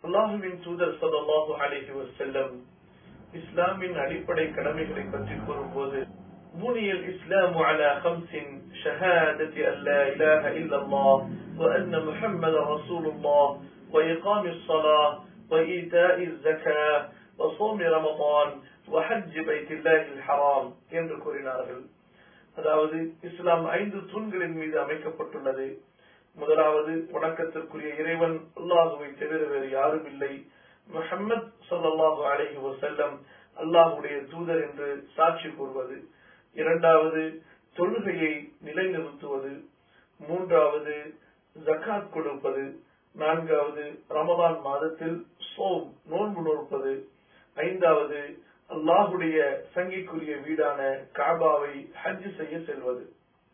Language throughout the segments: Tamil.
அல்லாஹுவின் தூதர் ஸல்லல்லாஹு அலைஹி வஸல்லம் இஸ்லாமின் அடிப்படை கடமைகளை பற்றி கூறும்போது بني الإسلام على خمس شهادة أن لا إله إلا الله وأن محمد رسول الله وإقام الصلاة وإيتاء الزكاة وصوم رمضان وحج بيت الله الحرام என்று கூறினார்கள் அதாவது இஸ்லாம் ஐந்து தூண்களின் மீது அமைக்கப்பட்டுள்ளது முதலாவது வணக்கத்திற்குரிய இறைவன் அல்லாஹுவை தவிர வேறு யாரும் இல்லை முஹம்மது ஸல்லல்லாஹு அலைஹி வஸல்லம் அல்லாஹுடைய தூதர் என்று சாட்சி கூறுவது இரண்டாவது தொழுகையை நிலைநிறுத்துவது மூன்றாவது ஜக்காத் கொடுப்பது நான்காவது ரமதான் மாதத்தில் சோம் நோன்பு நோற்பது ஐந்தாவது அல்லாஹுடைய சங்கிக்குரிய வீடான காபாவை ஹஜ் செய்ய செல்வது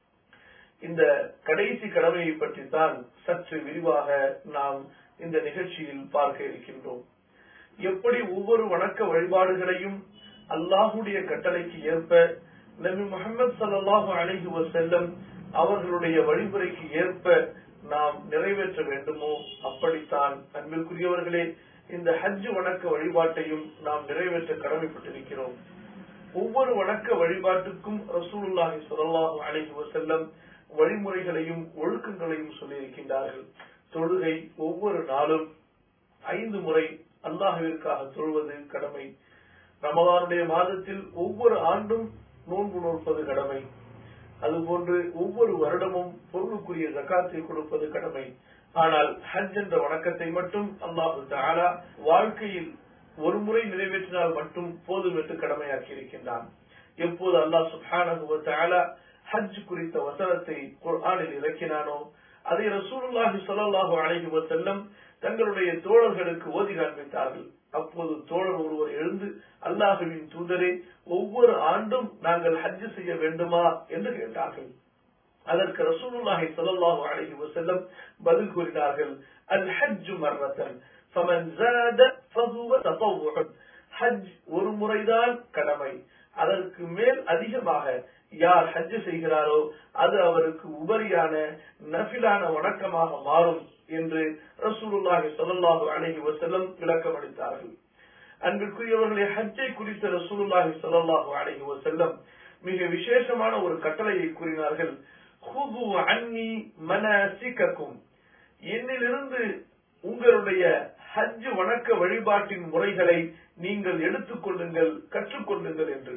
இந்த கடைசி கடமையை பற்றி தான் சற்று விரிவாக நாம் இந்த நிகழ்ச்சியில் பார்க்க இருக்கின்றோம் எப்படி ஒவ்வொரு வணக்க வழிபாடுகளையும் அல்லாஹுடைய கட்டளைக்கு ஏற்ப நபி முகமது சல்லாஹூ அலைஹி வசல்லம் அவர்களுடைய வழிமுறைக்கு ஏற்ப நாம் நிறைவேற்ற வேண்டுமோ அப்படித்தான் அன்பிற்குரியவர்களே இந்த ஹஜ் வணக்க வழிபாட்டையும் நாம் நிறைவேற்ற கடமைப்பட்டிருக்கிறோம் ஒவ்வொரு வணக்க வழிபாட்டுக்கும் ரசூலுல்லாஹி ஸல்லல்லாஹு அலைஹி வஸல்லம் வழிமுறைகளையும் ஒழுக்கங்களையும் சொல்லியிருக்கின்றார்கள் தொழுகை ஒவ்வொரு நாளும் ஐந்து முறை அல்லாஹுவிற்காக தொழுவது கடமை ரமதானுடைய மாதத்தில் ஒவ்வொரு ஆண்டும் நோன்பு நோற்பது கடமை அதுபோன்று ஒவ்வொரு வருடமும் பொருளுக்குரிய ஜக்காத்தை கொடுப்பது கடமை ஆனால் ஹஜ் என்ற வணக்கத்தை மட்டும் அல்லாஹு தாலா வாழ்க்கையில் ஒரு முறை நிறைவேற்றினால் மட்டும் போதும் என்று கடமையாக்கி இருக்கின்றான் எப்போது அல்லாஹ் சுப்ஹானஹு தாலா ஹஜ் குறித்த வசனத்தை குர்ஆனில் இறக்கினானோ அதை ரசூலுல்லாஹி ஸல்லல்லாஹு அலைஹி வஸல்லம் தங்களுடைய தோழர்களுக்கு ஓதி காண்பித்தார்கள் அப்போது தோழர் ஒருவர் எழுந்து அல்லாஹுவின் தூதரே ஒவ்வொரு ஆண்டும் நாங்கள் ஹஜ் செய்ய வேண்டுமா என்று கேட்டார்கள் அதற்கு ரசூலுல்லாஹி ஸல்லல்லாஹு அலைஹி வஸல்லம் பதில் கூறினார்கள் அல் ஹஜ் மர்ரத்தன் ஃபமன் زاد فهو تطوع ஹஜ் ஒரு முறைதான் கடமை அதற்கு மேல் அதிகமாக யார் ஹஜ் செய்கிறாரோ அது அவருக்கு உபரியான நஃபிலான வணக்கமாக மாறும் என்று ரசூலுல்லாஹி ஸல்லல்லாஹு அலைஹி வஸல்லம் விளக்கம் அளித்தார்கள் அன்பிற்குரியவர்களே ஹஜ்ஜை குறித்த ரசூலுல்லாஹி ஸல்லல்லாஹு அலைஹி வஸல்லம் மிக விசேஷமான ஒரு கட்டளையை கூறினார்கள் ஹுது அன்னி மனாசிகக்கும் என்னிலிருந்து உங்களுடைய ஹஜ் வணக்க வழிபாட்டின் முறைகளை நீங்கள் எடுத்துக்கொள்ளுங்கள் கற்றுக்கொள்ளுங்கள் என்று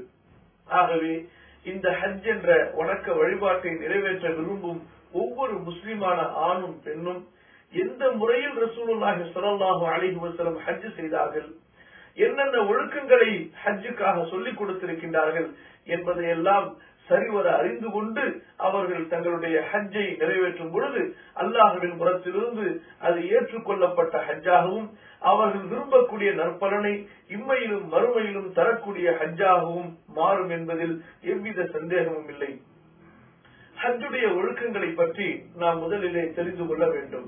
ஆகவே இந்த ஹஜ் என்ற வணக்க வழிபாட்டை நிறைவேற்ற விரும்பும் ஒவ்வொரு முஸ்லிமான ஆணும் பெண்ணும் எந்த முறையில் ரசூலுல்லாஹி ஸல்லல்லாஹு அலைஹி வஸல்லம் ஹஜ் செய்தார்கள் என்னென்ன ஒழுக்கங்களை ஹஜ்ஜுக்காக சொல்லிக் கொடுத்திருக்கின்றார்கள் என்பதையெல்லாம் சரிவர அறிந்து கொண்டு அவர்கள் தங்களுடைய ஹஜ்ஜை நிறைவேற்றும் பொழுது அல்லாஹுவின் புறத்திலிருந்து அது ஏற்றுக்கொள்ளப்பட்ட ஹஜ்ஜாகவும் அவர்கள் விரும்பக்கூடிய நற்பலனை இம்மையிலும் மறுமையிலும் தரக்கூடிய ஹஜ்ஜாகவும் மாறும் என்பதில் எவ்வித சந்தேகமும் இல்லை ஹஜ்ஜுடைய ஒழுக்கங்களை பற்றி நாம் முதலிலே தெரிந்து கொள்ள வேண்டும்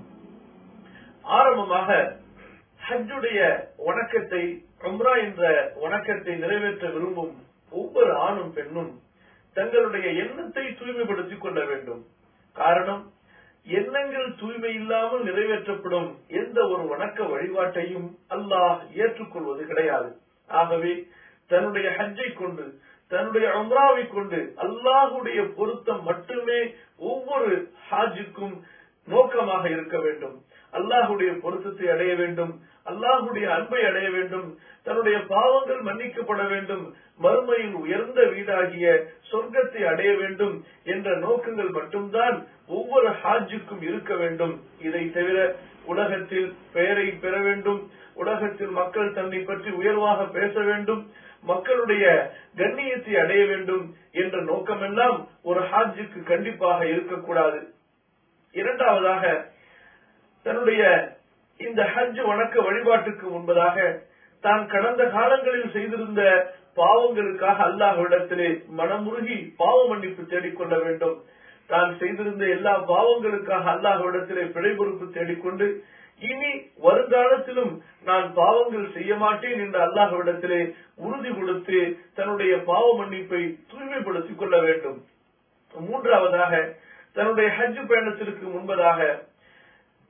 ஆரம்பமாக ஹஜ்ஜுடைய வணக்கத்தை உம்ரா என்ற வணக்கத்தை நிறைவேற்ற விரும்பும் ஒவ்வொரு ஆணும் பெண்ணும் தங்களுடைய எண்ணத்தை தூய்மைப்படுத்திக் கொள்ள வேண்டும் காரணம் எண்ணங்கள் தூய்மை இல்லாமல் நிறைவேற்றப்படும் எந்த ஒரு வணக்க வழிபாட்டையும் அல்லாஹ் ஏற்றுக்கொள்வது கிடையாது ஆகவே தன்னுடைய ஹஜ்ஜை கொண்டு தன்னுடைய உம்ராவை கொண்டு அல்லாஹுடைய பொருத்தம் மட்டுமே ஒவ்வொரு ஹாஜுக்கும் நோக்கமாக இருக்க வேண்டும் அல்லாஹுடைய பொருத்தத்தை அடைய வேண்டும் அல்லாஹுடைய அன்பை அடைய வேண்டும் தன்னுடைய பாவங்கள் மன்னிக்கப்பட வேண்டும் மறுமையில் உயர்ந்த வீடாகிய சொர்க்கத்தை அடைய வேண்டும் என்ற நோக்கங்கள் மட்டும்தான் ஒவ்வொரு ஹாஜுக்கும் இருக்க வேண்டும் இதை தவிர உலகத்தில் பெயரை பெற வேண்டும் உலகத்தில் மக்கள் தன்னை பற்றி உயர்வாக பேச வேண்டும் மக்களுடைய கண்ணியத்தை அடைய வேண்டும் என்ற நோக்கமெல்லாம் ஒரு ஹாஜுக்கு கண்டிப்பாக இருக்கக்கூடாது இரண்டாவதாக தன்னுடைய இந்த ஹஜ் வணக்க வழிபாட்டுக்கு முன்பதாக தான் கடந்த காலங்களில் செய்திருந்த பாவங்களுக்காக அல்லாஹ்விடத்திலே மனமுருகி பாவ மன்னிப்பு தேடிக்கொள்ள வேண்டும் தான் செய்திருந்த எல்லா பாவங்களுக்காக அல்லாஹ்விடத்திலே பிழை பொறுப்பு தேடிக்கொண்டு இனி வருங்காலத்திலும் நான் பாவங்கள் செய்ய மாட்டேன் என்று அல்லாஹ்விடத்திலே உறுதி கொடுத்து தன்னுடைய பாவ மன்னிப்பை தூய்மைப்படுத்திக் கொள்ள வேண்டும் மூன்றாவதாக தன்னுடைய ஹஜ் பயணத்திற்கு முன்பதாக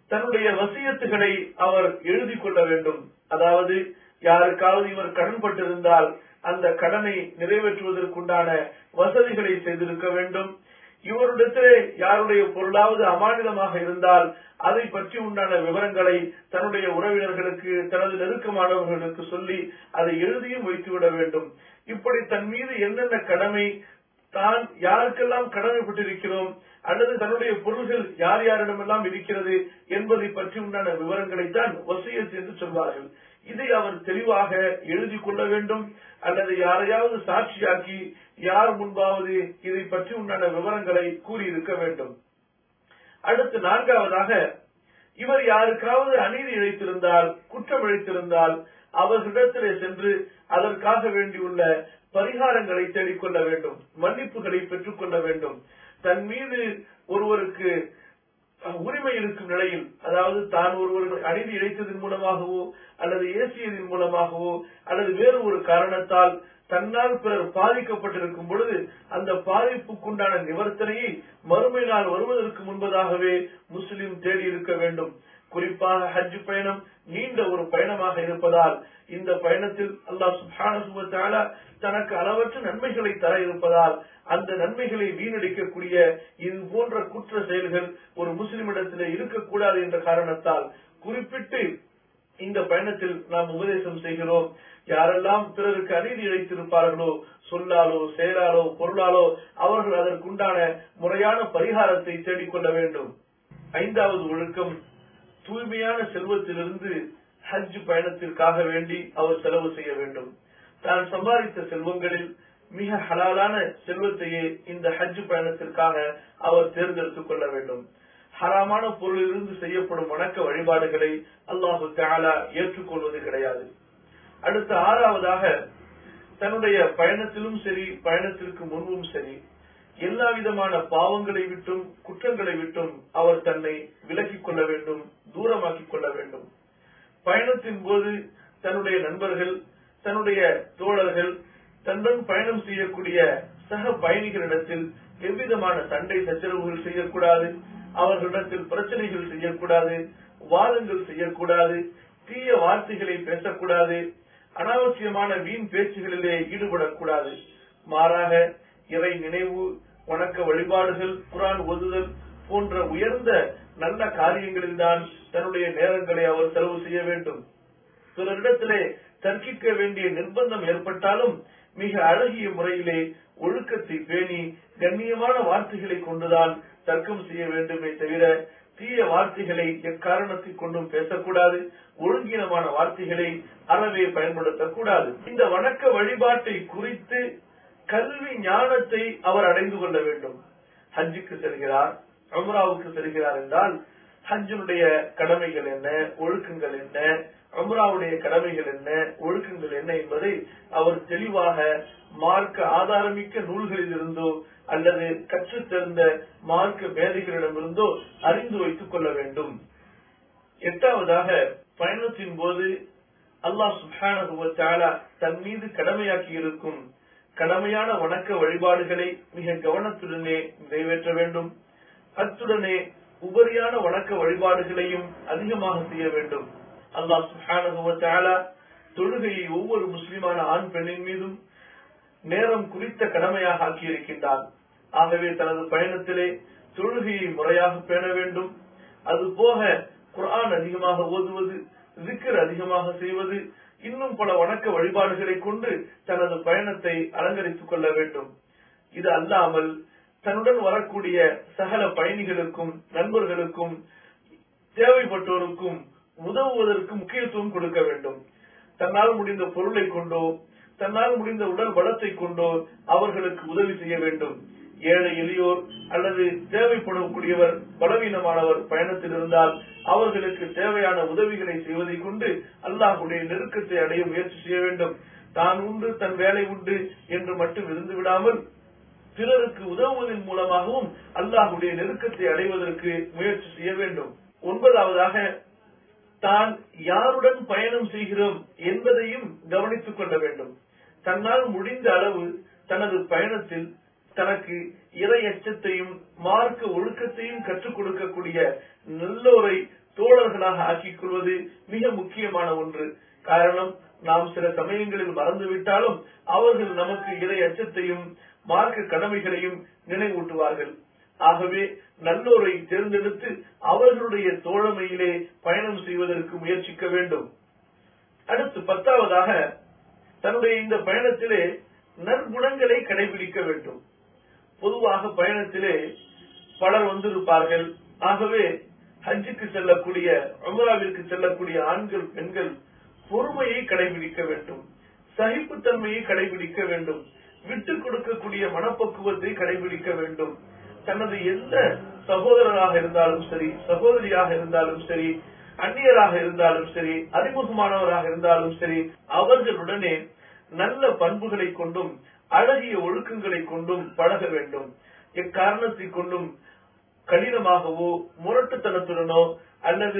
தன்னுடைய வசியத்துகளை அவர் எழுதி கொள்ள வேண்டும் அதாவது யாருக்காவது இவர் கடன்பட்டிருந்தால் அந்த கடனை நிறைவேற்றுவதற்குண்டான வசதிகளை செய்திருக்க வேண்டும் இவரிடத்திலே யாருடைய பொருளாவது அமானிதமாக இருந்தால் அதை பற்றி உண்டான விவரங்களை தன்னுடைய உறவினர்களுக்கு தனது நெருக்கமானவர்களுக்கு சொல்லி அதை எழுதியும் வைத்துவிட வேண்டும் இப்படி தன் மீது என்னென்ன கடமை தான் யாருக்கெல்லாம் கடமைப்பட்டிருக்கிறோம் அல்லது தன்னுடைய பொருள்கள் யார் யாரிடமெல்லாம் இருக்கிறது என்பதை பற்றி உண்டான விவரங்களைத்தான் வசியத் என்று சொல்வார்கள் இதை அவர் தெளிவாக எழுதி கொள்ள வேண்டும் அல்லது யாரையாவது சாட்சியாக்கி யார் முன்பாவது இதை பற்றி உண்டான விவரங்களை கூறியிருக்க வேண்டும் அடுத்து நான்காவதாக இவர் யாருக்காவது அநீதி இழைத்திருந்தால் குற்றம் இழைத்திருந்தால் அவர்களிடத்திலே சென்று அதற்காக வேண்டியுள்ள பரிகாரங்களை தேடிக்கொள்ள வேண்டும் மன்னிப்புகளை பெற்றுக் கொள்ள வேண்டும் தன் மீது ஒருவருக்கு உரிமை இருக்கும் நிலையில் அதாவது தான் ஒருவர் அநீதி இழைத்ததன் மூலமாகவோ அல்லது ஏசியதன் மூலமாகவோ அல்லது வேறு ஒரு காரணத்தால் தன்னால் பிறர் பாதிக்கப்பட்டிருக்கும் பொழுது அந்த பாதிப்புக்குண்டான நிவர்த்தனையை மறுமை நாள் வருவதற்கு முன்பதாகவே முஸ்லிம் தேடி இருக்க வேண்டும் குறிப்பாக ஹஜ் பயணம் நீண்ட ஒரு பயணமாக இருப்பதால் இந்த பயணத்தில் அல்லாஹ் சுபான தனக்கு அளவற்ற நன்மைகளை தர இருப்பதால் அந்த நன்மைகளை வீணடிக்கக்கூடிய இது போன்ற குற்ற செயல்கள் ஒரு முஸ்லிமிடத்திலே இருக்கக்கூடாது என்ற காரணத்தால் குறிப்பிட்டு இந்த பயணத்தில் நாம் உபதேசம் செய்கிறோம் யாரெல்லாம் பிறருக்கு அநீதி இழைத்திருப்பார்களோ சொல்லாலோ செயலாலோ பொருளாலோ அவர்கள் அதற்குண்டான முறையான பரிகாரத்தை தேடிக்கொள்ள வேண்டும் ஐந்தாவது ஒழுக்கம் தூய்மையான செல்வத்திலிருந்து ஹஜ் பயணத்திற்காக வேண்டி அவர் செலவு செய்ய வேண்டும் தான் சம்பாதித்த செல்வங்களில் மிக ஹலாலான செல்வத்தையே இந்த ஹஜ் பயணத்திற்காக அவர் தேர்ந்தெடுத்துக் கொள்ள வேண்டும் ஹராமான பொருளிலிருந்து செய்யப்படும் வணக்க வழிபாடுகளை அல்லாஹு தாலா ஏற்றுக்கொள்வது கிடையாது அடுத்த ஆறாவதாக தன்னுடைய பயணத்திலும் சரி பயணத்திற்கு முன்பும் சரி எல்லா விதமான பாவங்களை விட்டும் குற்றங்களை விட்டும் அவர் தன்னை விலக்கிக் கொள்ள வேண்டும் தூரமாக்கிக் கொள்ள வேண்டும் பயணத்தின் போது தன்னுடைய நண்பர்கள் தன்னுடைய தோழர்கள் தன்னுடன் பயணம் செய்யக்கூடிய சக பயணிகளிடத்தில் எவ்விதமான சண்டை சச்சரவுகள் செய்யக்கூடாது அவர்களிடத்தில் பிரச்சனைகள் செய்யக்கூடாது வாதங்கள் செய்யக்கூடாது தீய வார்த்தைகளை பேசக்கூடாது அனாவசியமான வீண் பேச்சுகளிலே ஈடுபடக்கூடாது மாறாக இறை நினைவு வணக்க வழிபாடுகள் குரான் ஓதுதல் போன்ற உயர்ந்த நல்ல காரியங்களில்தான் தன்னுடைய நேரங்களை அவர் செலவு செய்ய வேண்டும் பிறரிடத்திலே தர்க்கிக்க வேண்டிய நிர்பந்தம் ஏற்பட்டாலும் மிக அழகிய முறையிலே ஒழுக்கத்தை பேணி கண்ணியமான வார்த்தைகளை கொண்டுதான் தர்க்கம் செய்ய வேண்டுமே தவிர தீய வார்த்தைகளை எக்காரணத்தை கொண்டும் பேசக்கூடாது ஒழுங்கீனமான வார்த்தைகளை அறவே பயன்படுத்தக்கூடாது இந்த வணக்க வழிபாட்டை குறித்து கல்வி ஞானத்தை அவர் அடைந்து கொள்ள வேண்டும் ஹஜ்ஜுக்கு செல்கிறார் அம்ராவுக்கு செல்கிறார் என்றால் ஹஜ்ஜனுடைய கடமைகள் என்ன ஒழுக்கங்கள் என்ன அம்ராவுடைய கடமைகள் என்ன ஒழுக்கங்கள் என்ன என்பதை அவர் தெளிவாக மார்க்க ஆதாரமிக்க நூல்களில் இருந்தோ அல்லது கற்றுத் தெரிந்த மார்க்க மேதைகளிடமிருந்தோ அறிந்து வைத்துக் கொள்ள வேண்டும் எட்டாவதாக பயணத்தின் போது அல்லாஹ் சுஹான தன் மீது கடமையாக்கி இருக்கும் கடமையான வணக்க வழிபாடுகளை மிக கவனத்துடனே நிறைவேற்ற வேண்டும் அத்துடனே உபரியான வணக்க வழிபாடுகளையும் அதிகமாக செய்ய வேண்டும் அல்லாஹ் சுஹான தொழுகையை ஒவ்வொரு முஸ்லிமான ஆண் பெண்ணின் மீதும் நேரம் குறித்த கடமையாக ஆக்கியிருக்கின்றான் ஆகவே தனது பயணத்திலே தொழுகையை முறையாக பேண வேண்டும் அது போக குர்ஆன் அதிகமாக ஓதுவது ஜிக்கர் அதிகமாக செய்வது இன்னும் பல வணக்க வழிபாடுகளை கொண்டு தனது பயணத்தை அலங்கரித்துக் கொள்ள வேண்டும் இது அல்லாமல் தன்னுடன் வரக்கூடிய சகல பயணிகளுக்கும் நண்பர்களுக்கும் தேவைப்பட்டோருக்கும் உதவுவதற்கு முக்கியத்துவம் கொடுக்க வேண்டும் தன்னால் முடிந்த பொருளை கொண்டோ தன்னால் முடிந்த உடல் பலத்தை கொண்டோ அவர்களுக்கு உதவி செய்ய வேண்டும் ஏழை எளியோர் அல்லது தேவைப்படக்கூடியவர் பலவீனமானவர் பயணத்தில் இருந்தால் அவர்களுக்கு தேவையான உதவிகளை செய்வதை கொண்டு அல்லாஹுடைய நெருக்கத்தை அடைய முயற்சி செய்ய வேண்டும் தான் உண்டு தன் வேலை உண்டு என்று மட்டும் இருந்து விடாமல் பிறருக்கு உதவுவதன் மூலமாகவும் அல்லாஹுடைய நெருக்கத்தை அடைவதற்கு முயற்சி செய்ய வேண்டும் ஒன்பதாவதாக தான் யாருடன் பயணம் செய்கிறோம் என்பதையும் கவனித்துக் கொள்ள வேண்டும் தன்னால் முடிந்த அளவு தனது பயணத்தில் தனக்கு இறை அச்சத்தையும் மார்க்க ஒழுக்கத்தையும் கற்றுக் கொடுக்கக்கூடிய நல்லோரை தோழர்களாக ஆக்கிக் கொள்வது மிக முக்கியமான ஒன்று காரணம் நாம் சில சமயங்களில் மறந்துவிட்டாலும் அவர்கள் நமக்கு இறை அச்சத்தையும் மார்க்க கடமைகளையும் நினைவூட்டுவார்கள் ஆகவே நல்லோரை தேர்ந்தெடுத்து அவர்களுடைய தோழமையிலே பயணம் செய்வதற்கு முயற்சிக்க வேண்டும் அடுத்து பத்தாவதாக தன்னுடைய இந்த பயணத்திலே நற்குணங்களை கடைபிடிக்க வேண்டும் பொதுவாக பயணத்திலே பலர் வந்திருப்பார்கள் ஆகவே ஹஜ்ஜுக்கு செல்லக்கூடிய அமராவிற்கு செல்லக்கூடிய ஆண்கள் பெண்கள் பொறுமையை கடைபிடிக்க வேண்டும் சகிப்புத்தன்மையை கடைபிடிக்க வேண்டும் விட்டுக் கொடுக்கக்கூடிய மனப்பக்குவத்தை கடைபிடிக்க வேண்டும் தனது எந்த சகோதரராக இருந்தாலும் சரி சகோதரியாக இருந்தாலும் சரி அந்நியராக இருந்தாலும் சரி அறிமுகமானவராக இருந்தாலும் சரி அவர்களுடனே நல்ல பண்புகளை கொண்டும் அழகிய ஒழுக்கங்களை கொண்டும் பழக வேண்டும் எக்காரணத்தை கொண்டும் கடினமாகவோ முரட்டுத்தனத்துடனோ அல்லது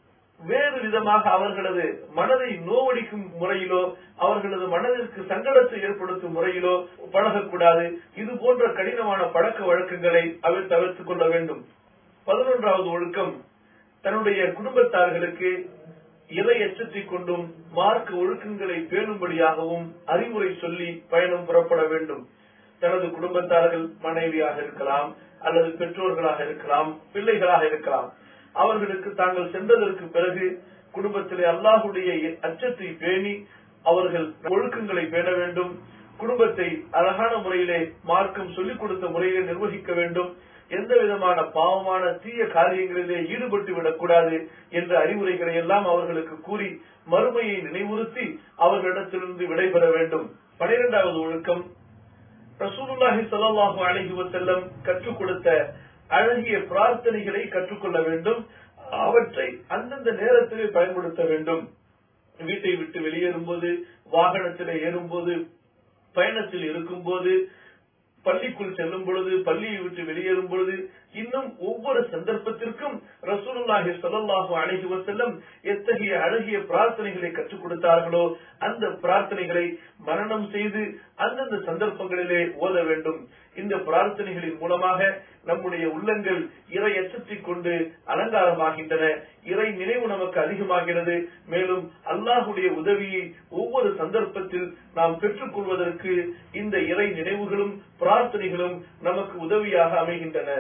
வேறு விதமாக அவர்களது மனதை நோவடிக்கும் முறையிலோ அவர்களது மனதிற்கு சங்கடத்தை ஏற்படுத்தும் முறையிலோ பழகக்கூடாது இது போன்ற கடினமான பழக்க வழக்கங்களை அவர் தவிர்த்துக் கொள்ள வேண்டும் பதினொன்றாவது ஒழுக்கம் தன்னுடைய குடும்பத்தார்களுக்கு இறை எச்சத்தை கொண்டும் மார்க்க ஒழுக்கங்களை பேணும்படியாகவும் அறிவுரை சொல்லி பயணம் புறப்பட வேண்டும் தனது குடும்பத்தார்கள் மனைவியாக இருக்கலாம் அல்லது பெற்றோர்களாக இருக்கலாம் பிள்ளைகளாக இருக்கலாம் அவர்களுக்கு தாங்கள் சென்றதற்கு பிறகு குடும்பத்திலே அல்லாஹுடைய அச்சத்தை பேணி அவர்கள் ஒழுக்கங்களை பேண வேண்டும் குடும்பத்தை அழகான முறையிலே மார்க்கம் சொல்லிக் கொடுத்த முறையிலே நிர்வகிக்க வேண்டும் எந்த விதமான பாவமான தீய காரியங்களிலே ஈடுபட்டு விடக்கூடாது என்ற அறிவுரைகளை எல்லாம் அவர்களுக்கு கூறி மறுமையை நினைவுறுத்தி அவர்களிடத்திலிருந்து விடைபெற வேண்டும் பனிரெண்டாவது ஒழுக்கம் ரசூலுல்லாஹி ஸல்லல்லாஹு அலைஹி வஸல்லம் கற்றுக் கொடுத்த அழகிய பிரார்த்தனைகளை கற்றுக்கொள்ள வேண்டும் அவற்றை அந்தந்த நேரத்திலே பயன்படுத்த வேண்டும் வீட்டை விட்டு வெளியேறும்போது வாகனத்திலே ஏறும்போது பயணத்தில் இருக்கும்போது பள்ளிக்குள் செல்லும் பொழுது பள்ளியை விட்டு வெளியேறும் பொழுது இன்னும் ஒவ்வொரு சந்தர்ப்பத்திற்கும் ரசூலுல்லாஹி ஸல்லல்லாஹு அலைஹி வஸல்லம் எத்தகைய அழகிய பிரார்த்தனைகளை கற்றுக் கொடுத்தார்களோ அந்த பிரார்த்தனைகளை மரணம் செய்து அந்தந்த சந்தர்ப்பங்களிலே ஓத வேண்டும் இந்த பிரார்த்தனைகளின் மூலமாக நம்முடைய உள்ளங்கள் இறை எச்சத்தை கொண்டு அலங்காரமாகின்றன இறை நினைவு நமக்கு அதிகமாகிறது மேலும் அல்லாஹுடைய உதவியை ஒவ்வொரு சந்தர்ப்பத்தில் நாம் பெற்றுக் கொள்வதற்கு இந்த இறை நினைவுகளும் பிரார்த்தனைகளும் நமக்கு உதவியாக அமைகின்றன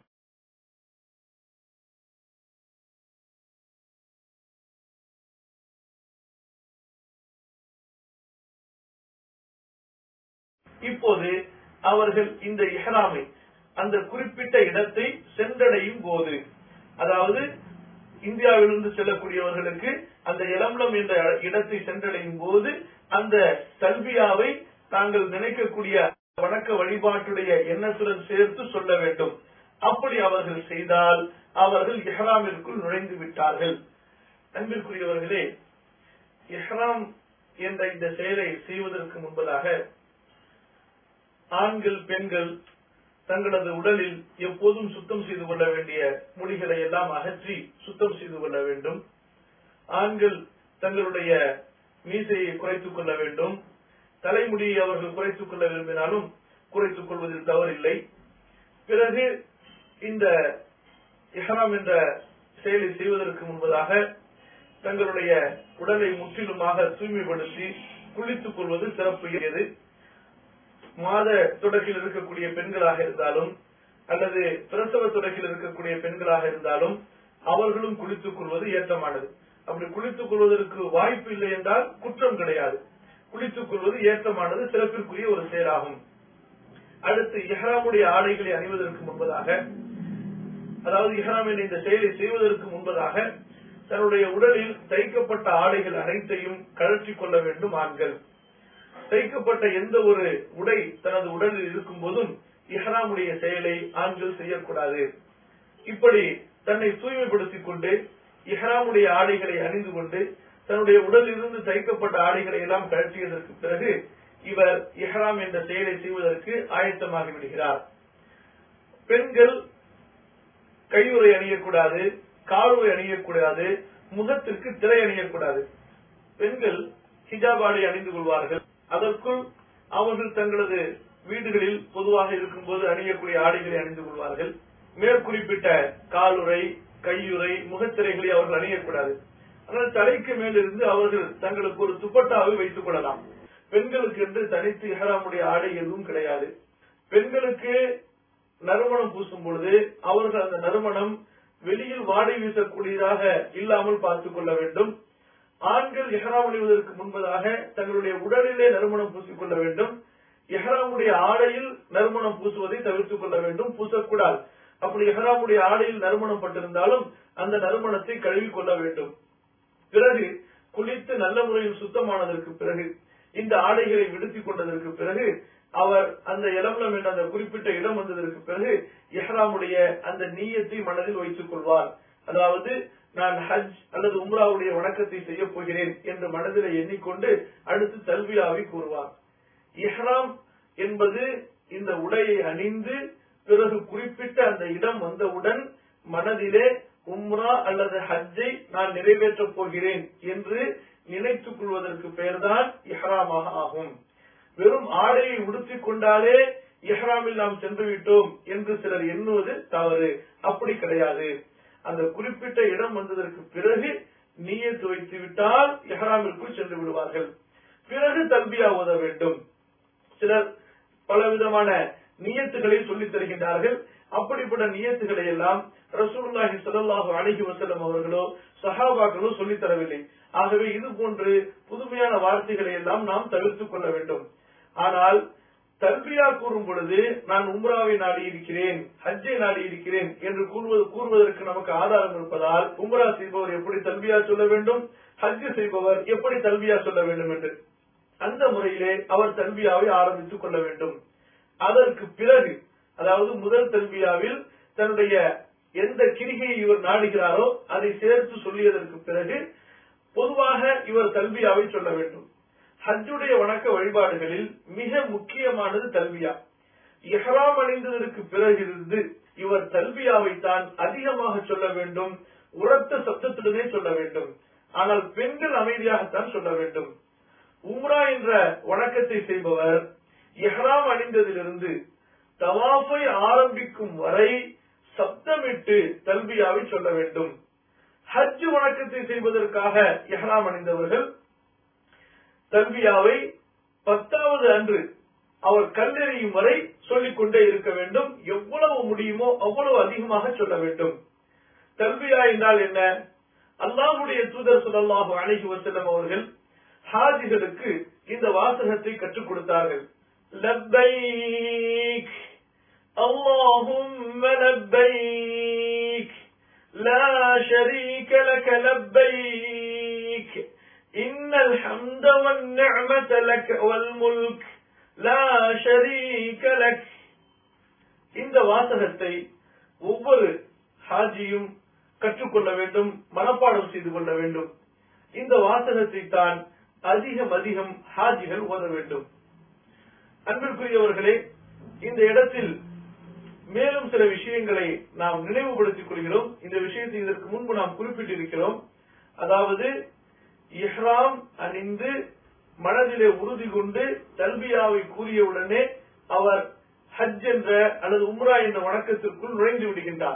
இப்போது அவர்கள் இந்த இஹ்ராமை அந்த குறிப்பிட்ட இடத்தை சென்றடையும் போது அதாவது இந்தியாவிலிருந்து செல்லக்கூடியவர்களுக்கு அந்த இளம்லம் என்ற இடத்தை சென்றடையும் போது அந்த தல்பியாவை தாங்கள் நினைக்கக்கூடிய வணக்க வழிபாட்டுடைய எண்ணத்துடன் சேர்த்து சொல்ல வேண்டும் அப்படி அவர்கள் செய்தால் அவர்கள் இஹ்ராமிற்குள் நுழைந்து விட்டார்கள் அன்பிற்குரியவர்களே இஹ்ராம் என்ற இந்த செயலை செய்வதற்கு முன்பதாக ஆண்கள் பெண்கள் தங்களது உடலில் எப்போதும் சுத்தம் செய்து கொள்ள வேண்டிய முடிகளை எல்லாம் அகற்றி சுத்தம் செய்து கொள்ள வேண்டும் ஆண்கள் தங்களுடைய மீசையை குறைத்துக் கொள்ள வேண்டும் தலைமுடியை அவர்கள் குறைத்துக் கொள்ள விரும்பினாலும் குறைத்துக் கொள்வதில் தவறில்லை பிறகு இந்த இஹ்ராம் என்ற செயலை செய்வதற்கு முன்பதாக தங்களுடைய உடலை முற்றிலுமாக தூய்மைப்படுத்தி குளித்துக் கொள்வது சிறப்பு மாத தொடக்கில் இருக்கக்கூடிய பெண்களாக இருந்தாலும் அல்லது பிரசவ தொடக்கில் இருக்கக்கூடிய பெண்களாக இருந்தாலும் அவர்களும் குளித்துக் கொள்வது ஏற்றமானது அப்படி குளித்துக் கொள்வதற்கு வாய்ப்பு இல்லை என்றால் குற்றம் கிடையாது குளித்துக் கொள்வது ஏற்றமானது சிறப்பிற்குரிய ஒரு செயலாகும் அடுத்து இஹ்ராமுடைய ஆடைகளை அணிவதற்கு முன்பதாக அதாவது இஹ்ராம் என்ற இந்த செயலை செய்வதற்கு முன்பதாக தன்னுடைய உடலில் தைக்கப்பட்ட ஆடைகள் அனைத்தையும் கழற்றிக் கொள்ள வேண்டும் ஆண்கள் தைக்கப்பட்ட எந்த ஒரு உடை தனது உடலில் இருக்கும் போதும் இஹ்ராமுடைய செயலை ஆண்கள் செய்யக்கூடாது இப்படி தன்னை தூய்மைப்படுத்திக் கொண்டு இஹ்ராமுடைய ஆடைகளை அணிந்து கொண்டு தன்னுடைய உடலிலிருந்து தைக்கப்பட்ட ஆடைகளை எல்லாம் கழற்றியதற்கு பிறகு இவர் இஹ்ராம் என்ற செயலை செய்வதற்கு ஆயத்தமாகி விடுகிறார் பெண்கள் கையுறை அணியக்கூடாது காலுறை அணியக்கூடாது முகத்திற்கு திரை அணியக்கூடாது பெண்கள் ஹிஜாப் ஆடை அணிந்து கொள்வார்கள் அதற்குள் அவர்கள் தங்களது வீடுகளில் பொதுவாக இருக்கும்போது அணியக்கூடிய ஆடைகளை அணிந்து கொள்வார்கள் மேற்குறிப்பிட்ட காலுறை கையுறை முகத்திரைகளை அவர்கள் அணியக்கூடாது ஆனால் தலைக்கு மேலிருந்து அவர்கள் தங்களுக்கு ஒரு துப்பட்டாவை வைத்துக் கொள்ளலாம் பெண்களுக்கு என்று தனித்து இஹராமுடைய ஆடை எதுவும் கிடையாது பெண்களுக்கு நறுமணம் பூசும் பொழுது அவர்கள் அந்த நறுமணம் வெளியில் வாடை வீசக்கூடியதாக இல்லாமல் பார்த்துக் கொள்ள வேண்டும் ஆண்கள் எஹராம் அணிவதற்கு முன்பதாக தங்களுடைய உடலிலே நறுமணம் பூசிக்கொள்ள வேண்டும் எஹராமுடைய ஆடையில் நறுமணம் பூசுவதை தவிர்த்துக் கொள்ள வேண்டும் பூசக்கூடாது அப்படி எஹராமுடைய ஆடையில் நறுமணம் பட்டிருந்தாலும் அந்த நறுமணத்தை கழுவி கொள்ள வேண்டும் பிறகு குளித்து நல்ல முறையில் சுத்தமானதற்கு பிறகு இந்த ஆடைகளை விடுத்திக் கொண்டதற்கு பிறகு அவர் அந்த இளம்லம் என்ற அந்த குறிப்பிட்ட இடம் வந்ததற்கு பிறகு எஹ்ராமுடைய அந்த நீயத்தை மனதில் வைத்துக் கொள்வார் அதாவது நான் ஹஜ் அல்லது உம்ராவுடைய வணக்கத்தை செய்ய போகிறேன் என்று மனதில் எண்ணிக்கொண்டு அடுத்து தல்வியாவை கூறுவார் இஹ்ராம் என்பது இந்த உடையை அணிந்து பிறகு குறிப்பிட்ட அந்த இடம் வந்தவுடன் மனதிலே உம்ரா அல்லது ஹஜ்ஜை நான் நிறைவேற்றப் போகிறேன் என்று நினைத்துக் கொள்வதற்கு பெயர்தான் இஹ்ராமாக ஆகும் வெறும் ஆடையை உடுத்திக் கொண்டாலே இஹ்ராமில் நாம் சென்று விட்டோம் என்று சிலர் எண்ணுவது தவறு அப்படி கிடையாது அந்த குறிப்பிட்ட இடம் வந்ததற்கு பிறகு நீயத்து வைத்து விட்டால் இஹ்ராமிற்குள் சென்று விடுவார்கள் பிறகு தல்பியா ஓத வேண்டும் சிலர் பலவிதமான நியத்துகளை சொல்லித் தருகின்றார்கள் அப்படிப்பட்ட நியத்துகளை எல்லாம் ரசூலுல்லாஹி ஸல்லல்லாஹு அலைஹி வஸல்லம் அவர்களோ சஹாபாக்களோ சொல்லித் தரவில்லை ஆகவே இது போன்று புதுமையான வார்த்தைகளை எல்லாம் நாம் தவிர்த்துக் கொள்ள வேண்டும் ஆனால் தல்பியா கூறும் பொழுது நான் உம்ராவை நாடி இருக்கிறேன் ஹஜ்ஜை நாடி இருக்கிறேன் என்று கூறுவது கூறுவதற்கு நமக்கு ஆதாரம் இருப்பதால் உம்ரா செய்பவர் எப்படி தல்பியா சொல்ல வேண்டும் ஹஜ் செய்பவர் எப்படி தல்பியா சொல்ல வேண்டும் என்று அந்த முறையிலே அவர் தல்பியாவை ஆரம்பித்துக் கொள்ள வேண்டும் அதற்கு பிறகு அதாவது முதல் தல்பியாவில் தன்னுடைய எந்த கிரிகையை இவர் நாடுகிறாரோ அதை சேர்த்து சொல்லியதற்கு பிறகு பொதுவாக இவர் தல்பியாவை சொல்ல வேண்டும் ஹஜ்ஜுடைய வணக்க வழிபாடுகளில் மிக முக்கியமானது தல்பியா இஹ்ராம் அணிந்ததற்கு பிறகிருந்து இவர் தல்பியாவை தான் அதிகமாக சொல்ல வேண்டும் உரத்த சப்தத்துடனே சொல்ல வேண்டும் ஆனால் பெண்கள் அமைதியாகத்தான் சொல்ல வேண்டும் உம்ரா என்ற வணக்கத்தை செய்பவர் இஹ்ராம் அணிந்ததிலிருந்து தவாஃபை ஆரம்பிக்கும் வரை சப்தமிட்டு தல்பியாவை சொல்ல வேண்டும் ஹஜ் வணக்கத்தை செய்வதற்காக இஹ்ராம் அணிந்தவர்கள் தல்பியாவை பத்தாவது அன்று அவர் கல்லெறியும் வரை சொல்லிக் கொண்டே இருக்க வேண்டும் எவ்வளவு முடியுமோ அவ்வளவு அதிகமாக சொல்ல வேண்டும் தல்பியா என்றால் என்ன அல்லாஹுடைய தூதர் சொல்லல்லாஹு அழகி வசல்லம் அவர்கள் ஹாஜிகளுக்கு இந்த வாசகத்தை கற்றுக் கொடுத்தார்கள் لبيك اللهم لبيك لا شريك لك لبيك إن الحمد والنعمة لك والملك لا شريك لك இந்த வாசகத்தை ஒவ்வொரு ஹாஜியும் கற்றுக்கொள்ள வேண்டும் மனப்பாடம் செய்து கொள்ள வேண்டும் இந்த வாசகத்தை தான் அதிகம் அதிகம் ஹாஜிகள் ஓத வேண்டும் அன்பிற்குரியவர்களே இந்த இடத்தில் மேலும் சில விஷயங்களை நாம் நினைவுபடுத்திக் கொள்கிறோம் இந்த விஷயத்தை இதற்கு முன்பு நாம் குறிப்பிட்டிருக்கிறோம் அதாவது இஹ்ராம் அணிந்து மனதிலே உறுதி கொண்டு தல்பியாவை கூறியவுடனே அவர் ஹஜ் என்ற அல்லது உம்ரா என்ற வணக்கத்திற்குள் நுழைந்து விடுகின்றார்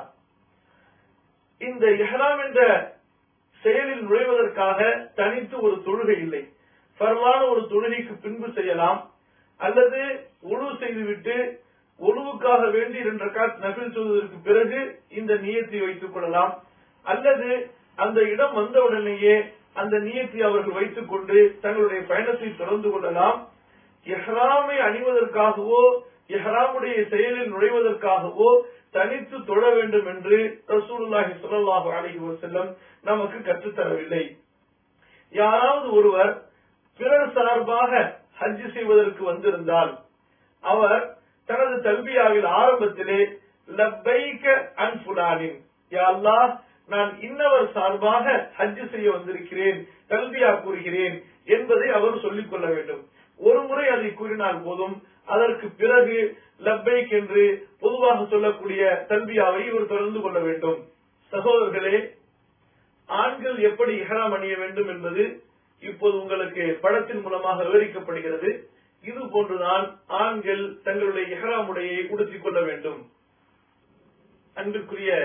இந்த இஹ்ராம் என்ற செயலில் நுழைவதற்காக தனித்து ஒரு தொழுகை இல்லை பரவான ஒரு தொழுகைக்கு பின்பு செய்யலாம் அல்லது உழு செய்துவிட்டு ஒழுவுக்காக வேண்டி இரண்டு ரக்காத் நபில் சொல்வதற்கு பிறகு இந்த நியத்தை வைத்துக் கொள்ளலாம் அல்லது அந்த இடம் வந்தவுடனேயே அந்த நியத்தை அவர்கள் வைத்துக் கொண்டு தங்களுடைய பயணத்தை தொடர்ந்து கொள்ளலாம் எஹ்ராமை அணிவதற்காகவோ எஹ்ராமுடைய செயலில் நுழைவதற்காகவோ தனித்து தொழ வேண்டும் என்று ரசூலுல்லாஹி ஸல்லல்லாஹு அலைஹி வஸல்லம் நமக்கு கற்றுத்தரவில்லை யாராவது ஒருவர் பிறர் சார்பாக ஹஜ் செய்வதற்கு வந்திருந்தால் அவர் தனது தல்பியாவில் ஆரம்பத்திலே லப்பைக்க அன் புலானின் யா அல்லாஹ் நான் இன்னவர் சார்பாக ஹஜ் செய்ய வந்திருக்கிறேன் தல்பியா கூறுகிறேன் என்பதை அவர் சொல்லிக் கொள்ள வேண்டும் ஒரு முறை அதை கூறினால் போதும் அதற்கு பிறகு லப்பைக் என்று பொதுவாக சொல்லக்கூடிய தல்பியாவை இவர் தொடர்ந்து கொள்ள வேண்டும் சகோதரர்களே ஆண்கள் எப்படி இஹராம் அணிய வேண்டும் என்பது இப்போது உங்களுக்கு படத்தின் மூலமாக விவரிக்கப்படுகிறது இது போன்றுதான் ஆண்கள் தங்களுடைய இஹராம் உடையை உடுத்திக் கொள்ள வேண்டும் அன்பிற்குரிய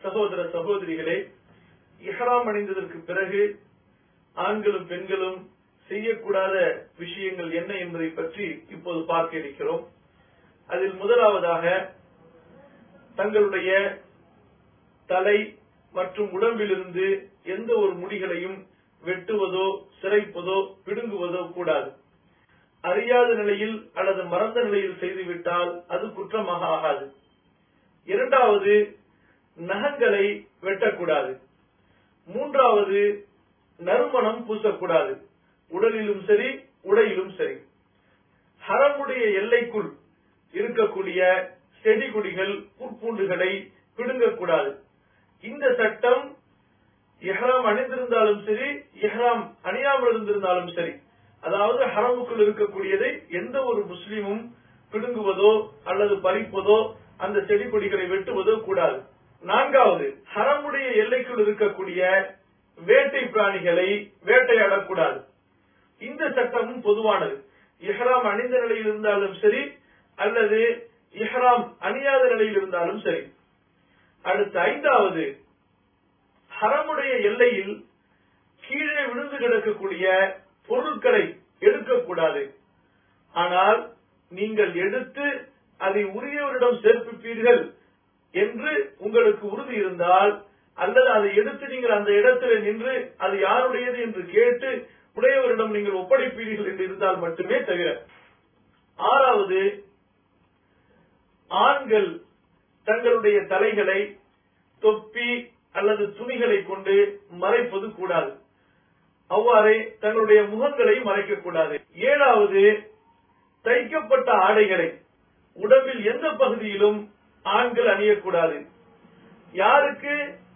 சகோதர சகோதரிகளே இஹ்ராம் அணிந்ததற்கு பிறகு ஆண்களும் பெண்களும் செய்யக்கூடாத விஷயங்கள் என்ன என்பதை பற்றி இப்போது பார்க்க இருக்கிறோம் அதில் முதலாவதாக தங்களுடைய தலை மற்றும் உடம்பிலிருந்து எந்த ஒரு முடிகளையும் வெட்டுவதோ சிரைப்பதோ பிடுங்குவதோ கூடாது அறியாத நிலையில் அல்லது மறந்த நிலையில் செய்துவிட்டால் அது குற்றமாக ஆகாது இரண்டாவது நகங்களை வெட்டக்கூடாது மூன்றாவது நறுமணம் பூசக்கூடாது உடலிலும் சரி உடையிலும் சரி ஹரமுடைய எல்லைக்குள் இருக்கக்கூடிய செடி கொடிகள் புற்பூண்டுகளை பிடுங்கக்கூடாது இந்த சட்டம் இஹ்ராம் அணிந்திருந்தாலும் சரி இஹ்ராம் அணியாமல் இருந்திருந்தாலும் சரி அதாவது ஹரமுக்குள் இருக்கக்கூடியதை எந்த ஒரு முஸ்லீமும் பிடுங்குவதோ அல்லது பறிப்பதோ அந்த செடி கொடிகளை வெட்டுவதோ கூடாது நான்காவது ஹரமுடைய எல்லைக்குள் இருக்கக்கூடிய வேட்டை பிராணிகளை வேட்டையாடக்கூடாது இந்த சட்டமும் பொதுவானது இஹ்ராம் அணிந்த நிலையில் இருந்தாலும் சரி அல்லது இஹ்ராம் அணியாத நிலையில் இருந்தாலும் சரி அடுத்த ஐந்தாவது ஹரமுடைய எல்லையில் கீழே விழுந்து கிடக்கக்கூடிய பொருட்களை எடுக்கக்கூடாது ஆனால் நீங்கள் எடுத்து அதை உரியவரிடம் சேர்ப்பிப்பீர்கள் என்று உங்களுக்கு உறுதி இருந்தால் அல்லது அதை எடுத்து நீங்கள் அந்த இடத்துல நின்று அது யாருடையது என்று கேட்டு உடையவரிடம் நீங்கள் ஒப்படைப்பீர்கள் என்று இருந்தால் மட்டுமே தவிர ஆறாவது ஆண்கள் தங்களுடைய தலைகளை தொப்பி அல்லது துணிகளை கொண்டு மறைப்பது கூடாது அவ்வாறே தங்களுடைய முகங்களை மறைக்கக்கூடாது ஏழாவது தைக்கப்பட்ட ஆடைகளை உடம்பில் எந்த பகுதியிலும் ஆண்கள் அணியக்கூடாது யாருக்கு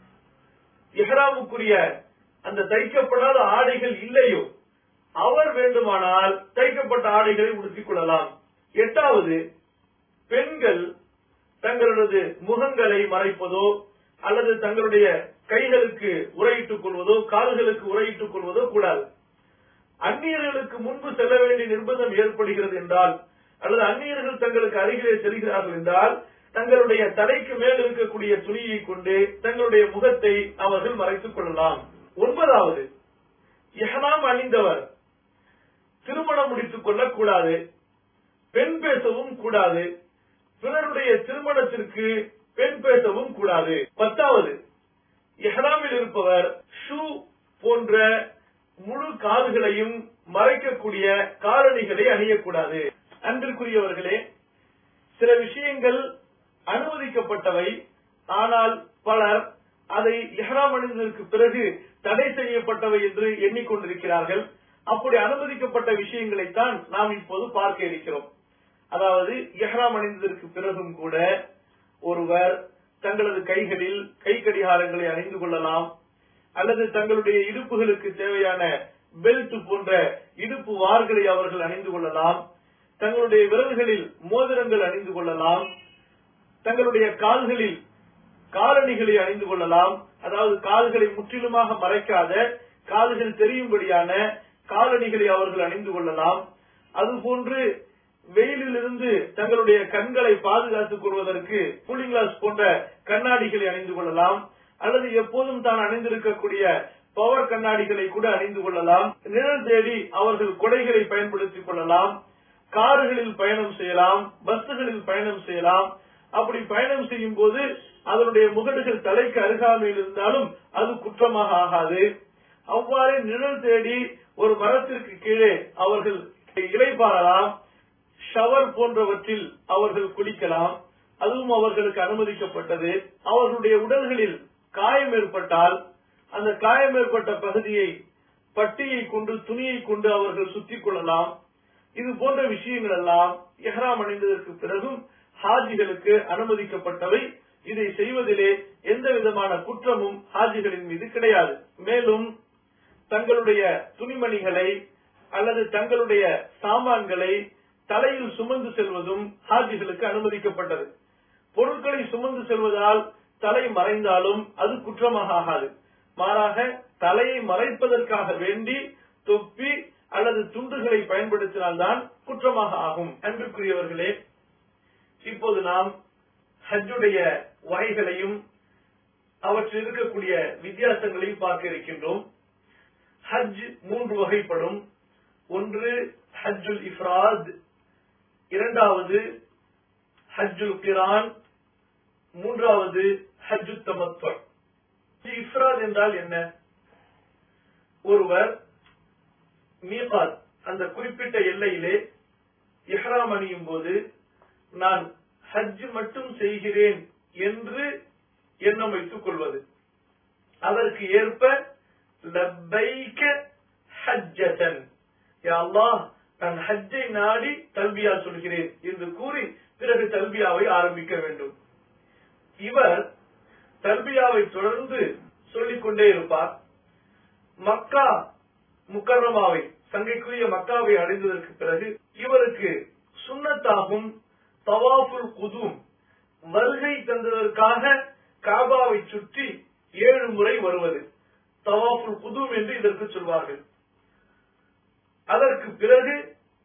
இஹ்ராமுக்குரிய அந்த தைக்கப்படாத ஆடைகள் இல்லையோ அவர் வேண்டுமானால் தைக்கப்பட்ட ஆடைகளை உடுத்திக் கொள்ளலாம் எட்டாவது பெண்கள் தங்களது முகங்களை மறைப்பதோ அல்லது தங்களுடைய கைகளுக்கு உரையிட்டுக் கொள்வதோ கால்களுக்கு உரையிட்டுக் கொள்வதோ கூடாது அந்நியர்களுக்கு முன்பு செல்ல வேண்டிய நிர்பந்தம் ஏற்படுகிறது என்றால் அல்லது அந்நியர்கள் தங்களுக்கு அருகிலே செல்கிறார்கள் என்றால் தங்களுடைய தலைக்கு மேல் இருக்கக்கூடிய துணியை கொண்டு தங்களுடைய முகத்தை அவர்கள் மறைத்துக் கொள்ளலாம் ஒன்பதாவது எஹனாம் அணிந்தவர் திருமணம் முடித்துக் கொள்ளக் கூடாது பெண் பேசவும் கூடாது பிறருடைய திருமணத்திற்கு பெண் பேசவும் கூடாது பத்தாவது எஹ்ராமில் இருப்பவர் ஷூ போன்ற முழு கால்களையும் மறைக்கக்கூடிய காலணிகளை அணியக்கூடாது அன்பிற்குரியவர்களே சில விஷயங்கள் அனுமதிக்கப்பட்டவை ஆனால் பலர் அதை இஹ்ராம் அணிந்ததற்கு பிறகு தடை செய்யப்பட்டவை என்று எண்ணிக்கொண்டிருக்கிறார்கள் அப்படி அனுமதிக்கப்பட்ட விஷயங்களைத்தான் நாம் இப்போது பார்க்க இருக்கிறோம் அதாவது இஹ்ராம் அணிந்ததற்கு பிறகும் கூட ஒருவர் தங்களது கைகளில் கை கடிகாரங்களை அணிந்து கொள்ளலாம் அல்லது தங்களுடைய இடுப்புகளுக்கு தேவையான பெல்ட் போன்ற இடுப்பு வார்களை அவர்கள் அணிந்து கொள்ளலாம் தங்களுடைய விரல்களில் மோதிரங்கள் அணிந்து கொள்ளலாம் தங்களுடைய கால்களில் காலணிகளை அணிந்து கொள்ளலாம் அதாவது கால்களை முற்றிலுமாக மறைக்காத கால்கள் தெரியும்படியான காலணிகளை அவர்கள் அணிந்து கொள்ளலாம் அதுபோன்று வெயிலிலிருந்து தங்களுடைய கண்களை பாதுகாத்துக் கொள்வதற்கு கூலிங் கிளாஸ் போன்ற கண்ணாடிகளை அணிந்து கொள்ளலாம் அல்லது எப்போதும் தான் அணிந்திருக்கக்கூடிய பவர் கண்ணாடிகளை கூட அணிந்து கொள்ளலாம் நிழல் தேடி அவர்கள் கொடைகளை பயன்படுத்திக் கொள்ளலாம் கார்களில் பயணம் செய்யலாம் பஸ்களில் பயணம் செய்யலாம் அப்படி பயணம் செய்யும் போது அதனுடைய முகடுகள் தலைக்கு அருகாமையில் இருந்தாலும் அது குற்றமாக ஆகாது அவ்வாறே நிழல் தேடி ஒரு மரத்திற்கு கீழே அவர்கள் இலைப்பாறலாம் ஷவர் போன்றவற்றில் அவர்கள் குளிக்கலாம் அதுவும் அவர்களுக்கு அனுமதிக்கப்பட்டது அவர்களுடைய உடல்களில் காயம் ஏற்பட்டால் அந்த காயம் ஏற்பட்ட பகுதியை பட்டியை கொண்டு துணியை கொண்டு அவர்கள் சுத்திக் கொள்ளலாம் இது போன்ற விஷயங்கள் எல்லாம் எஹ்ராம் அணிந்ததற்கு பிறகும் ஹாஜிகளுக்கு அனுமதிக்கப்பட்டவை இதை செய்வதிலே எந்த விதமான குற்றமும் ஹாஜிகளின் மீது கிடையாது மேலும் தங்களுடைய துணிமணிகளை அல்லது தங்களுடைய சாமான்களை தலையில் சுமந்து செல்வதும் ஹாஜிகளுக்கு அனுமதிக்கப்பட்டது பொருட்களை சுமந்து செல்வதால் தலை மறைந்தாலும் அது குற்றமாக ஆகாது மாறாக தலையை மறைப்பதற்காக வேண்டி தொப்பி அல்லது துண்டுகளை பயன்படுத்தினால்தான் குற்றமாக ஆகும் அன்பிற்குரியவர்களே இப்போது நாம் ஹஜ்ஜுடைய வகைகளையும் அவற்றில் இருக்கக்கூடிய வித்தியாசங்களையும் பார்க்க இருக்கின்றோம் ஹஜ் மூன்று வகைப்படும் ஒன்று ஹஜ்ஜுல் இஃப்ராத் இரண்டாவது ஹஜ்ஜுல் கிரான் மூன்றாவது ஹஜ்ஜு தமத்வ இஃப்ராத் என்றால் என்ன ஒருவர் மீகாத் அந்த குறிப்பிட்ட எல்லையிலே இஹ்ராம் அணியும் போது நான் ஹஜ் மட்டும் செய்கிறேன் என்று எண்ணம் வைத்துக் கொள்வது அதற்கு ஏற்ப லப்பைக்க ஹஜ்ஜதன் யா அல்லாஹ் நான் ஹஜ்ஜை நாடி தல்பியா சொல்கிறேன் என்று கூறி பிறகு தல்பியாவை ஆரம்பிக்க வேண்டும் இவர் தல்பியாவை தொடர்ந்து சொல்லிக் கொண்டே இருப்பார் மக்கா முக்கரமாவை சங்கைக்குரிய மக்காவை அடைந்ததற்கு பிறகு இவருக்கு சுண்ணத்தாகும் தவாஃபுல் குதும் வருகை தந்ததற்காக காபாவை சுற்றி ஏழு முறை வருவது தவாஃபுல் குதும் என்று இதற்கு சொல்வார்கள் அதற்கு பிறகு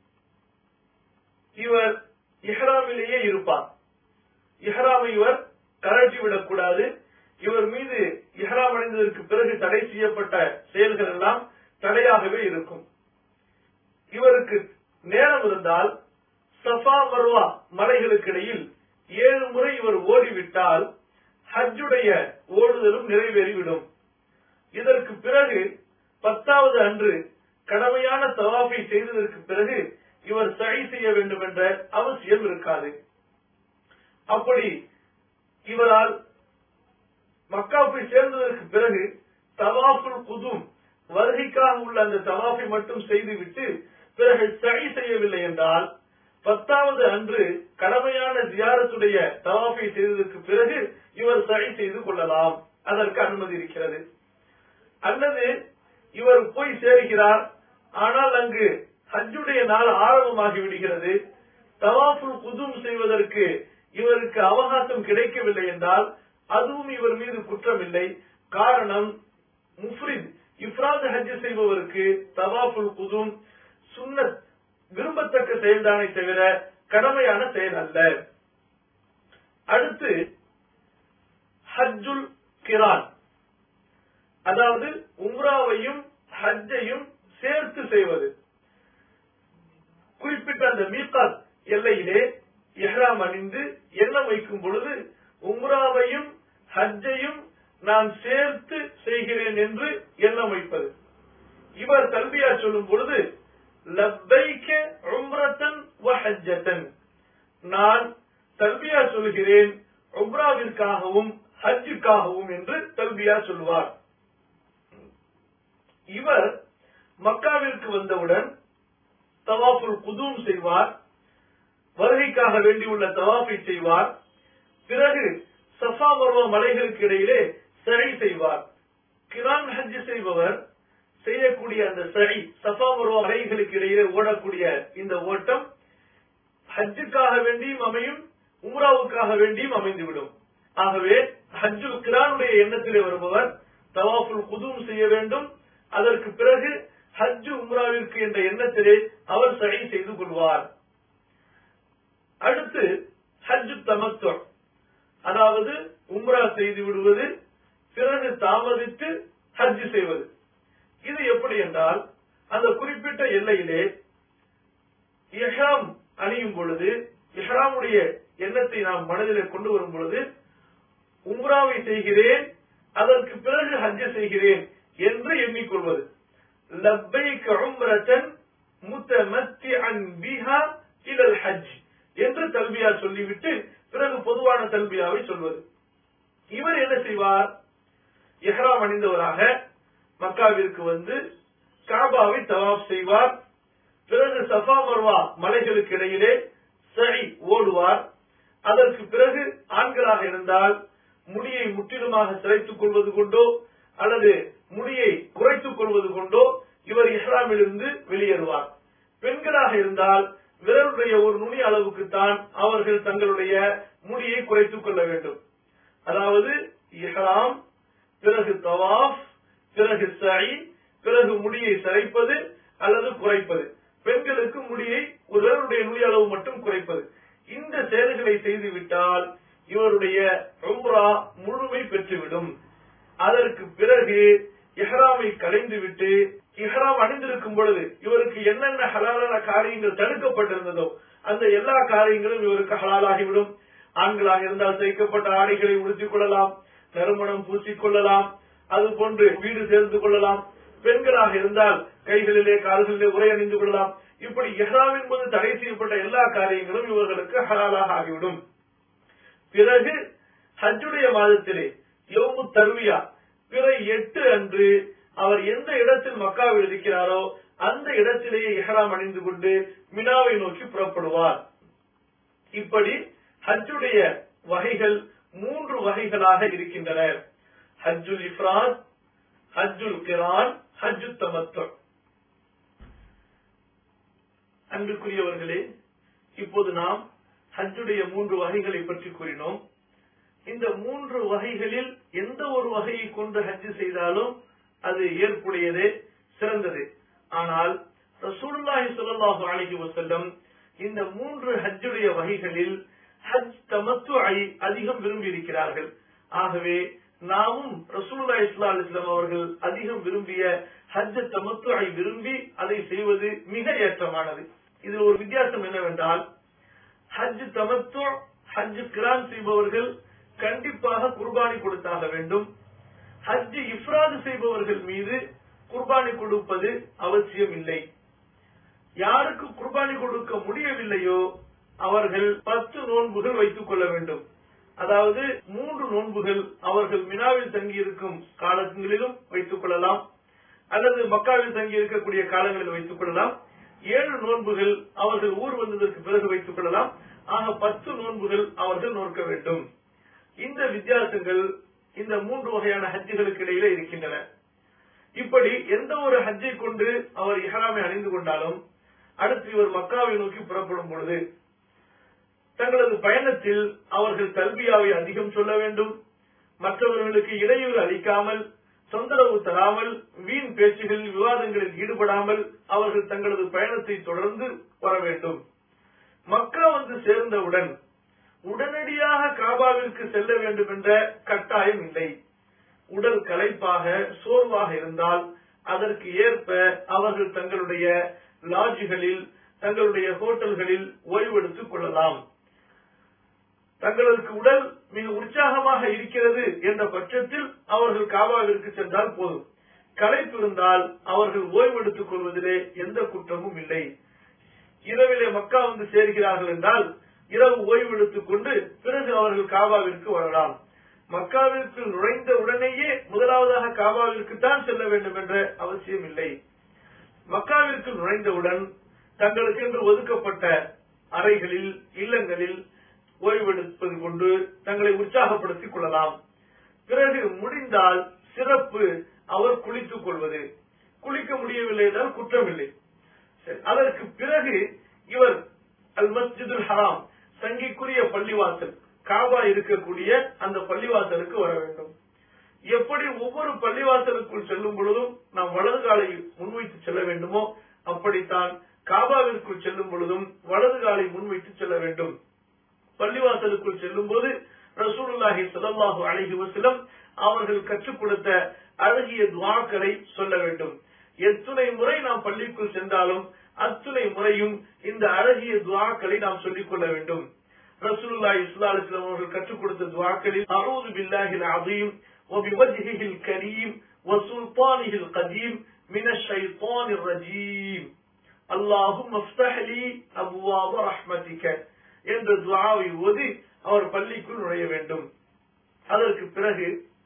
இவர் இஹ்ராமிலேயே இருப்பார் இஹ்ராமை இவர் கரட்டி விடக்கூடாது இவர் மீது இஹ்ராம் அடைந்ததற்கு பிறகு தடை செய்யப்பட்ட செயல்கள் எல்லாம் தடையாகவே இருக்கும் இவருக்கு நேரம் இருந்தால் சஃபா மர்வா மலைகளுக்கு இடையில் ஏழு முறை இவர் ஓடிவிட்டால் ஹஜ்ஜுடைய ஓடுதலும் நிறைவேறிவிடும் இதற்கு பிறகு பத்தாவது அன்று கடமையான தவாஃபை செய்ததற்கு பிறகு இவர் சரி செய்ய வேண்டும் என்ற அவசியம் இருக்காது அப்படி இவரால் மக்காவை சேர்ந்ததற்கு பிறகு தவாஃபுல் குதும் வருகைக்காக உள்ள அந்த தவாஃபை மட்டும் செய்துவிட்டு பிறகு சரி செய்யவில்லை என்றால் பத்தாவது அன்று கடமையான ஜியாரத்துடைய தவாஃபை செய்ததற்கு பிறகு இவர் சரி செய்து கொள்ளலாம் அதற்கு அனுமதி இருக்கிறது அல்லது இவர் போய் சேருகிறார் ஆனால் அங்கு ஹஜ்ஜுடைய நாள் ஆரம்பமாகி விடுகிறது தவாஃபுல் குதும் செய்வதற்கு இவருக்கு அவகாசம் கிடைக்கவில்லை என்றால் அதுவும் இவர் மீது குற்றம் இல்லை காரணம் முஃப்ரித் இஃப்ராத் ஹஜ் செய்பவருக்கு தவாஃபுல் குதும் சுன்னத் விரும்பத்தக்க செயல்தானே தவிர கடமையான செயல் அல்ல அடுத்து ஹஜ்ஜுல் கிரான் அதாவது உம்ராவையும் ஹஜ்ஜையும் சேர்த்து செய்வது குறிப்பிட்ட அந்த மீகாத் எல்லையிலே எஹ்ராம் அணிந்து எண்ணம் வைக்கும் பொழுது உம்ராவையும் ஹஜ்ஜையும் நான் சேர்த்து செய்கிறேன் என்று எண்ணம் வைப்பது இவர் தல்பியா சொல்லும் பொழுது லப்பைக்க உம்ரத்தன் வஹஜ்ஜத்தன் நான் தல்பியா சொல்கிறேன் உம்ராவிற்காகவும் ஹஜ்ஜுக்காகவும் என்று தல்பியா சொல்வார் இவர் மக்காவிற்கு வந்தவுடன் தவாஃபுல் குதூம் செய்வார் வருகைக்காக வேண்டியுள்ள தவாஃபை செய்வார் பிறகு சஃபா மர்வா மலைகளுக்கு இடையிலே சரி செய்வார் கிரான் ஹஜ் செய்பவர் செய்யக்கூடிய அந்த சரி சஃபா மர்வா மலைகளுக்கு இடையிலே ஓடக்கூடிய இந்த ஓட்டம் ஹஜ்ஜுக்காக வேண்டியும் அமையும் உம்ராவுக்காக வேண்டியும் அமைந்துவிடும் ஆகவே ஹஜ்ஜுல் கிரானுடைய எண்ணத்திலே வருபவர் தவாஃபுல் குதூம் செய்ய வேண்டும் அதற்கு பிறகு ஹஜ் உம்ராவிற்கு என்ற எண்ணத்திலே அவர் சரி செய்து கொள்வார் அடுத்து ஹஜ் தமத்துவம் அதாவது உம்ரா செய்து விடுவது பிறகு தாமதித்து ஹஜ் செய்வது இது எப்படி என்றால் அந்த குறிப்பிட்ட எல்லையிலே இஹ்ராம் அணியும் பொழுது இஹ்ராமுடைய எண்ணத்தை நாம் மனதிலே கொண்டு வரும் பொழுது உம்ராவை செய்கிறேன் அதற்கு பிறகு ஹஜ் செய்கிறேன் என்று எண்ணிக்கொள்வது லப்பைக் உம்ரத்தன் முத்தமத்திஅன் பிஹா இலல் ஹஜ் என்று தல்பியா சொல்லிவிட்டு பிறகு பொதுவான தல்பியாவை சொல்வது இவர் என்ன செய்வார் எஹ்ராம் அணிந்தவராக மக்காவிற்கு வந்து காபாவை தவாப் செய்வார் பிறகு சஃபா மர்வா மலைகளுக்கு இடையிலே சரி ஓடுவார் அதற்கு பிறகு ஆண்களாக இருந்தால் முடியை முற்றிலுமாக சிறைத்துக் கொள்வது கொண்டோ அல்லது முடியை குறைத்துக் கொள்வது கொண்டோ இவர் இஸ்லாமிலிருந்து வெளியேறுவார் பெண்களாக இருந்தால் விரலுடைய ஒரு நுனி அளவுக்குத்தான் அவர்கள் தங்களுடைய முடியை குறைத்துக் கொள்ள வேண்டும் அதாவது இஹ்ராம் பிறகு தவாஃப் பிறகு சை பிறகு முடியை சிறைப்பது அல்லது குறைப்பது பெண்களுக்கு முடியை ஒரு விரலுடைய நுனி அளவு மட்டும் குறைப்பது இந்த செயல்களை செய்துவிட்டால் இவருடைய உம்ரா முழுமை பெற்றுவிடும் அதற்கு பிறகு இஹ்ராமை கலைந்து விட்டு இஹ்ராம் அணிந்திருக்கும் பொழுது இவருக்கு என்னென்ன ஹலாலான காரியங்கள் தடுக்கப்பட்டிருந்ததோ அந்த எல்லா காரியங்களும் இவருக்கு ஹலாலாகிவிடும் ஆண்களாக இருந்தால் தைக்கப்பட்ட ஆடைகளை உடுத்திக் கொள்ளலாம் நறுமணம் பூசிக் கொள்ளலாம் அது போன்று வீடு சேர்ந்து கொள்ளலாம் பெண்களாக இருந்தால் கைகளிலே கால்களிலே உரை அணிந்து கொள்ளலாம் இப்படி இஹ்ராமின் போது தடை செய்யப்பட்ட எல்லா காரியங்களும் இவர்களுக்கு ஹலாலாக ஆகிவிடும் பிறகு ஹஜ்ஜுடைய மாதத்திலே யோமு தருவியா பிறை எட்டு அன்று அவர் எந்த இடத்தில் மக்காவில் இருக்கிறாரோ அந்த இடத்திலேயே இஹ்ராம் அணிந்து கொண்டு மினாவை நோக்கி புறப்படுவார் இப்படி ஹஜ்ஜுடைய வகைகள் மூன்று வகைகளாக இருக்கின்றன ஹஜ்ஜுல் இஃப்ராத் ஹஜ்ஜுல் கிரான் ஹஜ்ஜு தமத்து அன்புக்குரியவர்களே இப்போது நாம் ஹஜ்ஜுடைய மூன்று வகைகளை பற்றி கூறினோம் இந்த மூன்று வகைகளில் எந்த ஒரு வகையை கொண்டு ஹஜ் செய்தாலும் அது ஏற்புடையதே சிறந்தது ஆனால் ரசூலுல்லாஹி ஸல்லல்லாஹு அலைஹி வஸல்லம் இந்த மூன்று ஹஜ்ஜுடைய வகைகளில் ஹஜ் தமத்துஐ அதிகம் விரும்பி இருக்கிறார்கள் ஆகவே நாமும் ரசூலுல்லாஹி ஸல்லல்லாஹு அலைஹி வஸல்லம் அவர்கள் அதிகம் விரும்பிய ஹஜ் தமத்துஐ விரும்பி அதை செய்வது மிக ஏற்றமானது இதில் ஒரு வித்தியாசம் என்னவென்றால் ஹஜ் தமத்து ஹஜ் கிரான் செய்பவர்கள் கண்டிப்பாக குர்பானி கொடுத்தாக வேண்டும் ஹஜ் இஃப்ராது செய்பவர்கள் மீது குர்பானி கொடுப்பது அவசியம் இல்லை யாருக்கு குர்பானி கொடுக்க முடியவில்லையோ அவர்கள் பத்து நோன்புகள் வைத்துக் கொள்ள வேண்டும் அதாவது மூன்று நோன்புகள் அவர்கள் மினாவில் தங்கியிருக்கும் காலங்களிலும் வைத்துக் கொள்ளலாம் அல்லது மக்காவில் தங்கி இருக்கக்கூடிய காலங்களில் வைத்துக் கொள்ளலாம் ஏழு நோன்புகள் அவர்கள் ஊர் வந்ததற்கு பிறகு வைத்துக் கொள்ளலாம் ஆக பத்து நோன்புகள் அவர்கள் நோக்க வேண்டும் இந்த வித்தியாசங்கள் இந்த மூன்று வகையான ஹஜ்ஜுகளுக்கு இடையில இருக்கின்றன இப்படி எந்த ஒரு ஹஜ்ஜை கொண்டு அவர் இஹராமை அணிந்து கொண்டாலும் அடுத்து இவர் மக்காவை நோக்கி புறப்படும் பொழுது தங்களது பயணத்தில் அவர்கள் கல்வியாவை அதிகம் சொல்ல வேண்டும் மற்றவர்களுக்கு இடையூறு அளிக்காமல் தொந்தரவு தராமல் வீண் பேச்சுகளில் விவாதங்களில் ஈடுபடாமல் அவர்கள் தங்களது பயணத்தை தொடர்ந்து வர வேண்டும் மக்கா வந்து சேர்ந்தவுடன் உடனடியாக காபாவிற்கு செல்ல வேண்டும் என்ற கட்டாயம் இல்லை உடல் களைப்பாக சோர்வாக இருந்தால் அதற்கு ஏற்ப அவர்கள் தங்களுடைய லாட்ஜுகளில் தங்களுடைய ஹோட்டல்களில் ஓய்வெடுத்துக் கொள்ளலாம் தங்களுக்கு உடல் மிக உற்சாகமாக இருக்கிறது என்ற பட்சத்தில் அவர்கள் காபாவிற்கு சென்றால் போதும் களைப்பு இருந்தால் அவர்கள் ஓய்வெடுத்துக் கொள்வதிலே எந்த குற்றமும் இல்லை இரவிலே மக்கா வந்து சேர்கிறார்கள் என்றால் இரவு ஓய்வெடுத்துக் கொண்டு பிறகு அவர்கள் காபாவிற்கு வரலாம் மக்காவிற்கு நுழைந்த உடனேயே முதலாவதாக காபாவிற்கு தான் செல்ல வேண்டும் என்ற அவசியம் இல்லை மக்காவிற்கு நுழைந்தவுடன் தங்களுக்கென்று ஒதுக்கப்பட்ட அறைகளில் இல்லங்களில் ஓய்வெடுப்பது கொண்டு தங்களை உற்சாகப்படுத்திக் கொள்ளலாம் பிறகு முடிந்தால் சிறப்பு அவர் குளித்துக் கொள்வது குளிக்க முடியவில்லை என்றால் குற்றமில்லை சரி, அதற்கு பிறகு இவர் அல் மஸ்ஜிதுல் ஹராம் சங்கிக்குரிய பள்ளிவாசல் காபா இருக்கக்கூடிய அந்த பள்ளிவாசலுக்கு வர வேண்டும் எப்படி ஒவ்வொரு பள்ளிவாசலுக்குள் செல்லும் பொழுதும் நாம் வலது காலை முன்வைத்து செல்ல வேண்டுமோ அப்படித்தான் காபாவிற்குள் செல்லும் பொழுதும் வலது காலை முன்வைத்து செல்ல வேண்டும் பள்ளிவாசலுக்குள் செல்லும் போது ரசூலுல்லாஹி ஸல்லல்லாஹு அலைஹி வஸல்லம் அவர்கள் கற்றுக் கொடுத்த அழகிய துஆக்களை சொல்ல வேண்டும் எத்துணை முறை நாம் பள்ளிக்குள் சென்றாலும் அத்துணை முறையும் இந்த அழகிய துஆக்களை நாம் சொல்லிக் கொள்ள வேண்டும் ரசூலுல்லாஹி ஸல்லல்லாஹு அலைஹி வஸல்லம் அவர்கள் கற்றுக் கொடுத்த துஆக்களில் அஊது பில்லாஹில் அஸீம் وبوجهه الكريم وسلطانه القديم من الشيطان الرجيم اللهم افتح لي أبواب رحمتك என்ற துவாவை ஓதி அவர் பள்ளிக்குள் நுழைய வேண்டும் அதற்கு பிறகு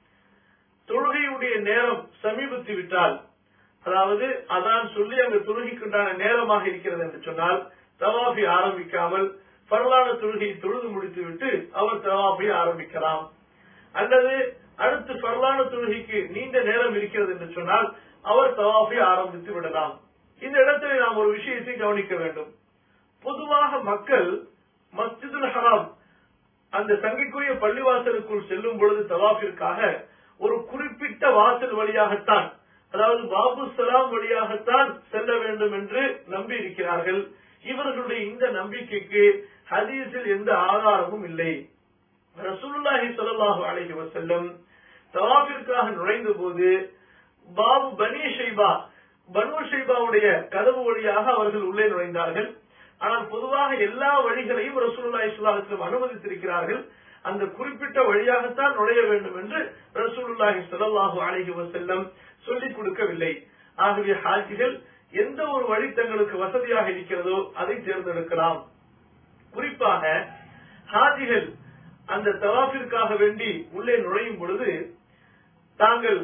தொழுகையுடைய நேரம் சமீபித்து விட்டால் அதாவது அதான் சொல்லி அங்கு தொழுகைக்குண்டான நேரமாக இருக்கிறது என்று சொன்னால் தவாஃபி ஆரம்பிக்காமல் பரலான தொழுகையை தொழுது முடித்துவிட்டு அவர் தவாஃபை ஆரம்பிக்கலாம் அல்லது அடுத்து பரலான தொழுகைக்கு நீண்ட நேரம் இருக்கிறது என்று சொன்னால் அவர் தவாஃபை ஆரம்பித்து விடலாம் இந்த இடத்தில் நாம் ஒரு விஷயத்தை கவனிக்க வேண்டும் பொதுவாக மக்கள் மஸ்ஜிதுல் ஹராம் அந்த சங்கைக்குரிய பள்ளிவாசலுக்குள் செல்லும் பொழுது தவாஃபிற்காக ஒரு குறிப்பிட்ட வாசல் வழியாகத்தான் அதாவது பாபு சலாம் வழியாகத்தான் செல்ல வேண்டும் என்று நம்பி இருக்கிறார்கள் இவர்களுடைய இந்த நம்பிக்கைக்கு ஹதீஸில் எந்த ஆதாரமும் இல்லை ரசூலுல்லாஹி ஸல்லல்லாஹு அலைஹி வஸல்லம் தவாஃபிற்காக நுழைந்த போது பாபு பனி ஷைபா பனு ஷைபாவுடைய கதவு வழியாக அவர்கள் உள்ளே நுழைந்தார்கள் ஆனால் பொதுவாக எல்லா வழிகளையும் ரசூலுல்லாஹி ஸல்லல்லாஹு அலைஹி வஸல்லம் அனுமதித்திருக்கிறார்கள் அந்த குறிப்பிட்ட வழியாகத்தான் நுழைய வேண்டும் என்று ரசூலுல்லாஹி ஸல்லல்லாஹு அலைஹி வஸல்லம் சொல்லிக் கொடுக்கவில்லை ஆகவே ஹாஜிகள் எந்த ஒரு வழி தங்களுக்கு வசதியாக இருக்கிறதோ அதை தேர்ந்தெடுக்கலாம் குறிப்பாக ஹாஜிகள் அந்த தவாஃபிற்காக வேண்டி உள்ளே நுழையும் பொழுது தாங்கள்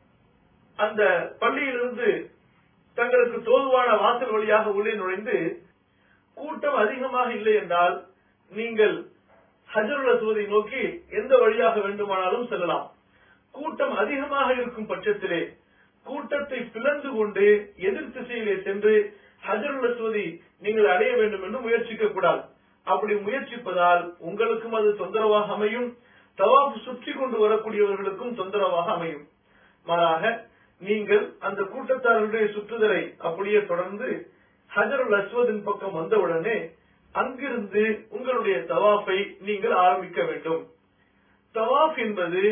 அந்த பள்ளியிலிருந்து தங்களுக்கு தோதுவான வாசல் வழியாக உள்ளே நுழைந்து கூட்டம் அதிகமாக இல்லை என்றால் நீங்கள் ஹஜருல் அஸ்வதை நோக்கி எந்த வழியாக வேண்டுமானாலும் செல்லலாம் கூட்டம் அதிகமாக இருக்கும் பட்சத்திலே கூட்டத்தை பிளந்து கொண்டு எதிர் திசையிலே சென்று ஹஜருல் அஸ்வதி நீங்கள் அடைய வேண்டும் என்று முயற்சிக்க கூடாது அப்படி முயற்சிப்பதால் உங்களுக்கும் அது தொந்தரவாக அமையும் தவாப் சுற்றி கொண்டு வரக்கூடியவர்களுக்கும் தொந்தரவாக அமையும் மாறாக நீங்கள் அந்த கூட்டத்தார்களுடைய சுற்றுதலை அப்படியே தொடர்ந்து ஹஜருல் அஸ்வதின் பக்கம் வந்தவுடனே அங்கிருந்து உங்களுடைய தவாஃபை நீங்கள் ஆரம்பிக்க வேண்டும் தவாஃப் என்பது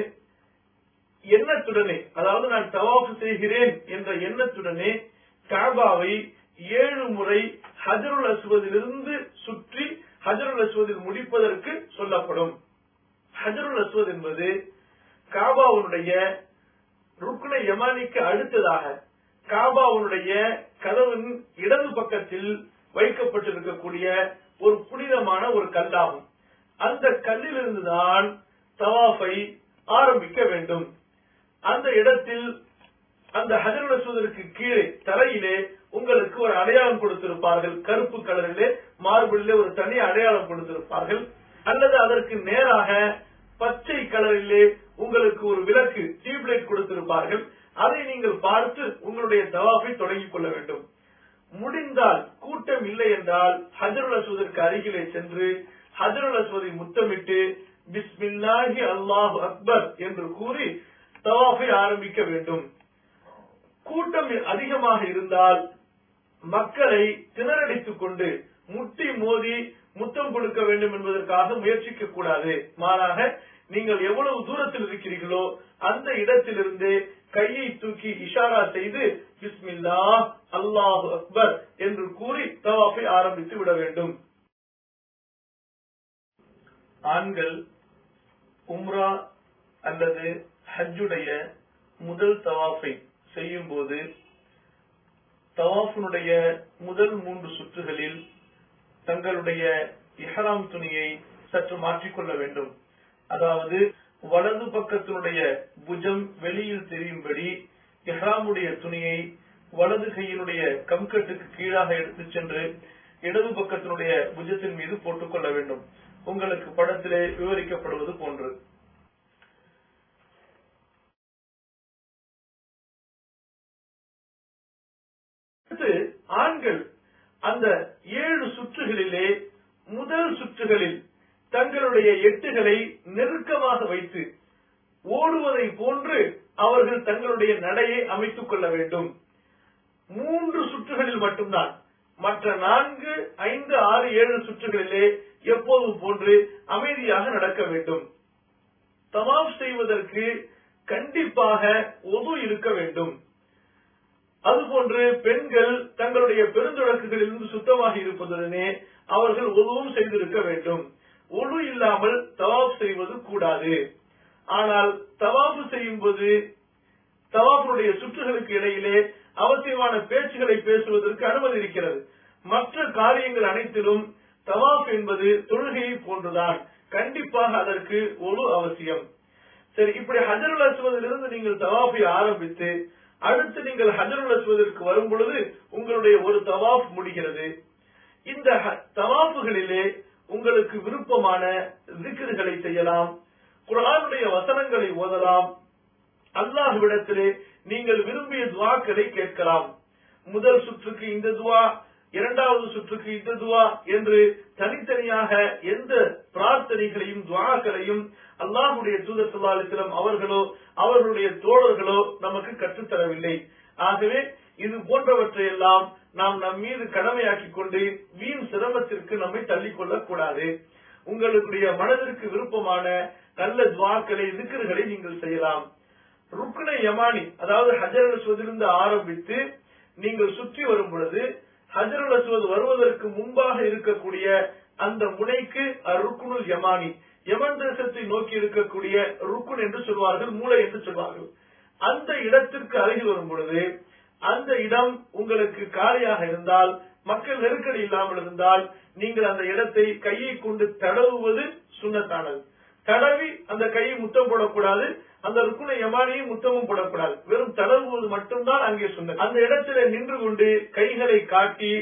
எண்ணத்துடனே அதாவது நான் தவாஃப் செய்கிறேன் என்ற எண்ணத்துடனே காபாவை ஏழு முறை ஹஜருல் அஸ்வதிலிருந்து சுற்றி ஹஜருல் அஸ்வதில் முடிப்பதற்கு சொல்லப்படும் ஹஜருல் அஸ்வத் என்பது காபாவுடைய ருக்ன யமானிக்கு அடுத்ததாக காபாவுடைய கதவின் இடது பக்கத்தில் வைக்கப்பட்டிருக்கக்கூடிய ஒரு புனிதமான ஒரு கல்லாகும் அந்த கல்லிலிருந்துதான் தவாஃபை ஆரம்பிக்க வேண்டும் அந்த இடத்தில் அந்த ஹஜருல் அஸ்வதற்கு கீழே தரையிலே உங்களுக்கு ஒரு அடையாளம் கொடுத்திருப்பார்கள் கருப்பு கலரிலே மார்பிளிலே ஒரு தனி அடையாளம் கொடுத்திருப்பார்கள் அல்லது அதற்கு நேராக பச்சை கலரிலே உங்களுக்கு ஒரு விளக்கு டியூப்லைட் கொடுத்திருப்பார்கள் அதை நீங்கள் பார்த்து உங்களுடைய தவாஃபை தொடங்கிக் கொள்ள வேண்டும் முடிந்தால் கூட்டம் இல்லை என்றால் ஹஜருல் அஸ்வதற்கு அருகிலே சென்று ஹஜருல் அஸ்வதை முத்தமிட்டு பிஸ்மில்லாஹி அல்லாஹு அக்பர் என்று கூறி தவாஃபை ஆரம்பிக்க வேண்டும் கூட்டம் அதிகமாக இருந்தால் மக்களை திணறடித்துக் கொண்டு முட்டி மோதி முத்தம் கொடுக்க வேண்டும் என்பதற்காக முயற்சிக்க கூடாது மாறாக நீங்கள் எவ்வளவு தூரத்தில் இருக்கிறீர்களோ அந்த இடத்திலிருந்து கையை தூக்கி இஷாரா செய்து பிஸ்மில்லா அல்லாஹு அக்பர் என்று கூறி தவாஃபை ஆரம்பித்து விட வேண்டும் ஆண்கள் உம்ரா அல்லது ஹஜ்ஜுடைய முதல் தவாஃபை செய்யும் போது தவாஃபினுடைய முதல் மூன்று சுற்றுகளில் தங்களுடைய இஹராம் துணியை சற்று மாற்றிக்கொள்ள வேண்டும் அதாவது வலது பக்கத்தினுடைய புஜம் வெளியில் தெரியும்படி இஹ்ராமுடைய துணியை வலது கையினுடைய கம்கட்டுக்கு கீழாக எடுத்துச் சென்று இடது பக்கத்தினுடைய புஜத்தின் மீது போட்டுக்கொள்ள வேண்டும் உங்களுக்கு படத்திலே விவரிக்கப்படுவது போன்று அடுத்து ஆண்கள் அந்த ஏழு சுற்றுகளிலே முதல் சுற்றுகளில் தங்களுடைய எட்டுகளை நெருக்கமாக வைத்து ஓடுவதை போன்று அவர்கள் தங்களுடைய நடையை அமைத்துக் கொள்ள வேண்டும் மூன்று சுற்றுகளில் மட்டும்தான் மற்ற நான்கு ஐந்து ஆறு ஏழு சுற்றுகளிலே எப்போதும் போன்று அமைதியாக நடக்க வேண்டும் தவாப் செய்வதற்கு கண்டிப்பாக ஒது இருக்க வேண்டும் அதுபோன்று பெண்கள் தங்களுடைய பெருந்தொடக்குகளிலிருந்து சுத்தமாக இருப்பதுடனே அவர்கள் ஒதுவும் செய்திருக்க வேண்டும் ஒழு இல்லாமல் தவாப் செய்வது கூடாது ஆனால் தவாப்பு செய்யும் போது தவாப்புடைய சுற்றுகளுக்கு இடையிலே அவசியமான பேச்சுகளை பேசுவதற்கு அனுமதி இருக்கிறது மற்ற காரியங்கள் அனைத்திலும் தவாப் என்பது தொழுகையை போன்றுதான் கண்டிப்பாக அதற்கு ஒழு அவசியம் சரி இப்படி ஹஜருல் அஸ்வதிலிருந்து நீங்கள் தவாஃபை ஆரம்பித்து அடுத்து நீங்கள் ஹஜருல் அஸ்வதிற்கு வரும் பொழுது உங்களுடைய ஒரு தவாஃப் முடிகிறது இந்த தவாஃபுகளிலே உங்களுக்கு விருப்பமான திக்ருகளை செய்யலாம் குரானுடைய வசனங்களை ஓதலாம் அல்லாஹ்விடத்திலே நீங்கள் விரும்பிய துவாக்களை கேட்கலாம் முதல் சுற்றுக்கு இந்த துவா இரண்டாவது சுற்றுக்கு இந்த துவா என்று தனித்தனியாக எந்த பிரார்த்தனைகளையும் துவாக்களையும் அல்லாஹுடைய தூதர் சொல்லாலிசிலம் அவர்களோ அவர்களுடைய தோழர்களோ நமக்கு கற்றுத்தரவில்லை ஆகவே இது போன்றவற்றை எல்லாம் நாம் நம் மீது கடமையாக்கிக் கொண்டு வீண் சிரமத்திற்கு நம்மை தள்ளிக் கொள்ளக் கூடாது உங்களுடைய மனதிற்கு விருப்பமான நல்ல துவாக்களை திக்கர்களை நீங்கள் செய்யலாம் ருக்குனை யமானி அதாவது ஹஜர் அஸ்வதிலிருந்து ஆரம்பித்து நீங்கள் சுற்றி வரும் பொழுது ஹஜர் அஸ்வத் வருவதற்கு முன்பாக இருக்கக்கூடிய அந்த முனைக்கு ருக்குனுல் யமானி யமன் தேசத்தை நோக்கி இருக்கக்கூடிய ருக்குன் என்று சொல்வார்கள் மூளை என்று சொல்வார்கள் அந்த இடத்திற்கு அருகில் வரும் பொழுது அந்த இடம் உங்களுக்கு காலியாக இருந்தால் மக்கள் நெருக்கடி இல்லாமல் இருந்தால் நீங்கள் அந்த இடத்தை கையை கொண்டு தடவுவது சுண்ணத்தானது தடவி அந்த கையை முத்தம் போடக்கூடாது அந்த ருக்குனை யமானியும் முத்தமும் போடக்கூடாது வெறும் தடவுவது மட்டும்தான் அங்கே சொன்ன அந்த இடத்துல நின்று கொண்டு கைகளை காட்டி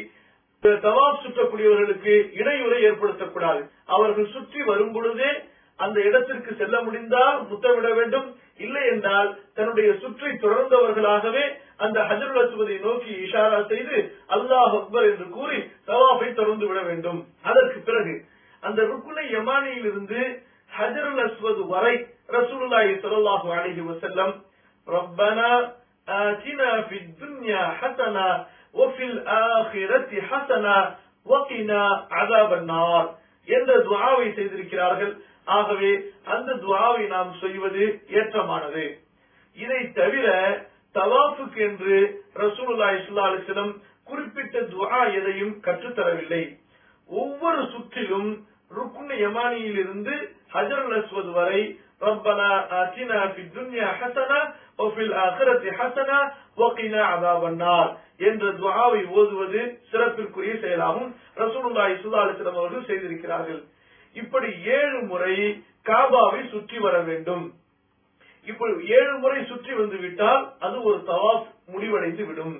தவாப் சுற்றக்கூடியவர்களுக்கு இடையூறை ஏற்படுத்தக்கூடாது அவர்கள் சுற்றி வரும் பொழுதே அந்த இடத்திற்கு செல்ல முடிந்தால் முத்தமிட வேண்டும் இல்லை என்றால் தன்னுடைய சுற்றி தொடர்ந்தவர்களாகவே அந்த ஹஜருல் அசுவதை நோக்கி இஷாரா செய்து அல்லாஹ் அக்பர் என்று கூறி தவாஃபை தொடர்ந்து விட வேண்டும் அதற்கு பிறகு அந்த ருக்குனை யமானியில் இருந்து ஹஜருல் அஸ்வது வரை ரசூலுல்லாஹி ஸல்லல்லாஹு அலைஹி வஸல்லம் ரப்பனா آتنا في الدنيا حسنة وفي الآخرة حسنة وقنا عذاب النار என்ற துவாவை செய்திருக்கிறார்கள் ஆகவே அந்த துவாவை நாம் செய்வது ஏற்றமானது இதை தவிர தவாஃபுக்கு என்று ரசூலுல்லாஹி ஸல்லல்லாஹு அலைஹி வஸல்லம் குறிப்பிட்ட துஆ எதையும் கற்றுத்தரவில்லை ஒவ்வொரு சுற்றிலும் ருக்குன் யமானியில் இருந்து ஹஜர் அஸ்வத் வரை ربنا آتنا في الدنيا حسنة وفي الآخرة حسنة وقنا عذاب النار என்ற துஆவை ஓதுவது சிறப்பிற்குரிய செயலாகும் ரசூலுல்லாஹி ஸல்லல்லாஹு அலைஹி வஸல்லம் அவர்கள் செய்திருக்கிறார்கள் இப்படி ஏழு முறை காபாவை சுற்றி வர வேண்டும் இப்படி ஏழு முறை சுற்றி வந்து விட்டால் அது ஒரு தவாஃப் முடிவடைந்து விடும்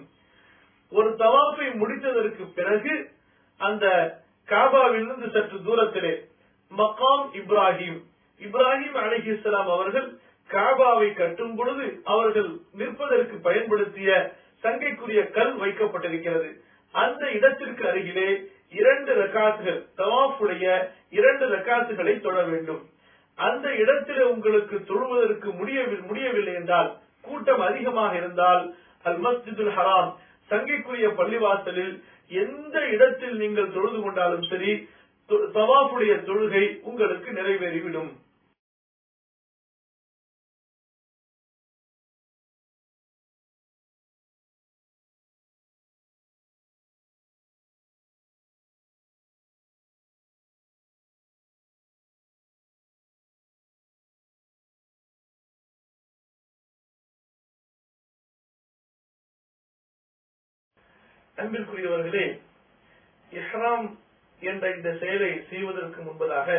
ஒரு தவாஃபை முடித்ததற்கு பிறகு அந்த காபாவிலிருந்து சற்று தூரத்திலே மக்காம் இப்ராஹிம் இப்ராஹிம் அலிஹிஸ்லாம் அவர்கள் காபாவை கட்டும் பொழுது அவர்கள் நிற்பதற்கு பயன்படுத்திய சங்கைக்குரிய கல் வைக்கப்பட்டிருக்கிறது அந்த இடத்திற்கு அருகிலே இரண்டு ரக்காத்துகள் தவாஃபுடைய இரண்டு ரக்காத்துகளை தொழ வேண்டும் அந்த இடத்திலே உங்களுக்கு தொழுவதற்கு முடியவில்லை முடியவில்லை என்றால் கூட்டம் அதிகமாக இருந்தால் அல் மஸ்ஜிதுல் ஹராம் சங்கைக்குரிய பள்ளிவாசலில் எந்த இடத்தில் நீங்கள் தொழுது கொண்டாலும் சரி தவாஃபுடைய தொழுகை உங்களுக்கு நிறைவேறிவிடும் அன்பிற்குரியவர்களே இஹ்ராம் என்ற இந்த செயலை செய்வதற்கு முன்பதாக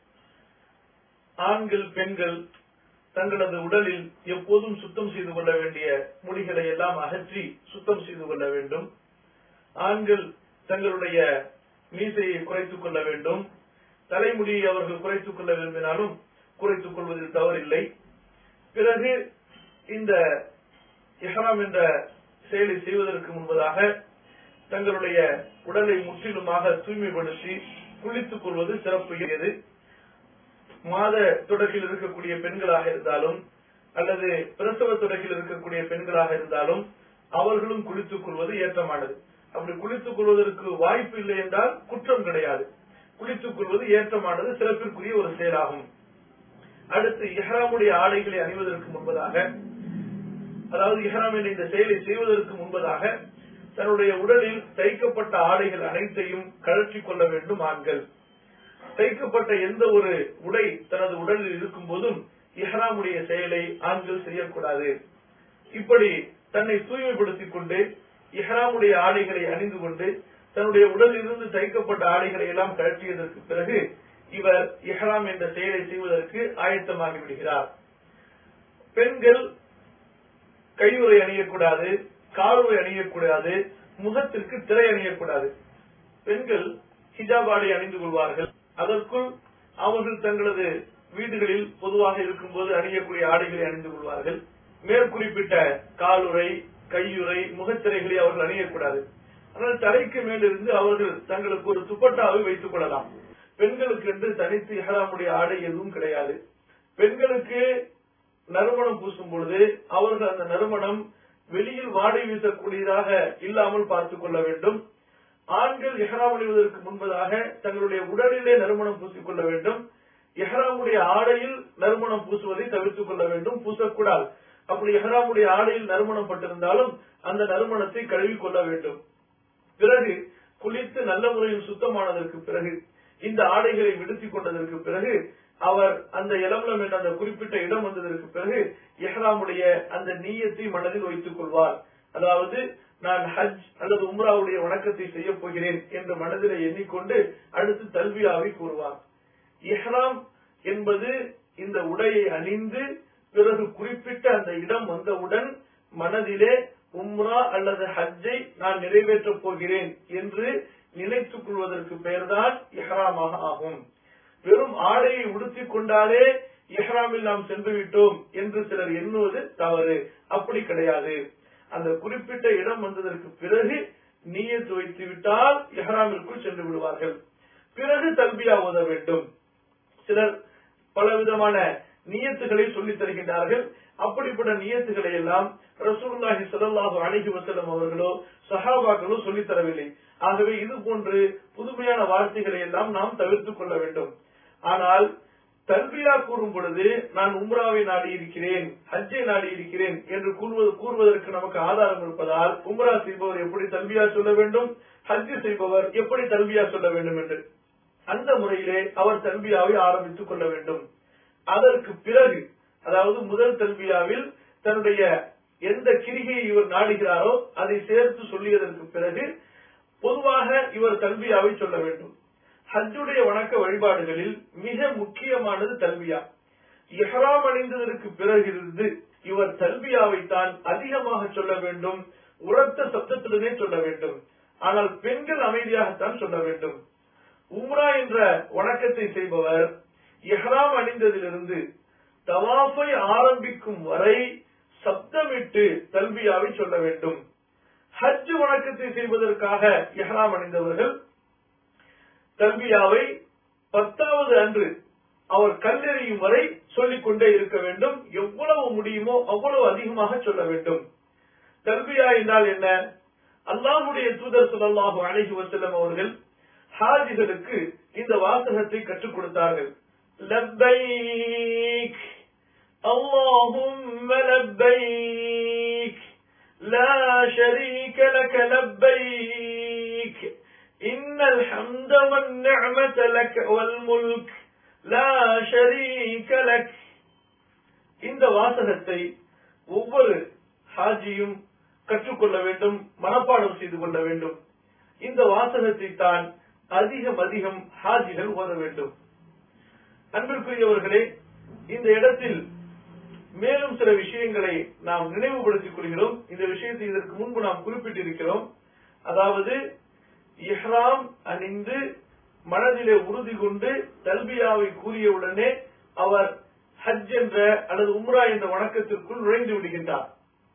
ஆண்கள் பெண்கள் தங்களது உடலில் எப்போதும் சுத்தம் செய்து கொள்ள வேண்டிய முடிகளை எல்லாம் அகற்றி சுத்தம் செய்து கொள்ள வேண்டும் ஆண்கள் தங்களுடைய மீசையை குறைத்துக் கொள்ள வேண்டும் தலைமுடியை அவர்கள் குறைத்துக் கொள்ள விரும்பினாலும் குறைத்துக் கொள்வதில் தவறில்லை பிறகு இந்த இஹ்ராம் என்ற செயலை செய்வதற்கு முன்பதாக தங்களுடைய உடலை முற்றிலுமாக தூய்மைப்படுத்தி குளித்துக் கொள்வது சிறப்புகிறது மாத தொடக்கில் இருக்கக்கூடிய பெண்களாக இருந்தாலும் அல்லது பிரசவ தொடக்கில் இருக்கக்கூடிய பெண்களாக இருந்தாலும் அவர்களும் குளித்துக் கொள்வது ஏற்றமானது அப்படி குளித்துக் கொள்வதற்கு வாய்ப்பு இல்லை என்றால் குற்றம் கிடையாது குளித்துக் கொள்வது ஏற்றமானது சிறப்பிற்குரிய ஒரு செயலாகும் அடுத்து இஹ்ராமுடைய ஆடைகளை அணிவதற்கு முன்பதாக அதாவது இஹ்ராம் என்ற இந்த செயலை செய்வதற்கு முன்பதாக தன்னுடைய உடலில் தைக்கப்பட்ட ஆடைகள் அனைத்தையும் கழற்றிக் கொள்ள வேண்டும் ஆண்கள் தைக்கப்பட்ட எந்த ஒரு உடை தனது உடலில் இருக்கும் போதும் இஹ்ராமுடைய செயலை ஆண்கள் செய்யக்கூடாது இப்படி தன்னை தூய்மைப்படுத்திக் கொண்டு இஹ்ராமுடைய ஆடைகளை அணிந்து கொண்டு தன்னுடைய உடலில் இருந்து தைக்கப்பட்ட ஆடைகளை எல்லாம் கழற்றியதற்கு பிறகு இவர் இஹ்ராம் என்ற செயலை செய்வதற்கு ஆயத்தமாகி விடுகிறார் பெண்கள் கையுறை அணியக்கூடாது காலுறை அணியக்கூடாது முகத்திற்கு திரை அணியக்கூடாது பெண்கள் ஹிஜாப் ஆடை அணிந்து கொள்வார்கள் அதற்குள் அவர்கள் தங்களது வீடுகளில் பொதுவாக இருக்கும்போது அணியக்கூடிய ஆடைகளை அணிந்து கொள்வார்கள் மேற்குறிப்பிட்ட காலுறை கையுறை முகத்திரைகளை அவர்கள் அணியக்கூடாது ஆனால் தலைக்கு மேலிருந்து அவர்கள் தங்களுக்கு ஒரு துப்பட்டாவை வைத்துக் கொள்ளலாம் பெண்களுக்கு என்று தனித்து இஹராமுடைய ஆடை எதுவும் கிடையாது பெண்களுக்கு நறுமணம் பூசும் பொழுது அவர்கள் அந்த நறுமணம் வெளியில் வாடை வீசக்கூடியதாக இல்லாமல் பார்த்துக் கொள்ள வேண்டும் ஆண்கள் எஹராம் அணிவதற்கு முன்பதாக தங்களுடைய உடலிலே நறுமணம் பூசிக்கொள்ள வேண்டும் எஹராமுடைய ஆடையில் நறுமணம் பூசுவதை தவிர்த்துக் கொள்ள வேண்டும் பூசக்கூடாது அப்படி எஹ்ராமுடைய ஆடையில் நறுமணம் பட்டிருந்தாலும் அந்த நறுமணத்தை கழுவி கொள்ள வேண்டும் பிறகு குளித்து நல்ல முறையில் சுத்தமானதற்கு பிறகு இந்த ஆடைகளை விடுத்திக் கொண்டதற்கு பிறகு அவர் அந்த இளமலம் என்ற அந்த குறிப்பிட்ட இடம் வந்ததற்கு பிறகு எஹ்ராமுடைய அந்த நீயத்தை மனதில் வைத்துக் கொள்வார் அதாவது நான் ஹஜ் அல்லது உம்ராவுடைய வணக்கத்தை செய்ய போகிறேன் என்று மனதில் எண்ணிக்கொண்டு அடுத்து தல்வியாவை கூறுவார் இஹ்ராம் என்பது இந்த உடையை அணிந்து பிறகு குறிப்பிட்ட அந்த இடம் வந்தவுடன் மனதிலே உம்ரா அல்லது ஹஜ்ஜை நான் நிறைவேற்றப் போகிறேன் என்று நினைத்துக் கொள்வதற்கு பெயர்தான் இஹ்ராமாக ஆகும் வெறும் ஆடையை உடுத்திக் கொண்டாலே இஹ்ராமில் நாம் சென்று விட்டோம் என்று சிலர் எண்ணுவது தவறு அப்படி கிடையாது அந்த குறிப்பிட்ட இடம் வந்ததற்கு பிறகு நீயத்து வைத்து விட்டால் இஹ்ராமிற்குள் சென்று விடுவார்கள் பிறகு தல்பியா ஓத வேண்டும் சிலர் பலவிதமான நியத்துகளை சொல்லித் தருகின்றார்கள் அப்படிப்பட்ட நியத்துகளை எல்லாம் ரசூலுல்லாஹி ஸல்லல்லாஹு அலைஹி வஸல்லம் அவர்களோ சஹாபாக்களோ சொல்லித் தரவில்லை ஆகவே இது போன்று புதுமையான வார்த்தைகளை எல்லாம் நாம் தவிர்த்துக் கொள்ள வேண்டும் ஆனால் தல்பியா கூறும் பொழுது நான் உம்ராவை நாடி இருக்கிறேன் ஹஜ்ஜை நாடி இருக்கிறேன் என்று கூறுவது கூறுவதற்கு நமக்கு ஆதாரம் இருப்பதால் உம்ரா செய்பவர் எப்படி தல்பியா சொல்ல வேண்டும் ஹஜ் செய்பவர் எப்படி தல்பியா சொல்ல வேண்டும் என்று அந்த முறையிலே அவர் தல்பியாவை ஆரம்பித்துக் கொள்ள வேண்டும் அதற்கு பிறகு அதாவது முதல் தல்பியாவில் தன்னுடைய எந்த கிரிகையை இவர் நாடுகிறாரோ அதை சேர்த்து சொல்லியதற்கு பிறகு பொதுவாக இவர் தல்பியாவை சொல்ல வேண்டும் ஹஜ்ஜுடைய வணக்க வழிபாடுகளில் மிக முக்கியமானது தல்பியா இஹ்ராம் அணிந்ததற்கு பிறகிருந்து இவர் தல்பியாவை தான் அதிகமாக சொல்ல வேண்டும் உரத்த சப்தத்துடனே சொல்ல வேண்டும் ஆனால் பெண்கள் அமைதியாகத்தான் சொல்ல வேண்டும் உம்ரா என்ற வணக்கத்தை செய்பவர் இஹ்ராம் அணிந்ததிலிருந்து தவாஃபை ஆரம்பிக்கும் வரை சப்தமிட்டு தல்பியாவை சொல்ல வேண்டும் ஹஜ் வணக்கத்தை செய்வதற்காக இஹ்ராம் அணிந்தவர்கள் தல்பியாவை பத்தாவது அன்று அவர் கல்லெறியும் வரை சொல்லிக் கொண்டே இருக்க வேண்டும் எவ்வளவு முடியுமோ அவ்வளவு அதிகமாக சொல்ல வேண்டும் தல்பியா என்றால் என்ன அல்லாஹுடைய தூதர் சொல்லல்லாஹு அலைஹி வஸல்லம் அவர்கள் ஹாஜிகளுக்கு இந்த வாசகத்தை கற்றுக் கொடுத்தார்கள் லப்பைக் اللهم لبيك لا شريك لك لبيك إن الحمد والنعمة لك والملك لا شريك لك இந்த வாசகத்தை ஒவ்வொரு ஹாஜியும் கற்றுக்கொள்ள வேண்டும் மனப்பாடம் செய்து கொள்ள வேண்டும் இந்த வாசகத்தை தான் அதிகம் அதிகம் ஹாஜிகள் ஓத வேண்டும் அன்பிற்குரியவர்களே இந்த இடத்தில் மேலும் சில விஷயங்களை நாம் நினைவுபடுத்திக் கொள்கிறோம் இந்த விஷயத்தை இதற்கு முன்பு நாம் குறிப்பிட்டிருக்கிறோம் அதாவது இஹ்ராம் அணிந்து மனதிலே உறுதி கொண்டு தல்பியாவை கூறியவுடனே அவர் ஹஜ் என்ற அல்லது உம்ரா என்ற வணக்கத்திற்குள் நுழைந்து விடுகின்றார்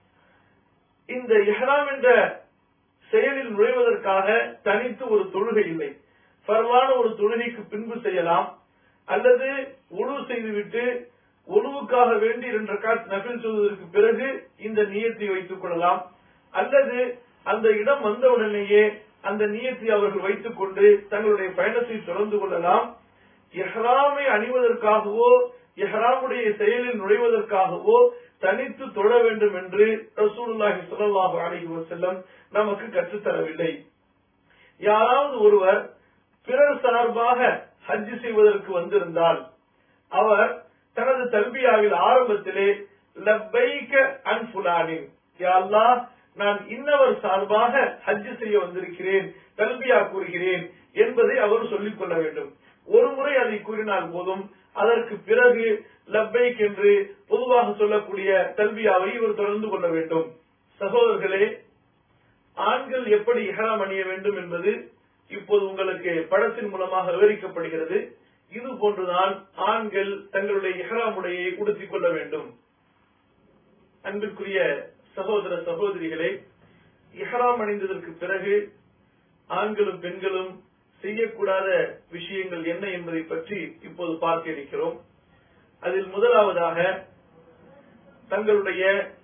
இந்த இஹ்ராம் என்ற செயலில் நுழைவதற்காக தனித்து ஒரு தொழுகை இல்லை பரவான ஒரு தொழுகைக்கு பின்பு செய்யலாம் அல்லது உழு செய்துவிட்டு உழுவுக்காக வேண்டி இரண்டு ரக்காத் நபில் சொல்வதற்கு பிறகு இந்த நியத்தை வைத்துக் கொள்ளலாம் அல்லது அந்த இடம் வந்தவுடனேயே அந்த நியத்தை அவர்கள் வைத்துக் கொண்டு தங்களுடைய பயணத்தை தொடர்ந்து கொள்ளலாம் எஹ்ராமை அணிவதற்காகவோ எஹ்ராமுடைய செயலில் நுழைவதற்காகவோ தனித்து தொழ வேண்டும் என்று ரசூலுல்லாஹி ஸல்லல்லாஹு அலைஹி வஸல்லம் நமக்கு கற்றுத்தரவில்லை யாராவது ஒருவர் பிறர் சார்பாக ஹஜ் செய்வதற்கு வந்திருந்தால் அவர் தனது தல்பியாவில் ஆரம்பத்திலே லப்பைக்க அன் ஃபுலானின் யா அல்லாஹ் நான் இன்னவர் சார்பாக ஹஜ் செய்ய வந்திருக்கிறேன் தல்பியா கூறுகிறேன் என்பதை அவர் சொல்லிக் கொள்ள வேண்டும் ஒரு முறை அதை கூறினால் போதும் அதற்கு பிறகு லப்பைக் என்று பொதுவாக சொல்லக்கூடிய தல்பியாவை இவர் தொடர்ந்து கொள்ள வேண்டும் சகோதரர்களே ஆண்கள் எப்படி இஹராம் அணிய வேண்டும் என்பது இப்போது உங்களுக்கு படத்தின் மூலமாக விவரிக்கப்படுகிறது இது போன்றுதான் ஆண்கள் தங்களுடைய இஹராம் உடையை உடுத்திக் கொள்ள வேண்டும் அன்பிற்குரிய சகோதர சகோதரிகளே இஹராம் அணிந்ததற்கு பிறகு ஆண்களும் பெண்களும் செய்யக்கூடாத விஷயங்கள் என்ன என்பதை பற்றி இப்போது பார்க்க இருக்கிறோம் அதில் முதலாவதாக தங்களுடைய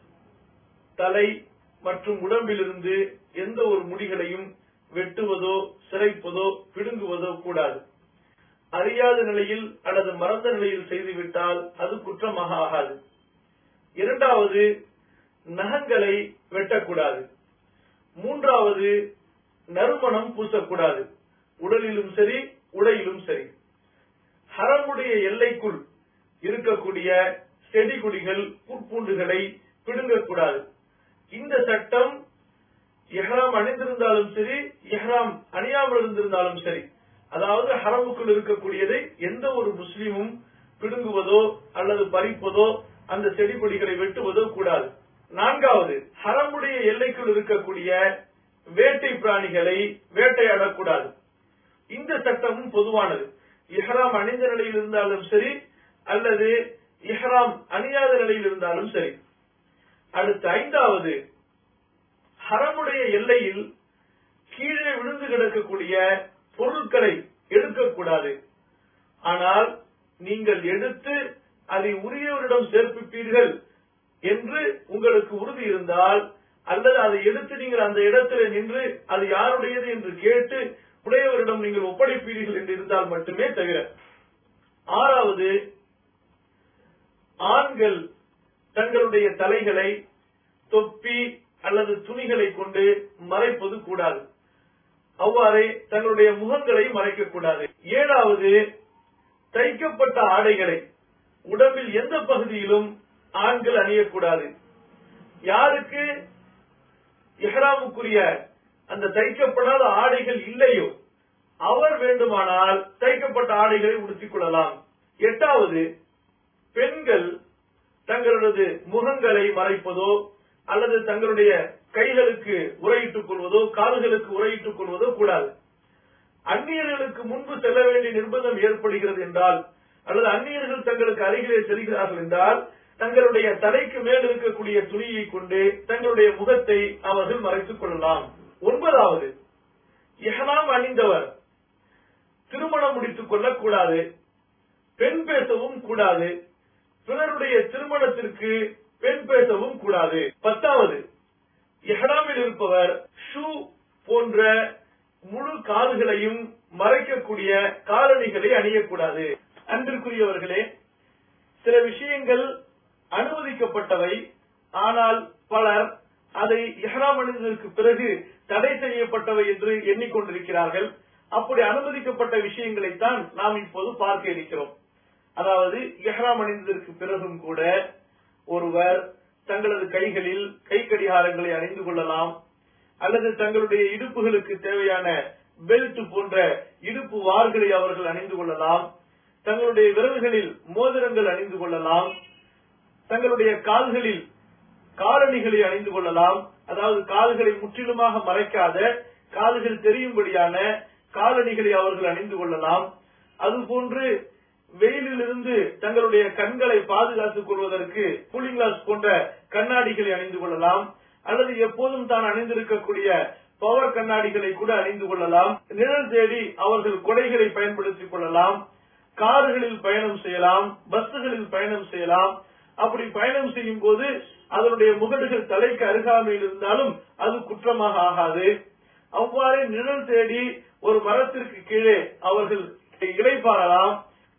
தலை மற்றும் உடம்பிலிருந்து எந்த ஒரு முடிகளையும் வெட்டுவதோ சிரைப்பதோ பிடுங்குவதோ கூடாது அறியாத நிலையில் அல்லது மறந்த நிலையில் செய்துவிட்டால் அது குற்றமாக ஆகாது இரண்டாவது நகங்களை வெட்டக்கூடாது மூன்றாவது நறுமணம் பூசக்கூடாது உடலிலும் சரி உடையிலும் சரி ஹரமுடைய எல்லைக்குள் இருக்கக்கூடிய செடி கொடிகள் புற்பூண்டுகளை பிடுங்கக்கூடாது இந்த சட்டம் எஹ்ராம் அணிந்திருந்தாலும் சரி எஹ்ராம் அணியாமல் இருந்திருந்தாலும் சரி அதாவது ஹரமுக்குள் இருக்கக்கூடியதை எந்த ஒரு முஸ்லீமும் பிடுங்குவதோ அல்லது பறிப்பதோ அந்த செடி கொடிகளை வெட்டுவதோ கூடாது நான்காவது ஹரமுடைய எல்லைக்குள் இருக்கக்கூடிய வேட்டை பிராணிகளை வேட்டையாடக்கூடாது இந்த சட்டமும் பொதுவானது இஹ்ராம் அணிந்த நிலையில் இருந்தாலும் சரி அல்லது இஹ்ராம் அணியாத நிலையில் இருந்தாலும் சரி அடுத்து ஐந்தாவது ஹரமுடைய எல்லையில் கீழே விழுந்து கிடக்கக்கூடிய பொருட்களை எடுக்கக்கூடாது ஆனால் நீங்கள் எடுத்து அதை உரியவரிடம் சேர்ப்பிப்பீர்கள் என்று உங்களுக்கு உறுதி இருந்தால் அல்லது அதை எடுத்து நீங்கள் அந்த இடத்துல நின்று அது யாருடையது என்று கேட்டு உடையவரிடம் நீங்கள் ஒப்படைப்பீர்கள் என்று இருந்தால் மட்டுமே தவிர ஆறாவது ஆண்கள் தங்களுடைய தலைகளை தொப்பி அல்லது துணிகளை கொண்டு மறைப்பது கூடாது அவ்வாறே தங்களுடைய முகங்களை மறைக்கக்கூடாது ஏழாவது தைக்கப்பட்ட ஆடைகளை உடம்பில் எந்த பகுதியிலும் ஆண்கள் அணியக்கூடாது யாருக்கு இஹ்ராமுக்குரிய அந்த தைக்கப்படாத ஆடைகள் இல்லையோ அவர் வேண்டுமானால் தைக்கப்பட்ட ஆடைகளை உடுத்திக் கொள்ளலாம் எட்டாவது பெண்கள் தங்களது முகங்களை மறைப்பதோ அல்லது தங்களுடைய கைகளுக்கு உரையிட்டுக் கொள்வதோ கால்களுக்கு உரையிட்டுக் கொள்வதோ கூடாது அந்நியர்களுக்கு முன்பு செல்ல வேண்டிய நிர்பந்தம் ஏற்படுகிறது என்றால் அல்லது அந்நியர்கள் தங்களுக்கு அருகிலே செல்கிறார்கள் என்றால் தங்களுடைய தலைக்கு மேல் இருக்கக்கூடிய துணியை கொண்டு தங்களுடைய முகத்தை அவர்கள் மறைத்துக் கொள்ளலாம் ஒன்பதாவது இஹ்லாம் அணிந்தவர் திருமணம் முடித்துக் கொள்ளக்கூடாது பெண் பேசவும் கூடாது பிறருடைய திருமணத்திற்கு பெண் பேசவும் கூடாது பத்தாவது இஹ்ராமில் இருப்பவர் ஷூ போன்ற முழு கால்களையும் மறைக்கக்கூடிய காலணிகளை அணியக்கூடாது அன்பிற்குரியவர்களே சில விஷயங்கள் அனுமதிக்கப்பட்டவை ஆனால் பலர் அதை இஹ்ராம் அணிந்ததற்கு பிறகு தடை செய்யப்பட்டவை என்று எண்ணிக்கொண்டிருக்கிறார்கள் அப்படி அனுமதிக்கப்பட்ட விஷயங்களைத்தான் நாம் இப்போது பார்க்க இருக்கிறோம் அதாவது இஹ்ராம் அணிந்ததற்கு பிறகும் கூட ஒருவர் தங்களது கைகளில் கை கடிகாரங்களை அணிந்து கொள்ளலாம் அல்லது தங்களுடைய இடுப்புகளுக்கு தேவையான பெல்ட் போன்ற இடுப்பு வார்களை அவர்கள் அணிந்து கொள்ளலாம் தங்களுடைய விரல்களில் மோதிரங்கள் அணிந்து கொள்ளலாம் தங்களுடைய கால்களில் காலணிகளை அணிந்து கொள்ளலாம் அதாவது கால்களை முற்றிலுமாக மறைக்காத கால்கள் தெரியும்படியான காலணிகளை அவர்கள் அணிந்து கொள்ளலாம் அதுபோன்று வெயிலிலிருந்து தங்களுடைய கண்களை பாதுகாத்துக் கொள்வதற்கு கூலிங் கிளாஸ் போன்ற கண்ணாடிகளை அணிந்து கொள்ளலாம் அல்லது எப்போதும் தான் அணிந்திருக்கக்கூடிய பவர் கண்ணாடிகளை கூட அணிந்து கொள்ளலாம் நிழல் தேடி அவர்கள் கொடைகளை பயன்படுத்திக் கொள்ளலாம் கார்களில் பயணம் செய்யலாம் பஸ்களில் பயணம் செய்யலாம் அப்படி பயணம் செய்யும் போது அதனுடைய முகடுகள் தலைக்கு அருகாமையில் இருந்தாலும் அது குற்றமாக ஆகாது அவ்வாறே நிழல் தேடி ஒரு மரத்திற்கு கீழே அவர்கள் இலைப்பாறலாம்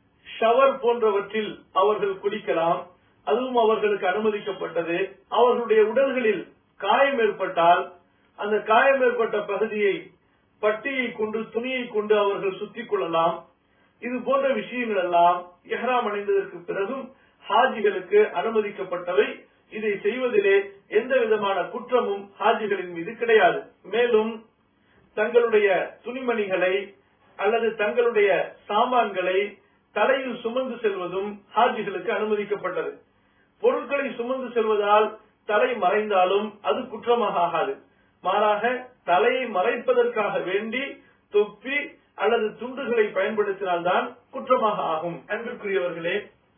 ஷவர் போன்றவற்றில் அவர்கள் குடிக்கலாம் அதுவும் அவர்களுக்கு அனுமதிக்கப்பட்டது அவர்களுடைய உடல்களில் காயம் ஏற்பட்டால் அந்த காயம் ஏற்பட்ட பகுதியை பட்டியை கொண்டு துணியை கொண்டு அவர்கள் சுத்திக் கொள்ளலாம் இது போன்ற விஷயங்கள் எல்லாம் எஹ்ராம் அணிந்ததற்கு பிறகும் ஹாஜிகளுக்கு அனுமதிக்கப்பட்டவை இதை செய்வதிலே எந்த விதமான குற்றமும் ஹாஜிகளின் மீது கிடையாது மேலும் தங்களுடைய துணிமணிகளை அல்லது தங்களுடைய சாமான்களை தலையில் சுமந்து செல்வதும் ஹாஜிகளுக்கு அனுமதிக்கப்பட்டது பொருட்களை சுமந்து செல்வதால் தலை மறைந்தாலும் அது குற்றமாக ஆகாது மாறாக தலையை மறைப்பதற்காக வேண்டி தொப்பி அல்லது துண்டுகளை பயன்படுத்தினால்தான் குற்றமாக ஆகும் அன்பிற்குரியவர்களே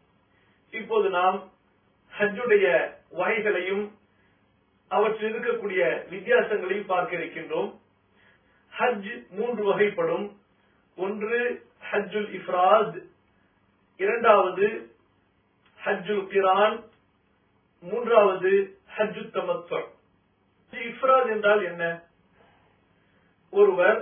இப்போது நாம் ஹஜ்ஜுடைய வகைகளையும் அவற்றில் இருக்கக்கூடிய வித்தியாசங்களையும் பார்க்க இருக்கின்றோம் ஹஜ் மூன்று வகைப்படும் ஒன்று ஹஜ்ஜுல் இஃப்ராத் இரண்டாவது ஹஜ்ஜுல் கிரான் மூன்றாவது ஹஜ்ஜு தமத்து இஃப்ராத் என்றால் என்ன ஒருவர்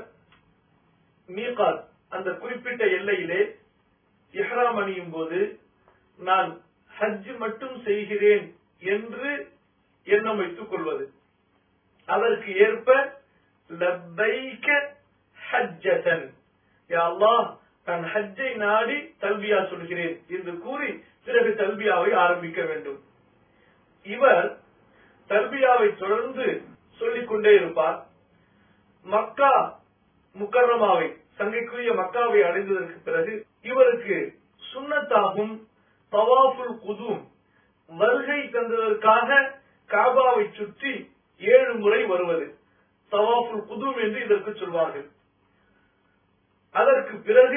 மீகாத் அந்த குறிப்பிட்ட எல்லையிலே இஹ்ராம் அணியும் போது நான் ஹஜ் மட்டும் செய்கிறேன் என்று எண்ணம் வைத்துக் கொள்வது அதற்கு ஏற்ப லப்பைக்க ஹஜ்ஜதன் யா அல்லாஹ் நான் ஹஜ்ஜை நாடி தல்பியா சொல்கிறேன் என்று கூறி பிறகு தல்பியாவை ஆரம்பிக்க வேண்டும் இவர் தல்பியாவை தொடர்ந்து சொல்லிக் கொண்டே இருப்பார் மக்கா முக்கர்ரமாவை சங்கைக்குரிய மக்காவை அடைந்ததற்கு பிறகு இவருக்கு சுன்னத்தாகும் தவாஃபுல் குதும் வருகை தந்ததற்காக காபாவை சுற்றி ஏழு முறை வருவது தவாஃபுல் குதும் என்று இதற்கு சொல்வார்கள் அதற்கு பிறகு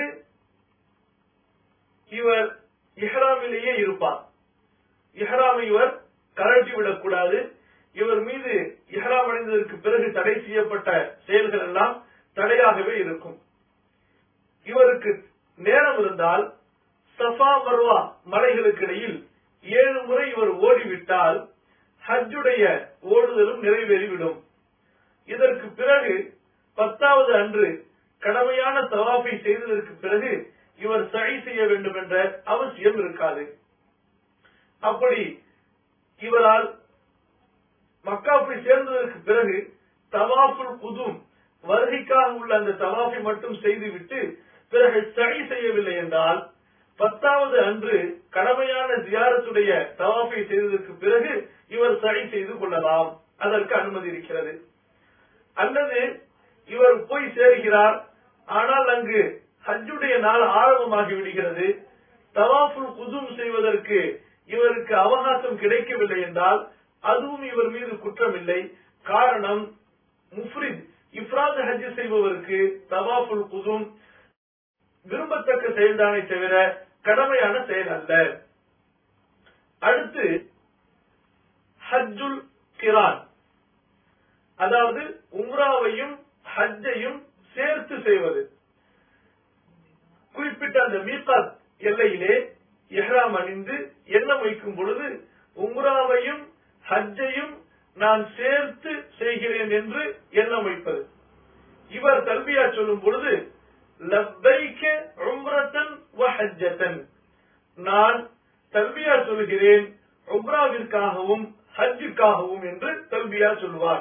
இவர் இஹ்ராமிலேயே இருப்பார் இஹ்ராமை இவர் கரட்டி விடக்கூடாது இவர் மீது இஹ்ராம் அடைந்ததற்கு பிறகு தடை செய்யப்பட்ட செயல்கள் எல்லாம் தடையாகவே இருக்கும் இவருக்கு நேரம் இருந்தால் சஃபா மர்வா மலைகளுக்கு இடையில் ஏழு முறை இவர் ஓடிவிட்டால் ஹஜ்ஜுடைய ஓடுதலும் நிறைவேறிவிடும் இதற்கு பிறகு பத்தாவது அன்று கடமையான தவாஃபை செய்ததற்கு பிறகு இவர் சழி செய்ய வேண்டும் என்ற அவசியம் இருக்காது அப்படி இவரால் மக்காப்பை சேர்ந்ததற்கு பிறகு தவாஃபுல் குதும் வருகைக்காக உள்ள அந்த தவாஃபை மட்டும் செய்துவிட்டு பிறகு சழி செய்யவில்லை என்றால் பத்தாவது அன்று கடமையான ஜியாரத்துடைய தவாஃபை செய்ததற்கு பிறகு இவர் சழி செய்து கொள்ளலாம் அதற்கு அனுமதி இருக்கிறது அல்லது இவர் போய் சேருகிறார் ஆனால் அங்கு ஹஜ்ஜுடைய நாள் ஆரம்பமாகி விடுகிறது தவாஃபுல் குதும் செய்வதற்கு இவருக்கு அவகாசம் கிடைக்கவில்லை என்றால் அதுவும் இவர் மீது குற்றம் இல்லை காரணம் முஃப்ரித் இஃப்ராத் ஹஜ் செய்பவருக்கு தவாஃபுல் குதும் விரும்பத்தக்க செயல்தானே தவிர கடமையான செயல் அல்ல அடுத்து ஹஜ்ஜுல் கிரான் அதாவது உம்ராவையும் ஹஜ்ஜையும் சேர்த்து செய்வது குறிப்பிட்ட அந்த மீகாத் எல்லையிலே எஹ்ராம் அணிந்து எண்ணம் வைக்கும் பொழுது உம்ராவையும் ஹஜ்ஜையும் நான் சேர்த்து செய்கிறேன் என்று எண்ணம் வைப்பது இவர் தல்பியா சொல்லும் பொழுது லப்பைக்க உம்ரத்தன் வஹஜ்ஜத்தன் நான் தல்பியா சொல்கிறேன் உம்ராவிற்காகவும் ஹஜ்ஜுக்காகவும் என்று தல்பியா சொல்லுவார்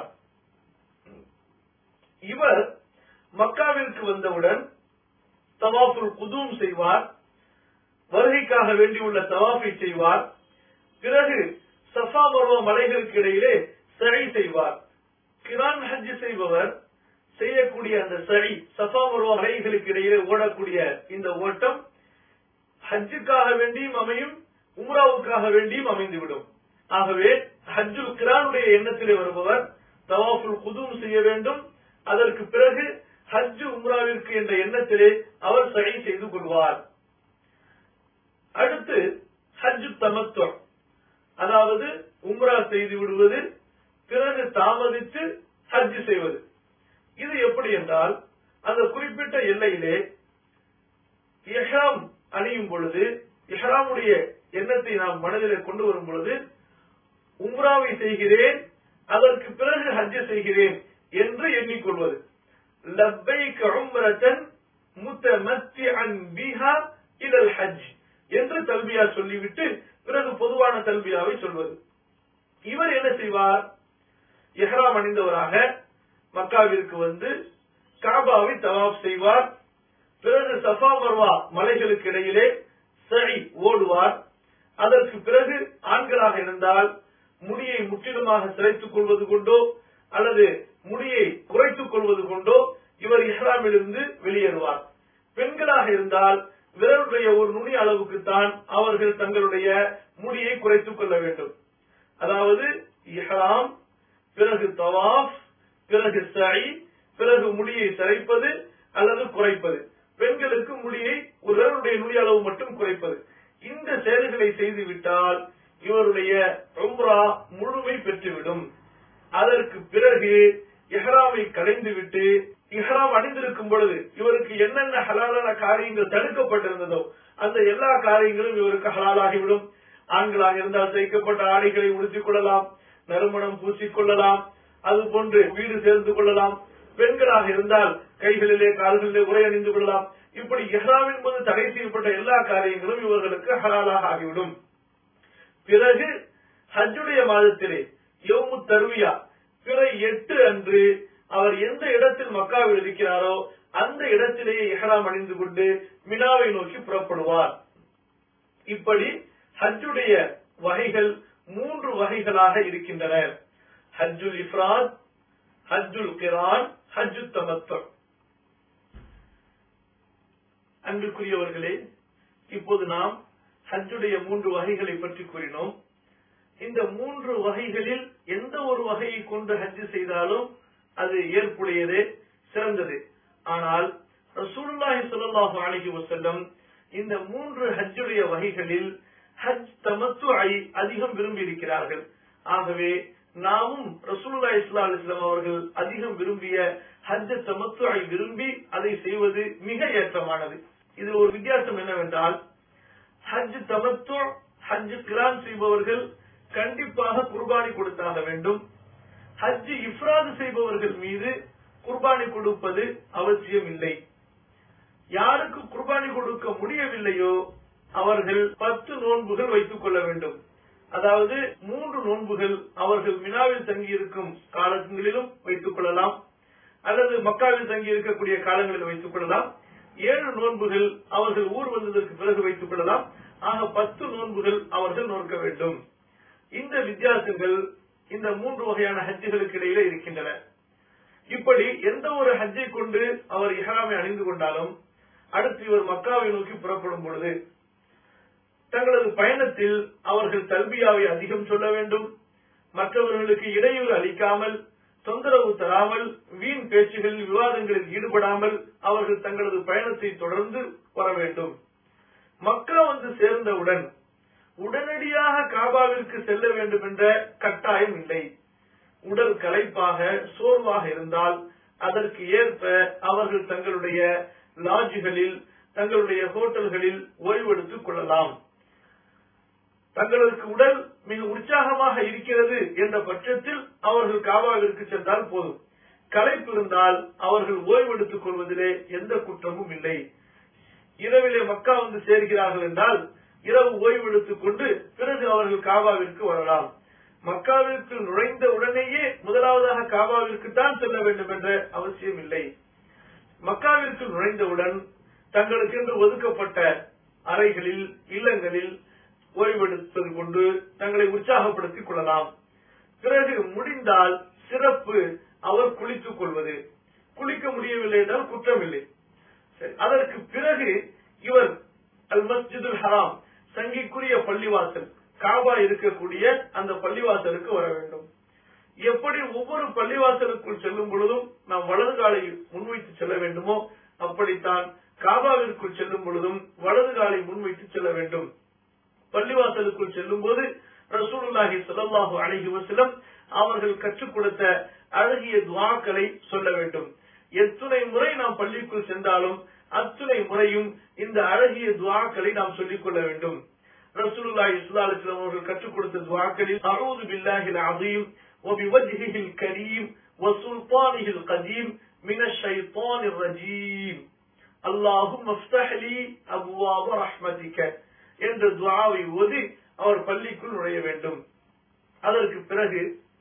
இவர் மக்காவிற்கு வந்தவுடன் தவாஃபுல் குதூம் செய்வார் வருகைக்காக வேண்டியுள்ள தவாஃபை செய்வார் பிறகு சஃபா மர்வா மலைகளுக்கு இடையிலே சரி செய்வார் கிரான் ஹஜ் செய்பவர் செய்யக்கூடிய அந்த சரி சஃபா மர்வா மலைகளுக்கு இடையிலே ஓடக்கூடிய இந்த ஓட்டம் ஹஜ்ஜுக்காக வேண்டியும் அமையும் உம்ராவுக்காக வேண்டியும் அமைந்துவிடும் ஆகவே ஹஜ்ஜுல் கிரானுடைய எண்ணத்திலே வருபவர் தவாஃபுல் குதூம் செய்ய வேண்டும் அதற்கு பிறகு ஹஜ் உம்ராவிற்கு என்ற எண்ணத்திலே அவர் சரி செய்து கொள்வார் அடுத்து ஹஜ் தமத்துவம் அதாவது உம்ரா செய்து விடுவது பிறகு தாமதித்து ஹஜ் செய்வது இது எப்படி என்றால் அந்த குறிப்பிட்ட எல்லையிலே இஹ்ராம் அணியும் பொழுது இஹ்ராமுடைய எண்ணத்தை நாம் மனதிலே கொண்டு வரும் பொழுது உம்ராவை செய்கிறேன் அதற்கு பிறகு ஹஜ் செய்கிறேன் என்று எண்ணிக்கொள்வது லப்பைக் உம்ரத்தன் முத்தமத்திஅன் பிஹா இலல் ஹஜ் என்று தல்பியா சொல்லிவிட்டு பிறகு பொதுவான தல்பியாவை சொல்வது இவர் என்ன செய்வார் எஹ்ராம் அணிந்தவராக மக்காவிற்கு வந்து காபாவை தவாப் செய்வார் பிறகு சஃபா மர்வா மலைகளுக்கு இடையிலே சரி ஓடுவார் அதற்கு பிறகு ஆண்களாக இருந்தால் முடியை முற்றிலுமாக சிறைத்துக் கொள்வது கொண்டோ அல்லது முடியை குறைத்துக் கொள்வது கொண்டோ இவர் இஸ்லாமிலிருந்து வெளியேறுவார் பெண்களாக இருந்தால் விரலுடைய ஒரு நுனி அளவுக்குத்தான் அவர்கள் தங்களுடைய முடியை குறைத்துக் கொள்ள வேண்டும் அதாவது இஹ்ராம் பிறகு தவாஃப் பிறகு சை பிறகு முடியை சிறைப்பது அல்லது குறைப்பது பெண்களுக்கு முடியை ஒரு விரலுடைய நுனி அளவு மட்டும் குறைப்பது இந்த செயல்களை செய்துவிட்டால் இவருடைய உம்ரா முழுமை பெற்றுவிடும் அதற்கு பிறகு இஹ்ராமை கலைந்துவிட்டு இஹ்ராம் அணிந்திருக்கும் பொழுது இவருக்கு என்னென்ன ஹலாலான காரியங்கள் தடுக்கப்பட்டிருந்ததோ அந்த எல்லா காரியங்களும் இவருக்கு ஹலாலாகிவிடும் ஆண்களாக இருந்தால் தைக்கப்பட்ட ஆடைகளை உடுத்திக் கொள்ளலாம் நறுமணம் பூசிக்கொள்ளலாம் அது போன்று வீடு சேர்ந்து கொள்ளலாம் பெண்களாக இருந்தால் கைகளிலே கால்களிலே உரை அணிந்து கொள்ளலாம் இப்படி இஹ்ராமின் போது தடை செய்யப்பட்ட எல்லா காரியங்களும் இவர்களுக்கு ஹலாலாக ஆகிவிடும் பிறகு ஹஜ்ஜுடைய மாதத்திலே யோமு தருவியா பிறை எட்டு அன்று அவர் எந்த இடத்தில் மக்காவில் இருக்கிறாரோ அந்த இடத்திலேயே இஹ்ராம் அணிந்து கொண்டு மினாவை நோக்கி புறப்படுவார் இப்படி ஹஜ்ஜுடைய வகைகள் மூன்று வகைகளாக இருக்கின்றன ஹஜ்ஜுல் இஃப்ராத் ஹஜ்ஜுல் கிரான் ஹஜ்ஜு தமத்தம் அன்புக்குரியவர்களே இப்போது நாம் ஹஜ்ஜுடைய மூன்று வகைகளை பற்றி கூறினோம் இந்த மூன்று வகைகளில் எந்த ஒரு வகையை கொண்டு ஹஜ் செய்தாலும் அது ஏற்புடையதே சிறந்தது ஆனால் ரசூலுல்லாஹி ஸல்லல்லாஹு அலைஹி வஸல்லம் இந்த மூன்று ஹஜ்ஜுடைய வகைகளில் ஹஜ் தமத்துஐ அதிகம் விரும்பி இருக்கிறார்கள் ஆகவே நாமும் ரசூலுல்லாஹி ஸல்லல்லாஹு அலைஹி வஸல்லம் அவர்கள் அதிகம் விரும்பிய ஹஜ் தமத்துஐ விரும்பி அதை செய்வது மிக ஏற்றமானது இது ஒரு வித்தியாசம் என்னவென்றால் ஹஜ் தமத்து ஹஜ் கிரான் செய்பவர்கள் கண்டிப்பாக குர்பானி கொடுத்தாக வேண்டும் ஹஜ் இஃப்ராது செய்பவர்கள் மீது குர்பானி கொடுப்பது அவசியம் இல்லை யாருக்கு குர்பானி கொடுக்க முடியவில்லையோ அவர்கள் பத்து நோன்புகள் வைத்துக் கொள்ள வேண்டும் அதாவது மூன்று நோன்புகள் அவர்கள் மினாவில் தங்கியிருக்கும் காலங்களிலும் வைத்துக் கொள்ளலாம் அல்லது மக்காவில் தங்கி இருக்கக்கூடிய காலங்களில் வைத்துக் கொள்ளலாம் ஏழு நோன்புகள் அவர்கள் ஊர் வந்ததற்கு பிறகு வைத்துக் கொள்ளலாம் ஆக பத்து நோன்புகள் அவர்கள் நோக்க வேண்டும் இந்த வித்தியாசங்கள் இந்த மூன்று வகையான ஹஜ்ஜுகளுக்கு இடையில இருக்கின்றன இப்படி எந்த ஒரு ஹஜ்ஜை கொண்டு அவர் இஹ்ராமை அணிந்து கொண்டாலும் அடுத்து இவர் மக்காவை நோக்கி புறப்படும் பொழுது தங்களது பயணத்தில் அவர்கள் தல்பியாவை அதிகம் சொல்ல வேண்டும் மற்றவர்களுக்கு இடையூறு அளிக்காமல் தொந்தரவு தராமல் வீண் பேச்சுகளில் விவாதங்களில் ஈடுபடாமல் அவர்கள் தங்களது பயணத்தை தொடர்ந்து வர வேண்டும் மக்கா வந்து சேர்ந்தவுடன் உடனடியாக காபாவிற்கு செல்ல வேண்டும் என்ற கட்டாயம் இல்லை உடல் களைப்பாக சோர்வாக இருந்தால் அதற்கு ஏற்ப அவர்கள் தங்களுடைய லாட்ஜுகளில் தங்களுடைய ஹோட்டல்களில் ஓய்வெடுத்துக் கொள்ளலாம் தங்களுக்கு உடல் மிக உற்சாகமாக இருக்கிறது என்ற பட்சத்தில் அவர்கள் காபாவிற்கு சென்றால் போதும் களைப்பு இருந்தால் அவர்கள் ஓய்வெடுத்துக் கொள்வதிலே எந்த குற்றமும் இல்லை இரவிலே மக்கா வந்து சேர்கிறார்கள் என்றால் இரவு ஓய்வெடுத்துக் கொண்டு பிறகு அவர்கள் காபாவிற்கு வரலாம் மக்காவிற்கு நுழைந்த உடனேயே முதலாவதாக காபாவிற்கு தான் செல்ல வேண்டும் என்ற அவசியம் இல்லை மக்காவிற்கு நுழைந்தவுடன் தங்களுக்கென்று ஒதுக்கப்பட்ட அறைகளில் இல்லங்களில் ஓய்வெடுப்பது கொண்டு தங்களை உற்சாகப்படுத்திக் கொள்ளலாம் பிறகு முடிந்தால் சிறப்பு அவர் குளித்துக் கொள்வது குளிக்க முடியவில்லை என்றால் குற்றமில்லை சரி, அதற்கு பிறகு இவர் அல் மஸ்ஜிதுல் ஹராம் சங்கிக்குரிய பள்ளிவாசல் காபா இருக்கக்கூடிய அந்த பள்ளிவாசலுக்கு வர வேண்டும் எப்படி ஒவ்வொரு பள்ளிவாசலுக்குள் செல்லும் பொழுதும் நாம் வலது காலை முன்வைத்து செல்ல வேண்டுமோ அப்படித்தான் காபாவிற்குள் செல்லும் பொழுதும் வலது காலை முன்வைத்து செல்ல வேண்டும் பள்ளிவாசலுக்குள் செல்லும் போது ரசூலுல்லாஹி ஸல்லல்லாஹு அலைஹி வஸல்லம் அவர்கள் கற்றுக் கொடுத்த அழகிய துஆக்களை சொல்ல வேண்டும் எத்துணை முறை நாம் பள்ளிக்குள் சென்றாலும் அத்துணை முறையும் இந்த அழகிய துஆக்களை நாம் சொல்லிக் கொள்ள வேண்டும் ரசூலுல்லாஹி ஸல்லல்லாஹு அலைஹி வஸல்லம் அவர்கள் கற்றுக் கொடுத்த துஆக்களில் அஊது பில்லாஹில் அஸீம் وبوجهه الكريم وسلطانه القديم من الشيطان الرجيم اللهم افتح لي أبواب رحمتك என்ற துவாவை ஓதி அவர் பள்ளிக்குள் நுழைய வேண்டும் அதற்கு பிறகு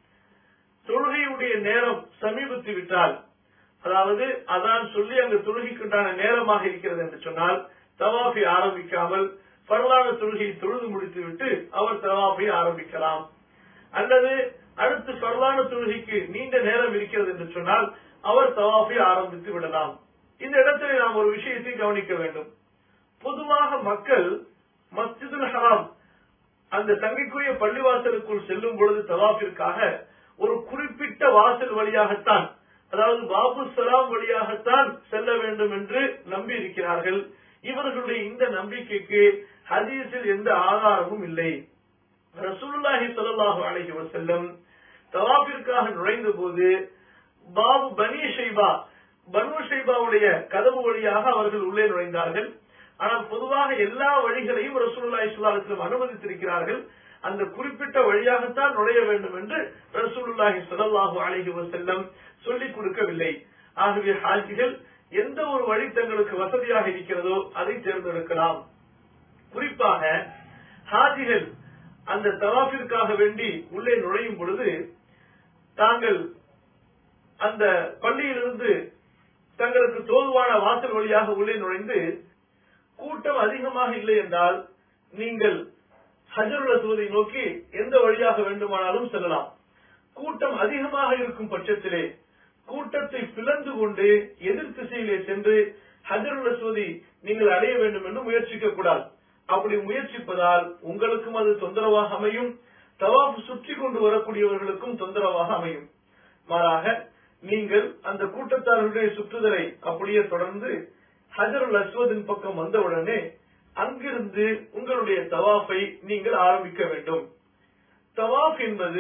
தொழுகையுடைய நேரம் சமீபித்து விட்டால் அதாவது அதான் சொல்லி அங்கு தொழுகைக்குண்டான நேரமாக இருக்கிறது என்று சொன்னால் தவாஃபை ஆரம்பிக்காமல் பரலான தொழுகையை தொழுது முடித்துவிட்டு அவர் தவாஃபை ஆரம்பிக்கலாம் அல்லது அடுத்து பரலான தொழுகைக்கு நீண்ட நேரம் இருக்கிறது என்று சொன்னால் அவர் தவாஃபை ஆரம்பித்து விடலாம் இந்த இடத்தில் நாம் ஒரு விஷயத்தை கவனிக்க வேண்டும் பொதுவாக மக்கள் மஸ்ஜிதுல் ஹராம் அந்த தங்கைக்குரிய பள்ளிவாசலுக்குள் செல்லும் பொழுது தவாஃபிற்காக ஒரு குறிப்பிட்ட வாசல் வழியாகத்தான் அதாவது பாபு சலாம் வழியாகத்தான் செல்ல வேண்டும் என்று நம்பி இருக்கிறார்கள் இவர்களுடைய இந்த நம்பிக்கைக்கு ஹதீஸில் எந்த ஆதாரமும் இல்லை ரசூலுல்லாஹி ஸல்லல்லாஹு அலைஹி வஸல்லம் தவாஃபிற்காக நுழைந்த போது பாபு பனி ஷைபா பனு ஷைபாவுடைய கதவு வழியாக அவர்கள் உள்ளே நுழைந்தார்கள் ஆனால் பொதுவாக எல்லா வழிகளையும் ரசூலுல்லாஹி ஸல்லல்லாஹு அலைஹி வஸல்லம் அனுமதித்திருக்கிறார்கள் அந்த குறிப்பிட்ட வழியாகத்தான் நுழைய வேண்டும் என்று ரசூலுல்லாஹி ஸல்லல்லாஹு அலைஹி வஸல்லம் சொல்லிக் கொடுக்கவில்லை ஆகவே ஹாஜிகள் எந்த ஒரு வழி தங்களுக்கு வசதியாக இருக்கிறதோ அதை தேர்ந்தெடுக்கலாம் குறிப்பாக ஹாஜிகள் அந்த தவாஃபிற்காக வேண்டி உள்ளே நுழையும் பொழுது தாங்கள் அந்த பள்ளியிலிருந்து தங்களுக்கு தோதுவான வாசல் வழியாக உள்ளே நுழைந்து கூட்டம் அதிகமாக இல்லை என்றால் நீங்கள் ஹஜருல் அசுவதை நோக்கி எந்த வழியாக வேண்டுமானாலும் செல்லலாம் கூட்டம் அதிகமாக இருக்கும் பட்சத்திலே கூட்டத்தை பிளந்து கொண்டு எதிர் திசையிலே சென்று ஹஜருல் அஸ்வதி நீங்கள் அடைய வேண்டும் என்று முயற்சிக்க கூடாது அப்படி முயற்சிப்பதால் உங்களுக்கும் அது தொந்தரவாக அமையும் தவாப் சுற்றி கொண்டு வரக்கூடியவர்களுக்கும் தொந்தரவாக அமையும் மாறாக நீங்கள் அந்த கூட்டத்தார்களுடைய சுற்றுதலை அப்படியே தொடர்ந்து ஹஜருல் அஸ்வதின் பக்கம் வந்தவுடனே அங்கிருந்து உங்களுடைய தவாஃபை நீங்கள் ஆரம்பிக்க வேண்டும் தவாஃப் என்பது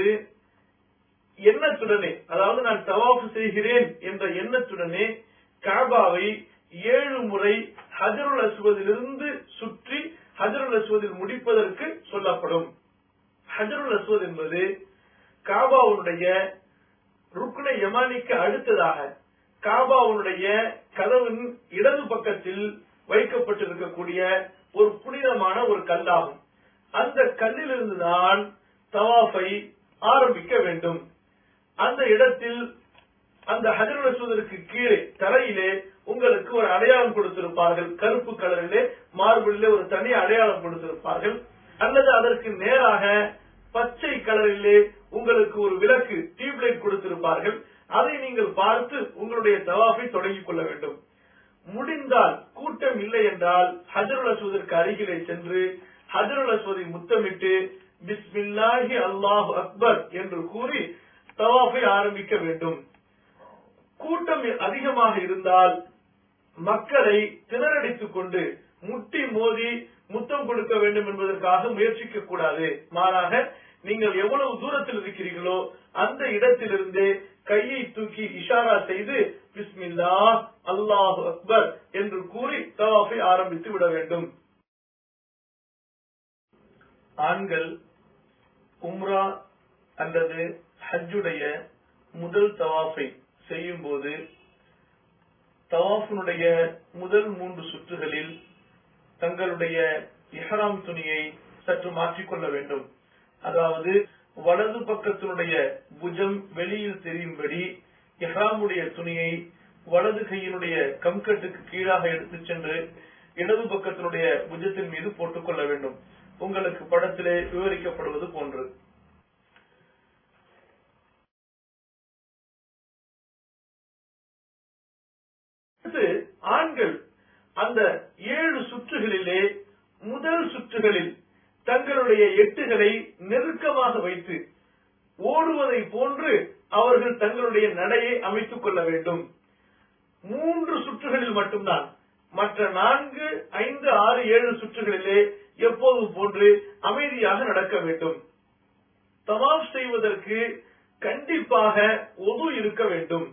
எண்ணத்துடனே அதாவது நான் தவாஃப் செய்கிறேன் என்ற எண்ணத்துடனே காபாவை ஏழு முறை ஹஜருல் அஸ்வதிலிருந்து சுற்றி ஹஜருல் அஸ்வதில் முடிப்பதற்கு சொல்லப்படும் ஹஜருல் அஸ்வத் என்பது காபாவுடைய ருக்குன யமானிக்கு அடுத்ததாக காபாவுடைய கதவின் இடது பக்கத்தில் வைக்கப்பட்டிருக்கக்கூடிய ஒரு புனிதமான ஒரு கல்லாகும் அந்த கல்லிலிருந்து தான் தவாஃபை ஆரம்பிக்க வேண்டும் அந்த இடத்தில் அந்த ஹஜருல் அஸ்வதற்கு கீழே தரையிலே உங்களுக்கு ஒரு அடையாளம் கொடுத்திருப்பார்கள் கருப்பு கலரிலே மார்பிளிலே ஒரு தனி அடையாளம் கொடுத்திருப்பார்கள் அல்லது அதற்கு நேராக பச்சை கலரிலே உங்களுக்கு ஒரு விளக்கு டியூப்லைட் கொடுத்திருப்பார்கள் அதை நீங்கள் பார்த்து உங்களுடைய தவாஃபை தொடங்கிக் கொள்ள வேண்டும் முடிந்தால் கூட்டம் இல்லை என்றால் ஹஜருல் அஸ்வதற்கு அருகிலே சென்று ஹஜருல் அஸ்வதை முத்தமிட்டு பிஸ்மில்லாஹி அல்லாஹு அக்பர் என்று கூறி தவாஃபை ஆரம்பிக்க வேண்டும் கூட்டம் அதிகமாக இருந்தால் மக்களை திணறடித்துக் கொண்டு முட்டி மோதி முத்தம் கொடுக்க வேண்டும் என்பதற்காக முயற்சிக்க கூடாது மாறாக நீங்கள் எவ்வளவு தூரத்தில் இருக்கிறீர்களோ அந்த இடத்திலிருந்து கையை தூக்கி இஷாரா செய்து பிஸ்மில்லா அல்லாஹு அக்பர் என்று கூறி தவாஃபை ஆரம்பித்து விட வேண்டும் ஆண்கள் உம்ரா அல்லது ஹஜ்ஜுடைய முதல் தவாஃபை செய்யும் போது தவாஃபினுடைய முதல் மூன்று சுற்றுகளில் தங்களுடைய இஹராம் துணியை சற்று மாற்றிக்கொள்ள வேண்டும் அதாவது வலது பக்கத்தினுடைய புஜம் வெளியில் தெரியும்படி இஹ்ராமுடைய துணியை வலது கையினுடைய கம்கட்டுக்கு கீழாக எடுத்துச் சென்று இடது பக்கத்தினுடைய புஜத்தின் மீது போட்டுக் கொள்ள வேண்டும் உங்களுக்கு படத்திலே விவரிக்கப்படுவது போன்று அடுத்து ஆண்கள் அந்த ஏழு சுற்றுகளிலே முதல் சுற்றுகளில் தங்களுடைய எட்டுகளை நெருக்கமாக வைத்து ஓடுவதை போன்று அவர்கள் தங்களுடைய நடையை அமைத்துக் கொள்ள வேண்டும் மூன்று சுற்றுகளில் மட்டும்தான் மற்ற நான்கு ஐந்து ஆறு ஏழு சுற்றுகளிலே எப்போதும் போன்று அமைதியாக நடக்க வேண்டும் தவாப் செய்வதற்கு கண்டிப்பாக ஒது இருக்க வேண்டும்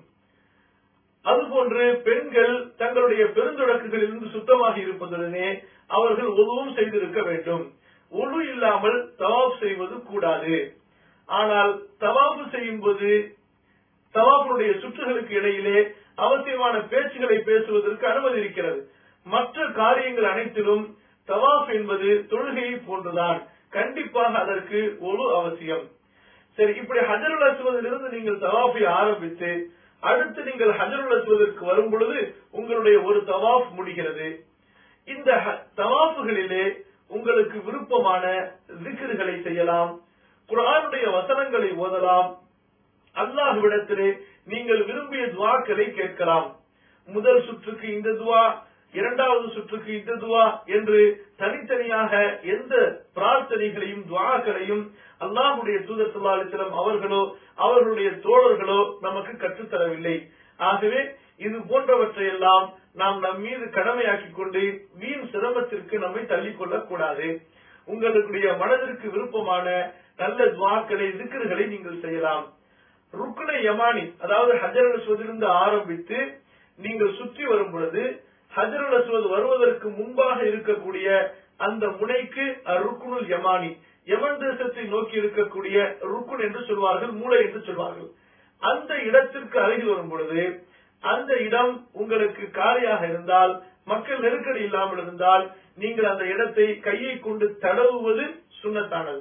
அதுபோன்று பெண்கள் தங்களுடைய பெருந்தொடக்குகளிலிருந்து சுத்தமாக இருப்பதுடனே அவர்கள் ஒதுவும் செய்திருக்க வேண்டும் ஒழு இல்லாமல் தவாப் செய்வது கூடாது ஆனால் தவாப்பு செய்யும் போது தவாப்புடைய சுற்றுகளுக்கு இடையிலே அவசியமான பேச்சுகளை பேசுவதற்கு அனுமதி இருக்கிறது மற்ற காரியங்கள் அனைத்திலும் தவாப் என்பது தொழுகையை போன்றுதான் கண்டிப்பாக அதற்கு ஒரு அவசியம் சரி இப்படி ஹஜருல் அசுவதிலிருந்து நீங்கள் தவாஃபை ஆரம்பித்து அடுத்து நீங்கள் ஹஜருல் அசுவதற்கு வரும் பொழுது உங்களுடைய ஒரு தவாஃப் முடிகிறது இந்த தவாஃபுகளிலே உங்களுக்கு விருப்பமான திக்ருகளை செய்யலாம் குரானுடைய வசனங்களை ஓதலாம் அல்லாஹுவிடத்திலே நீங்கள் விரும்பிய துவாக்களை கேட்கலாம் முதல் சுற்றுக்கு இந்த துவா இரண்டாவது சுற்றுக்கு இந்த துவா என்று தனித்தனியாக எந்த பிரார்த்தனைகளையும் துவாக்களையும் அல்லாஹுடைய தூதர் சுல்லாலிசிலம் அவர்களோ அவர்களுடைய தோழர்களோ நமக்கு கற்றுத்தரவில்லை ஆகவே இது போன்றவற்றையெல்லாம் நாம் நம் மீது கடமையாக்கிக் கொண்டு வீண் சிரமத்திற்கு நம்மை தள்ளிக் கொள்ளக் கூடாது உங்களுடைய மனதிற்கு விருப்பமான நல்ல துவாக்களை திக்கர்களை நீங்கள் செய்யலாம் ருக்குனை யமானி அதாவது ஹஜர் அஸ்வதிலிருந்து ஆரம்பித்து நீங்கள் சுற்றி வரும் பொழுது ஹஜருல் அஸ்வத் வருவதற்கு முன்பாக இருக்கக்கூடிய அந்த முனைக்கு ருக்குனுல் யமானி யமன் தேசத்தை நோக்கி இருக்கக்கூடிய ருக்குன் என்று சொல்வார்கள் மூளை என்று சொல்வார்கள் அந்த இடத்திற்கு அருகில் வரும் பொழுது அந்த இடம் உங்களுக்கு காலியாக இருந்தால் மக்கள் நெருக்கடி இல்லாமல் இருந்தால் நீங்கள் அந்த இடத்தை கையை கொண்டு தடவுவது சுண்ணத்தானது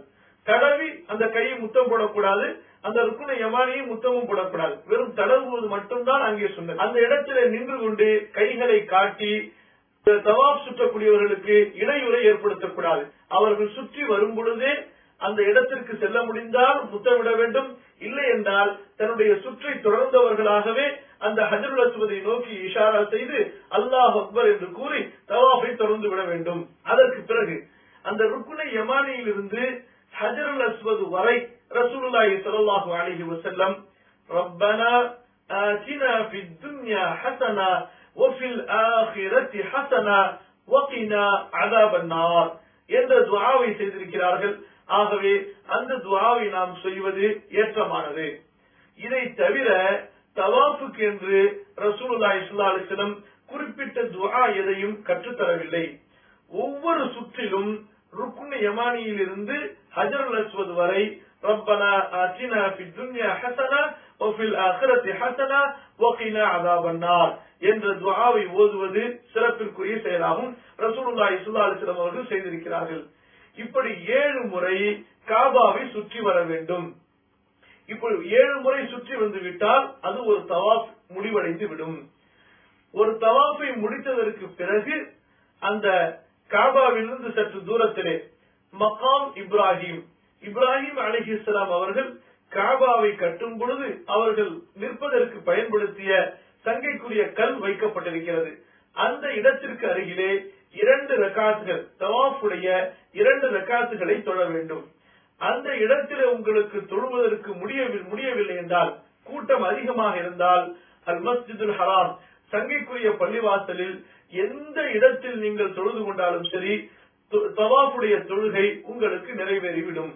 தடவி அந்த கையை முத்தம் போடக்கூடாது அந்த ருக்குன யமானியை முத்தமும் போடக்கூடாது வெறும் தடவுவது மட்டும்தான் அங்கே சொன்னது அந்த இடத்துல நின்று கொண்டு கைகளை காட்டி தவாப் சுற்றக்கூடியவர்களுக்கு இடையூறை ஏற்படுத்தக்கூடாது அவர்கள் சுற்றி வரும் பொழுதே அந்த இடத்திற்கு செல்ல முடிந்தால் முத்தமிட வேண்டும் இல்லை என்றால் தன்னுடைய சுற்றி தொடர்ந்தவர்களாகவே அந்த ஹஜருல் அஸ்வதை நோக்கி இஷாரா செய்து அல்லாஹ் அக்பர் என்று கூறி தவாஃபை தொடர்ந்து விட வேண்டும் அதற்கு பிறகு அந்த ருக்குனை யமானியில் இருந்து ஹஜருல் அஸ்வது வரை ரசூலுல்லாஹி ஸல்லல்லாஹு அலைஹி வஸல்லம் ரப்பனா آتنا في الدنيا حسنة وفي الآخرة حسنة وقنا عذاب النار என்ற துஆவை செய்திருக்கிறார்கள் ஆகவே அந்த துஆவை நாம் செய்வது ஏற்றமானது இதை தவிர தவாஃபுக்கு என்று ரசூலுல்லாஹி ஸல்லல்லாஹு அலைஹி வஸல்லம் குறிப்பிட்ட துஆ எதையும் கற்றுத்தரவில்லை ஒவ்வொரு சுற்றிலும் ருக்குன் யமானியில் இருந்து ஹஜருல் அஸ்வத் வரை ربنا آتنا في الدنيا حسنة وفي الآخرة حسنة وقنا عذاب النار என்ற துஆவை ஓதுவது சிறப்பிற்குரிய செயலாகும் ரசூலுல்லாஹி ஸல்லல்லாஹு அலைஹி வஸல்லம் அவர்கள் செய்திருக்கிறார்கள் இப்படி ஏழு முறை காபாவை சுற்றி வர வேண்டும் இப்படி ஏழு முறை சுற்றி வந்து விட்டால் அது ஒரு தவாஃப் முடிவடைந்து விடும் ஒரு தவாஃபை முடித்ததற்கு பிறகு அந்த காபாவிலிருந்து சற்று தூரத்திலே மகாம் இப்ராஹிம் இப்ராஹிம் அலிஹிஸ்லாம் அவர்கள் காபாவை கட்டும் பொழுது அவர்கள் நிற்பதற்கு பயன்படுத்திய சங்கைக்குரிய கல் வைக்கப்பட்டிருக்கிறது அந்த இடத்திற்கு அருகிலே இரண்டு ரக்காத்துகள் தவாஃபுடைய இரண்டு ரக்காத்துகளை தொழ வேண்டும் அந்த இடத்திலே உங்களுக்கு தொழுவதற்கு முடியவில்லை முடியவில்லை என்றால் கூட்டம் அதிகமாக இருந்தால் அல் மஸ்ஜிதுல் ஹராம் சங்கைக்குரிய பள்ளிவாசலில் எந்த இடத்தில் நீங்கள் தொழுது கொண்டாலும் சரி தவாஃபுடைய தொழுகை உங்களுக்கு நிறைவேறிவிடும்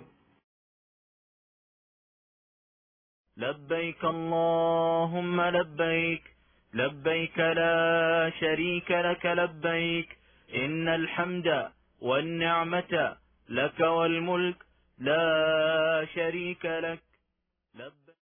لبيك اللهم لبيك لبيك لا شريك لك لبيك إن الحمد والنعمة لك والملك لا شريك لك لبيك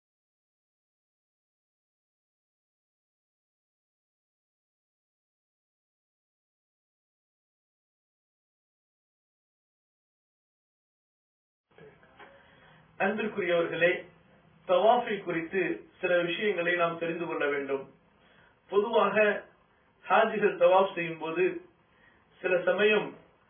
அன்பிற்குரியவர்களே தவாஃபை குறித்து சில விஷயங்களை நாம் தெரிந்து கொள்ள வேண்டும் பொதுவாக ஹாஜிகள் தவாஃப் செய்யும் போது சில சமயம்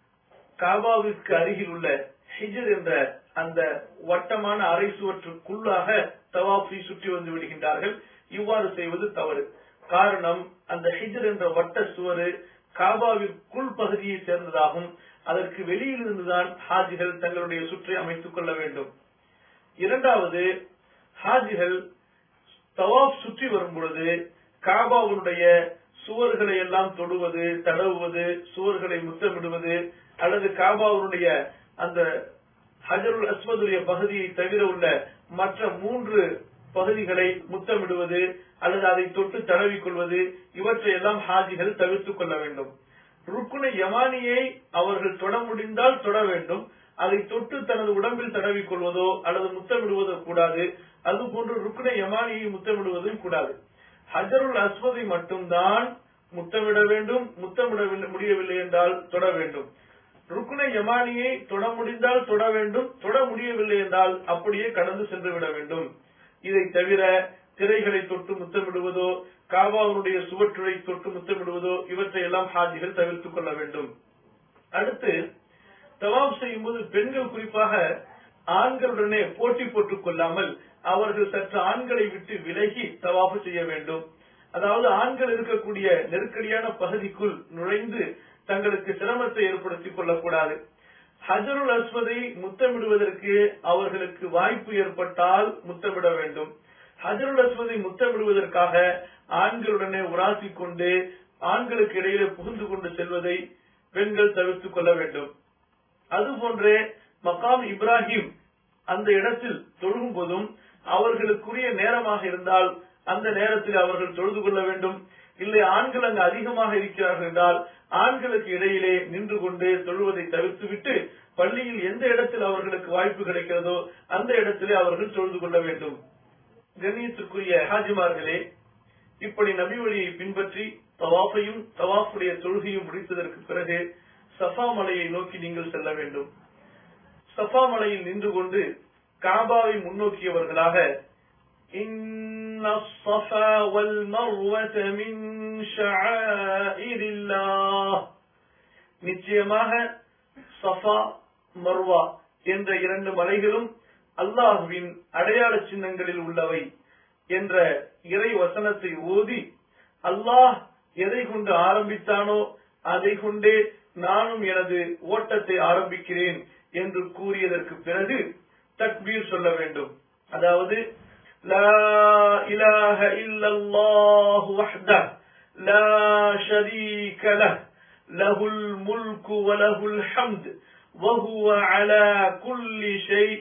காபாவிற்கு அருகில் உள்ள ஹிஜர் என்ற அந்த வட்டமான அரை சுவற்றுக்குள்ளாக தவாஃபை சுற்றி வந்து விடுகின்றார்கள் இவ்வாறு செய்வது தவறு காரணம் அந்த ஹிஜர் என்ற வட்ட சுவரு காபாவிற்குள் பகுதியை சேர்ந்ததாகும் அதற்கு வெளியில் இருந்துதான் ஹாஜிகள் தங்களுடைய சுற்றி அமைத்துக் கொள்ள வேண்டும் இரண்டாவது ஹாஜிகள் தவாப் சுற்றி வரும் பொழுது காபாவுடைய சுவர்களை எல்லாம் தொடுவது தடவுவது சுவர்களை முத்தமிடுவது அல்லது காபாவுடைய அந்த ஹஜருல் அஸ்வதுடைய பகுதியை தவிர உள்ள மற்ற மூன்று பகுதிகளை முத்தமிடுவது அல்லது அதை தொட்டு தடவிக் கொள்வது இவற்றை எல்லாம் ஹாஜிகள் தவிர்த்துக் கொள்ள வேண்டும் ருக்குனை யமானியை அவர்கள் தொட முடிந்தால் தொட வேண்டும் அதை தொட்டு தனது உடம்பில் தடவிக் கொள்வதோ அல்லது முத்தமிடுவதோ கூடாது அதுபோன்று ருக்குனை யமானியை முத்தமிடுவதும் கூடாது ஹஜருல் அஸ்வதை மட்டும்தான் முத்தமிட வேண்டும் முத்தமிட முடியவில்லை என்றால் தொட வேண்டும் ருக்குனை யமானியை தொட முடிந்தால் தொட வேண்டும் தொட முடியவில்லை என்றால் அப்படியே கடந்து சென்று விட வேண்டும் இதை தவிர திரைகளை தொட்டு முத்தமிடுவதோ காபாவுடைய சுவற்றுரை தொட்டு முத்தமிடுவதோ இவற்றை எல்லாம் ஹாஜிகள் தவிர்த்துக் கொள்ள வேண்டும் அடுத்து தவாப் செய்யும் போது பெண்கள் குறிப்பாக ஆண்களுடனே போட்டி போட்டுக் கொள்ளாமல் அவர்கள் சற்று ஆண்களை விட்டு விலகி தவாஃபு செய்ய வேண்டும் அதாவது ஆண்கள் இருக்கக்கூடிய நெருக்கடியான பகுதிக்குள் நுழைந்து தங்களுக்கு சிரமத்தை ஏற்படுத்திக் கொள்ளக்கூடாது ஹஜருல் அஸ்வதை முத்தமிடுவதற்கு அவர்களுக்கு வாய்ப்பு ஏற்பட்டால் முத்தமிட வேண்டும் ஹஜருல் அஸ்வதை முத்தமிடுவதற்காக ஆண்களுடனே உராசிக் கொண்டு ஆண்களுக்கு இடையிலே புகுந்து கொண்டு செல்வதை பெண்கள் தவிர்த்துக் கொள்ள வேண்டும் அதுபோன்றே மகாம் இப்ராஹிம் அந்த இடத்தில் தொழுகும் போதும் அவர்களுக்குரிய நேரமாக இருந்தால் அந்த நேரத்தில் அவர்கள் தொழுது கொள்ள வேண்டும் இல்லை ஆண்கள் அங்கு அதிகமாக இருக்கிறார்கள் என்றால் ஆண்களுக்கு இடையிலே நின்று கொண்டு தொழுவதை தவிர்த்துவிட்டு பள்ளியில் எந்த இடத்தில் அவர்களுக்கு வாய்ப்பு கிடைக்கிறதோ அந்த இடத்திலே அவர்கள் தொழுது கொள்ள வேண்டும் கண்ணியத்திற்குரிய ஹாஜிமார்களே இப்படி நபி வழியை பின்பற்றி தவாஃபையும் தவாஃபுடைய தொழுகையும் முடித்ததற்கு பிறகு சஃபா மலையை நோக்கி நீங்கள் செல்ல வேண்டும் சஃபா மலையில் நின்று கொண்டு காபாவை முன்னோக்கியவர்களாக إن الصفا والمروة من شعائر الله நிச்சயமாக சஃபா மர்வா என்ற இரண்டு மலைகளும் அல்லாஹுவின் அடையாள சின்னங்களில் உள்ளவை என்ற இறை வசனத்தை ஓதி அல்லாஹ் எதை கொண்டு ஆரம்பித்தானோ அதை கொண்டே நானும் எனது ஓட்டத்தை ஆரம்பிக்கிறேன் என்று கூறியதற்கு பிறகு தக்பீர் சொல்ல வேண்டும் அதாவது لا إله إلا الله وحده لا شريك له له الملك وله الحمد وهو على كل شيء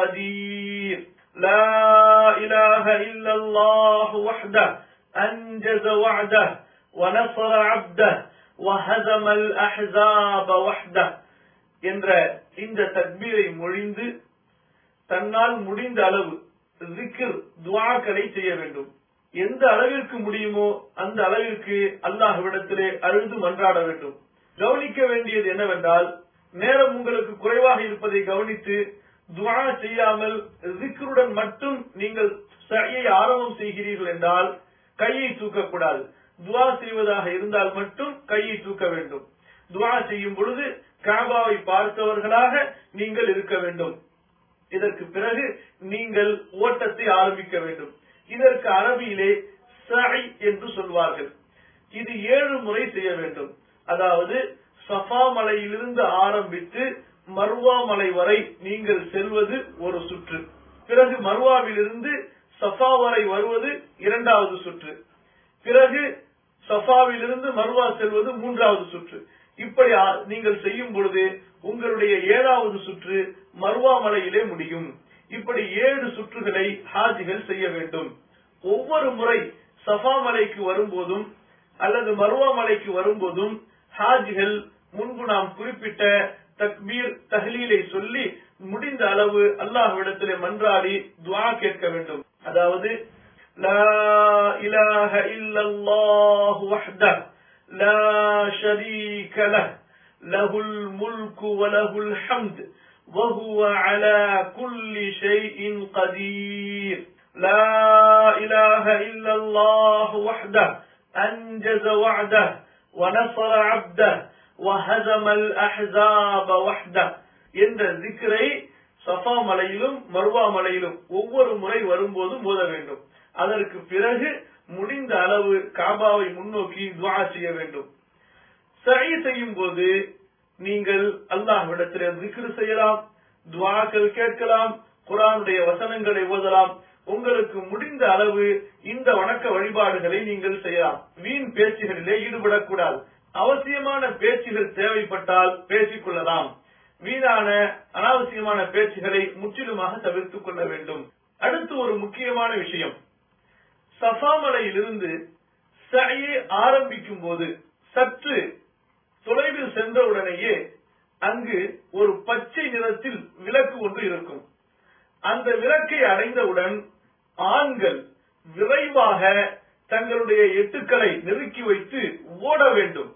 قدير لا إله إلا الله وحده أنجز وعده ونصر عبده وهزم الأحزاب وحده என்ற இந்த தக்பீரை மொழிந்து தன்னால் முடிந்த அளவு ஜிக்கிர் துவாக்களை செய்ய வேண்டும் எந்த அளவிற்கு முடியுமோ அந்த அளவிற்கு அல்லாஹ்விடத்திலே அழுது மன்றாட வேண்டும் கவனிக்க வேண்டியது என்னவென்றால் நேரம் உங்களுக்கு குறைவாக இருப்பதை கவனித்து துவா செய்யாமல் ஜிக்ருடன் மட்டும் நீங்கள் சரியை ஆரம்பம் செய்கிறீர்கள் என்றால் கையை தூக்கக்கூடாது துவா செய்வதாக இருந்தால் மட்டும் கையை தூக்க வேண்டும் துவா செய்யும் பொழுது காபாவை பார்த்தவர்களாக நீங்கள் இருக்க வேண்டும் இதற்கு பிறகு நீங்கள் ஓட்டத்தை ஆரம்பிக்க வேண்டும் இதற்கு அரபியிலே சை என்று சொல்வார்கள் இது ஏழு முறை செய்ய வேண்டும் அதாவது சஃபா மலையிலிருந்து ஆரம்பித்து மர்வா மலை வரை நீங்கள் செல்வது ஒரு சுற்று பிறகு மர்வாவிலிருந்து சஃபா வரை வருவது இரண்டாவது சுற்று பிறகு சஃபாவிலிருந்து மர்வா செல்வது மூன்றாவது சுற்று இப்படி ஆ- நீங்கள் செய்யும் பொழுது உங்களுடைய ஏழாவது சுற்று மர்வா மலையிலே முடியும் இப்படி ஏழு சுற்றுகளை ஹாஜிகள் செய்ய வேண்டும் ஒவ்வொரு முறை சஃபா மலைக்கு வரும்போதும் அல்லது மர்வா மலைக்கு வரும்போதும் ஹாஜிகள் முன்பு நாம் குறிப்பிட்ட தக்பீர் தஹ்லீலை சொல்லி முடிந்த அளவு அல்லாஹ்விடத்திலே மன்றாடி துஆ கேட்க வேண்டும் அதாவது لا إله إلا الله وحده لا شريك له له الملك وله الحمد وهو على كل شيء قدير لا إله إلا الله وحده أنجز وعده ونصر عبده وهزم الأحزاب وحده என்ற திக்ரை சஃபா மலையிலும் மர்வா மலையிலும் ஒவ்வொரு முறை வரும்போது மோத வேண்டும் அதற்கு பிறகு முடிந்த அளவு காபாவை முன்னோக்கி துவா செய்ய வேண்டும் சரி செய்யும் போது நீங்கள் அல்லாஹ்விடத்திலே திக்ரு செய்யலாம் துவாக்கள் கேட்கலாம் குரானுடைய வசனங்களை ஓதலாம் உங்களுக்கு முடிந்த அளவு இந்த வணக்க வழிபாடுகளை நீங்கள் செய்யலாம் வீண் பேச்சுகளிலே ஈடுபடக்கூடாது அவசியமான பேச்சுகள் தேவைப்பட்டால் பேசிக் கொள்ளலாம் வீணான அனாவசியமான பேச்சுகளை முற்றிலுமாக தவிர்த்துக் கொள்ள வேண்டும் அடுத்து ஒரு முக்கியமான விஷயம் சஃபா மலையிலிருந்து சையை ஆரம்பிக்கும் போது சற்று தொலைவில் சென்றவுடனேயே அங்கு ஒரு பச்சை நிறத்தில் விளக்கு ஒன்று இருக்கும் அந்த விளக்கை அடைந்தவுடன் ஆண்கள் விரைவாக தங்களுடைய எட்டுக்களை நெருக்கி வைத்து ஓட வேண்டும்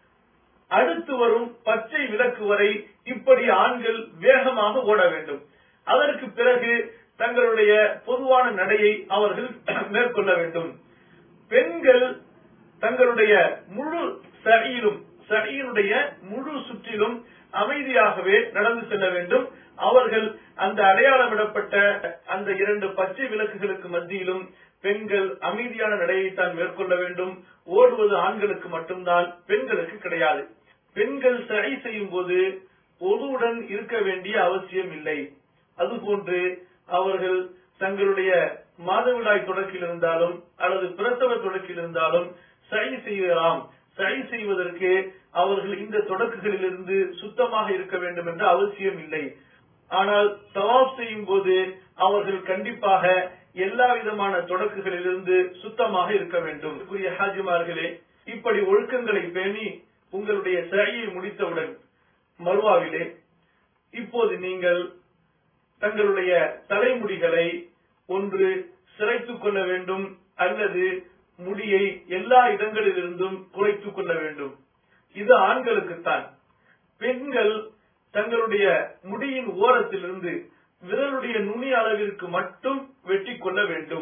அடுத்து வரும் பச்சை விளக்கு வரை இப்படி ஆண்கள் வேகமாக ஓட வேண்டும் அதற்கு பிறகு தங்களுடைய பொதுவான நடையை அவர்கள் மேற்கொள்ள வேண்டும் பெண்கள் தங்களுடைய முழு சகியிலும் சகியினுடைய முழு சுற்றிலும் அமைதியாகவே நடந்து செல்ல வேண்டும் அவர்கள் அந்த அடையாளமிடப்பட்ட அந்த இரண்டு பச்சை விளக்குகளுக்கு மத்தியிலும் பெண்கள் அமைதியான நடையைத்தான் மேற்கொள்ள வேண்டும் ஓடுவது ஆண்களுக்கு மட்டும்தான் பெண்களுக்கு கிடையாது பெண்கள் சரி செய்யும் போது ஒருவுடன் இருக்க வேண்டிய அவசியம் இல்லை அதுபோன்று அவர்கள் தங்களுடைய மாதவிடாய் தொடக்கில் இருந்தாலும் அல்லது பிரசவ தொடக்கில் இருந்தாலும் சரி செய்யலாம் சரி செய்வதற்கு அவர்கள் இந்த தொடக்குகளிலிருந்து சுத்தமாக இருக்க வேண்டும் என்ற அவசியம் இல்லை ஆனால் தவாப் செய்யும் போது அவர்கள் கண்டிப்பாக எல்லா விதமான தொடக்குகளிலிருந்து சுத்தமாக இருக்க வேண்டும் கூறிய ஹாஜிமார்களே இப்படி ஒழுக்கங்களை பேணி உங்களுடைய சரியை முடித்தவுடன் மருவாவிலே இப்போது நீங்கள் தங்களுடைய தலைமுடிகளை ஒன்று சிரைத்துக் கொள்ள வேண்டும் அல்லது முடியை எல்லா இடங்களிலிருந்தும் குறைத்துக் கொள்ள வேண்டும் இது ஆண்களுக்குத்தான் பெண்கள் தங்களுடைய முடியின் ஓரத்திலிருந்து விரலுடைய நுனி அளவிற்கு மட்டும் வெட்டி கொள்ள வேண்டும்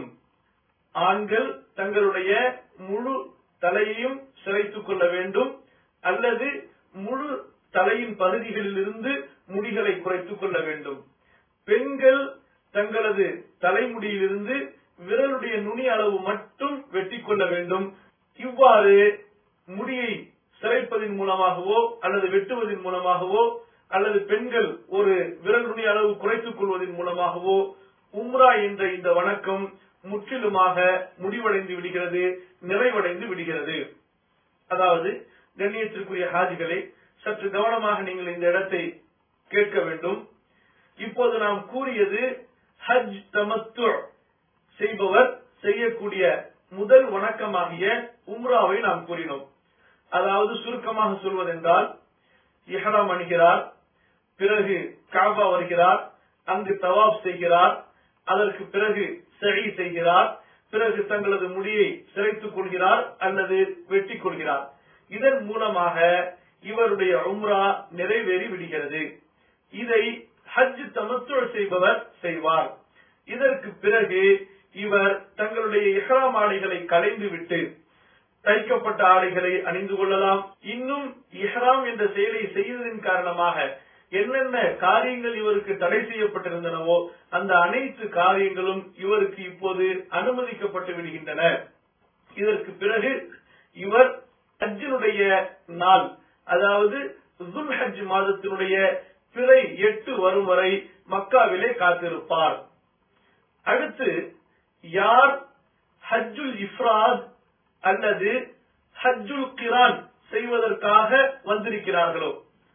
ஆண்கள் தங்களுடைய முழு தலையையும் சிரைத்துக் கொள்ள வேண்டும் அல்லது முழு தலையின் பகுதிகளிலிருந்து முடிகளை குறைத்துக் கொள்ள வேண்டும் பெண்கள் தங்களது தலைமுடியிலிருந்து விரலுடைய நுனி அளவு மட்டும் வெட்டி கொள்ள வேண்டும் இவ்வாறு முடியை சிரைப்பதன் மூலமாகவோ அல்லது வெட்டுவதன் மூலமாகவோ அல்லது பெண்கள் ஒரு விரல் நுனி அளவு குறைத்துக் கொள்வதன் மூலமாகவோ உம்ரா என்ற இந்த வணக்கம் முற்றிலுமாக முடிவடைந்து விடுகிறது நிறைவடைந்து விடுகிறது அதாவது கண்ணியத்திற்குரிய ஹாஜிகளை சற்று கவனமாக நீங்கள் இந்த இடத்தை கேட்க வேண்டும் இப்போது நாம் கூறியது ஹஜ் தமத்து செய்பவர் செய்யக்கூடிய முதல் வணக்கமாகிய உம்ராவை நாம் கூறினோம் அதாவது சுருக்கமாக சொல்வதென்றால் இஹ்ராம் அணிகிறார் பிறகு காபா வருகிறார் அங்கு தவாப் செய்கிறார் அதற்கு பிறகு சரி செய்கிறார் பிறகு தங்களது முடியை சிரைத்துக் கொள்கிறார் அல்லது வெட்டிக் கொள்கிறார் இதன் மூலமாக இவருடைய உம்ரா நிறைவேறி விடுகிறது இதை ஹஜ் தமத்துவ செய்பவர் செய்வார் இதற்கு பிறகு இவர் தங்களுடைய இஹ்ராம் ஆடைகளை களைந்து விட்டு தைக்கப்பட்ட ஆடைகளை அணிந்து கொள்ளலாம் இன்னும் இஹ்ராம் என்ற செயலை செய்ததின் காரணமாக என்னென்ன காரியங்கள் இவருக்கு தடை செய்யப்பட்டிருந்தனவோ அந்த அனைத்து காரியங்களும் இவருக்கு இப்போது அனுமதிக்கப்பட்டு விடுகின்றன இதற்கு பிறகு இவர் ஹஜ்ஜினுடைய நாள் அதாவது துல் ஹஜ் மாதத்தினுடைய பிறை எட்டு வரும் வரை மக்காவிலே காத்திருப்பார் அடுத்து யார் ஹஜ்ஜுல் இஃப்ராத் அல்லது ஹஜ்ஜுல் கிரான் செய்வதற்காக வந்திருக்கிறார்களோ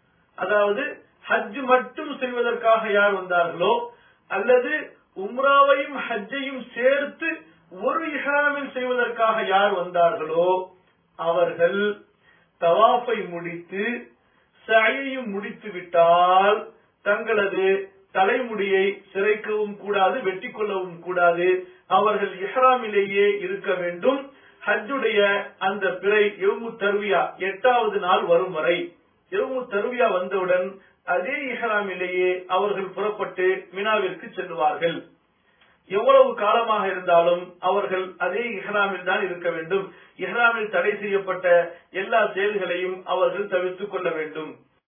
அதாவது ஹஜ் மட்டும் செய்வதற்காக யார் வந்தார்களோ அல்லது உம்ராவையும் ஹஜ்ஜையும் சேர்த்து ஒரு இஹ்ராமில் செய்வதற்காக யார் வந்தார்களோ அவர்கள் தவாஃபை முடித்து சயையும் முடித்து விட்டால் தங்களது தலைமுடியை சிரைக்கவும் கூடாது வெட்டி கொள்ளவும் கூடாது அவர்கள் இஹ்ராமிலேயே இருக்க வேண்டும் ஹஜ்ஜுடைய அந்த பிறை எவ்மு தருவியா எட்டாவது நாள் வரும் வரை எவ்மு தருவியா வந்தவுடன் அதே இஹ்ராமிலேயே அவர்கள் புறப்பட்டு மினாவிற்கு செல்லுவார்கள் எவ்வளவு காலமாக இருந்தாலும் அவர்கள் அதே இஹ்ராமில் தான் இருக்க வேண்டும் இஹ்ராமில் தடை செய்யப்பட்ட எல்லா செயல்களையும் அவர்கள் தவிர்த்துக் கொள்ள வேண்டும்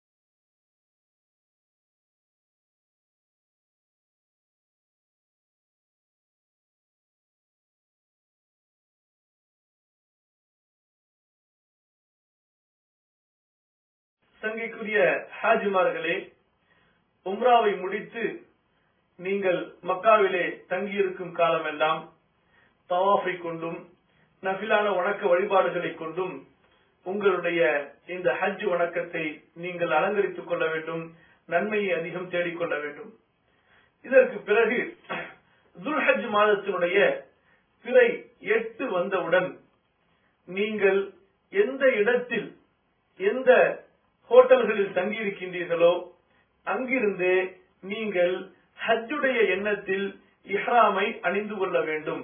சங்கைக்குரிய ஹாஜிமார்களே உம்ராவை முடித்து நீங்கள் மக்காவிலே தங்கியிருக்கும் காலமெல்லாம் தவாஃபை கொண்டும் நஃபிலான வணக்க வழிபாடுகளை கொண்டும் உங்களுடைய இந்த ஹஜ் வணக்கத்தை நீங்கள் அலங்கரித்துக் கொள்ள வேண்டும் நன்மையை அதிகம் தேடிக்கொள்ள வேண்டும் இதற்கு பிறகு துல்ஹஜ் மாதத்தினுடைய பிறை எட்டு வந்தவுடன் நீங்கள் எந்த இடத்தில் எந்த ஹோட்டல்களில் தங்கியிருக்கின்றீர்களோ அங்கிருந்து நீங்கள் ஹஜ்ஜுடைய எண்ணத்தில் இஹ்ராமை அணிந்து கொள்ள வேண்டும்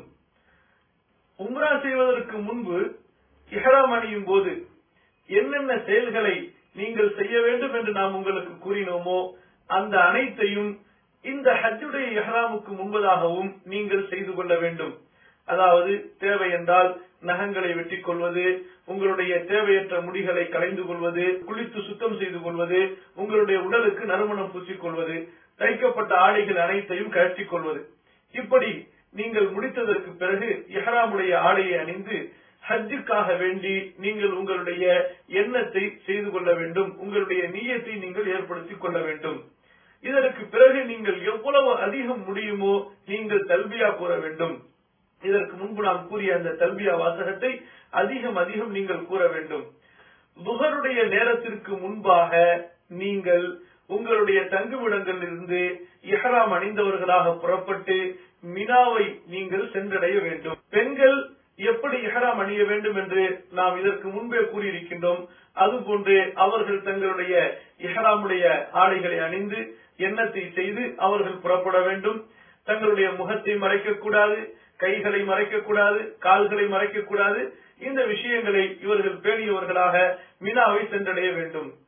உம்ரா செய்வதற்கு முன்பு இஹ்ராம் அணியும் போது என்னென்ன செயல்களை நீங்கள் செய்ய வேண்டும் என்று நாம் உங்களுக்கு கூறினோமோ அந்த அனைத்தையும் இந்த ஹஜ்ஜுடைய இஹ்ராமுக்கு முன்பதாகவும் நீங்கள் செய்து கொள்ள வேண்டும் அதாவது தேவை என்றால் நகங்களை வெட்டிக் கொள்வது உங்களுடைய தேவையற்ற முடிகளை களைந்து கொள்வது குளித்து சுத்தம் செய்து கொள்வது உங்களுடைய உடலுக்கு நறுமணம் பூசிக் கொள்வது தைக்கப்பட்ட ஆடைகள் அனைத்தையும் கழற்றிக் கொள்வது இப்படி நீங்கள் முடித்ததற்கு பிறகு இஹ்ராமுடைய ஆடையை அணிந்து ஹஜ்ஜுக்காக வேண்டி நீங்கள் உங்களுடைய எண்ணத்தை செய்து கொள்ள வேண்டும் உங்களுடைய நீயத்தை நீங்கள் ஏற்படுத்திக் கொள்ள வேண்டும் இதற்கு பிறகு நீங்கள் எவ்வளவு அதிகம் முடியுமோ நீங்கள் தல்பியா கூற வேண்டும் இதற்கு முன்பு நாம் கூறிய அந்த தல்பியா வாசகத்தை அதிகம் அதிகம் நீங்கள் கூற வேண்டும் புகருடைய நேரத்திற்கு முன்பாக நீங்கள் உங்களுடைய தங்குமிடங்களில் இருந்து இஹ்ராம் அணிந்தவர்களாக புறப்பட்டு மினாவை நீங்கள் சென்றடைய வேண்டும் பெண்கள் எப்படி இஹ்ராம் அணிய வேண்டும் என்று நாம் இதற்கு முன்பே கூறியிருக்கின்றோம் அதுபோன்று அவர்கள் தங்களுடைய இஹ்ராமுடைய ஆடைகளை அணிந்து எண்ணத்தை செய்து அவர்கள் புறப்பட வேண்டும் தங்களுடைய முகத்தை மறைக்கக்கூடாது கைகளை மறைக்கக்கூடாது கால்களை மறைக்கக்கூடாது இந்த விஷயங்களை இவர்கள் பேணியவர்களாக மினாவை சென்றடைய வேண்டும்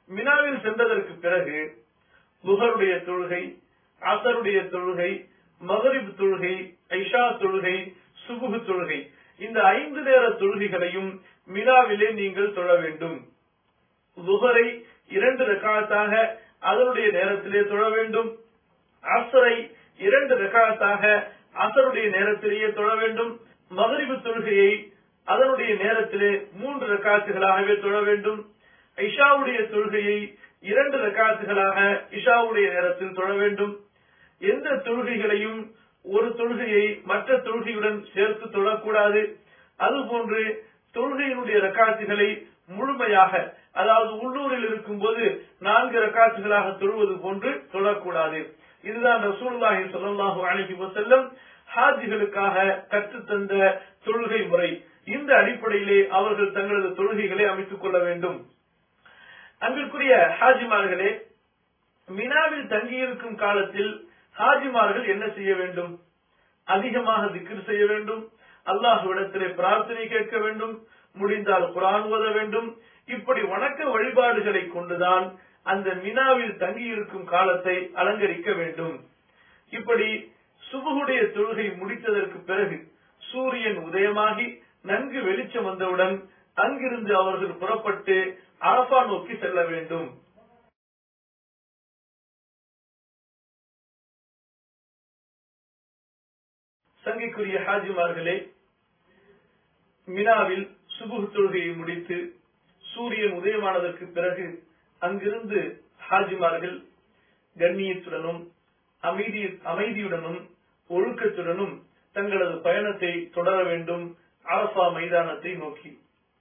மினாவில் சென்றதற்கு பிறகு புகருடைய தொழுகை அசருடைய தொழுகை மகரிப் தொழுகை ஐஷா தொழுகை சுகுஹு தொழுகை இந்த ஐந்து நேர தொழுகைகளையும் மினாவிலே நீங்கள் தொழ வேண்டும் லுகரை இரண்டு ரகாத்தாக அதனுடைய நேரத்திலே தொழ வேண்டும் அசரை இரண்டு ரகாத்தாக அசருடைய நேரத்திலேயே தொழ வேண்டும் மகரிபு தொழுகையை அதனுடைய நேரத்திலே மூன்று ரக்காத்துகளாகவே தொழ வேண்டும் இஷாவுடைய தொழுகையை இரண்டு ரக்காத்துகளாக இஷாவுடைய நேரத்தில் தொழ வேண்டும் எந்த தொழுகைகளையும் ஒரு தொழுகையை மற்ற தொழுகையுடன் சேர்த்து தொழக்கூடாது அதுபோன்று தொழுகையினுடைய ரக்காத்துகளை முழுமையாக அதாவது உள்ளூரில் இருக்கும் போது நான்கு ரக்காத்துகளாக தொழுவது போன்று தொழக்கூடாது இதுதான் ரசூலுல்லாஹி ஸல்லல்லாஹு அலைஹி வஸல்லம் ஹாஜிகளுக்காக கற்றுத்தந்த தொழுகை முறை இந்த அடிப்படையிலே அவர்கள் தங்களது தொழுகைகளை அமைத்துக் கொள்ள வேண்டும் அன்பிற்குரிய ஹாஜிமார்களே மினாவில் தங்கியிருக்கும் காலத்தில் ஹாஜிமார்கள் என்ன செய்ய வேண்டும் அதிகமாக திக்ர் செய்ய வேண்டும் அல்லாஹுவிடத்திலே பிரார்த்தனை கேட்க வேண்டும் முடிந்தால் குரான் ஓத வேண்டும் இப்படி வணக்க வழிபாடுகளை கொண்டுதான் அந்த மினாவில் தங்கியிருக்கும் காலத்தை அலங்கரிக்க வேண்டும் இப்படி சுபுகுடைய தொழுகை முடித்ததற்கு பிறகு சூரியன் உதயமாகி நன்கு வெளிச்சம் வந்தவுடன் அங்கிருந்து அவர்கள் புறப்பட்டு அரபா நோக்கி செல்ல வேண்டும் சங்கைக்குரிய ஹாஜிமார்களே மினாவில் சுபுகு தொழுகையை முடித்து சூரியன் உதயமானதற்கு பிறகு அங்கிருந்து ஹாஜிமார்கள் கண்ணியத்துடனும் அமைதி அமைதியுடனும் ஒழுக்கத்துடனும் தங்களது பயணத்தை தொடர வேண்டும் அரபா மைதானத்தை நோக்கி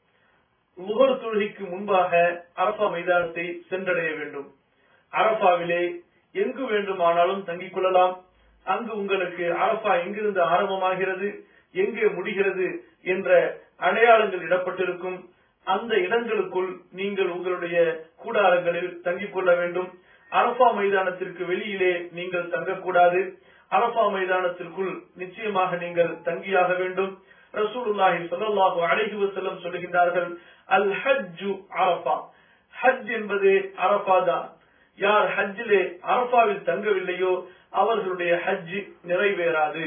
முகர் தொழுகைக்கு முன்பாக அரபா மைதானத்தை சென்றடைய வேண்டும் அரபாவிலே எங்கு வேண்டுமானாலும் தங்கிக் கொள்ளலாம் அங்கு உங்களுக்கு அரபா எங்கிருந்து ஆரம்பமாகிறது எங்கே முடிகிறது என்ற அடையாளங்கள் இடப்பட்டிருக்கும் அந்த இடங்களுக்குள் நீங்கள் உங்களுடைய கூடாரங்களில் தங்கிக் கொள்ள வேண்டும் அரபா மைதானத்திற்கு வெளியிலே நீங்கள் தங்கக்கூடாது அரபா மைதானத்திற்குள் நிச்சயமாக நீங்கள் தங்கியாக வேண்டும் ரசூலுல்லாஹி ஸல்லல்லாஹு அலைஹி வஸல்லம் சொல்லுகின்றார்கள் அல் ஹஜ்ஜு அரபா ஹஜ் என்பது அரபா தான் யார் ஹஜ்ஜிலே அரபாவில் தங்கவில்லையோ அவர்களுடைய ஹஜ் நிறைவேறாது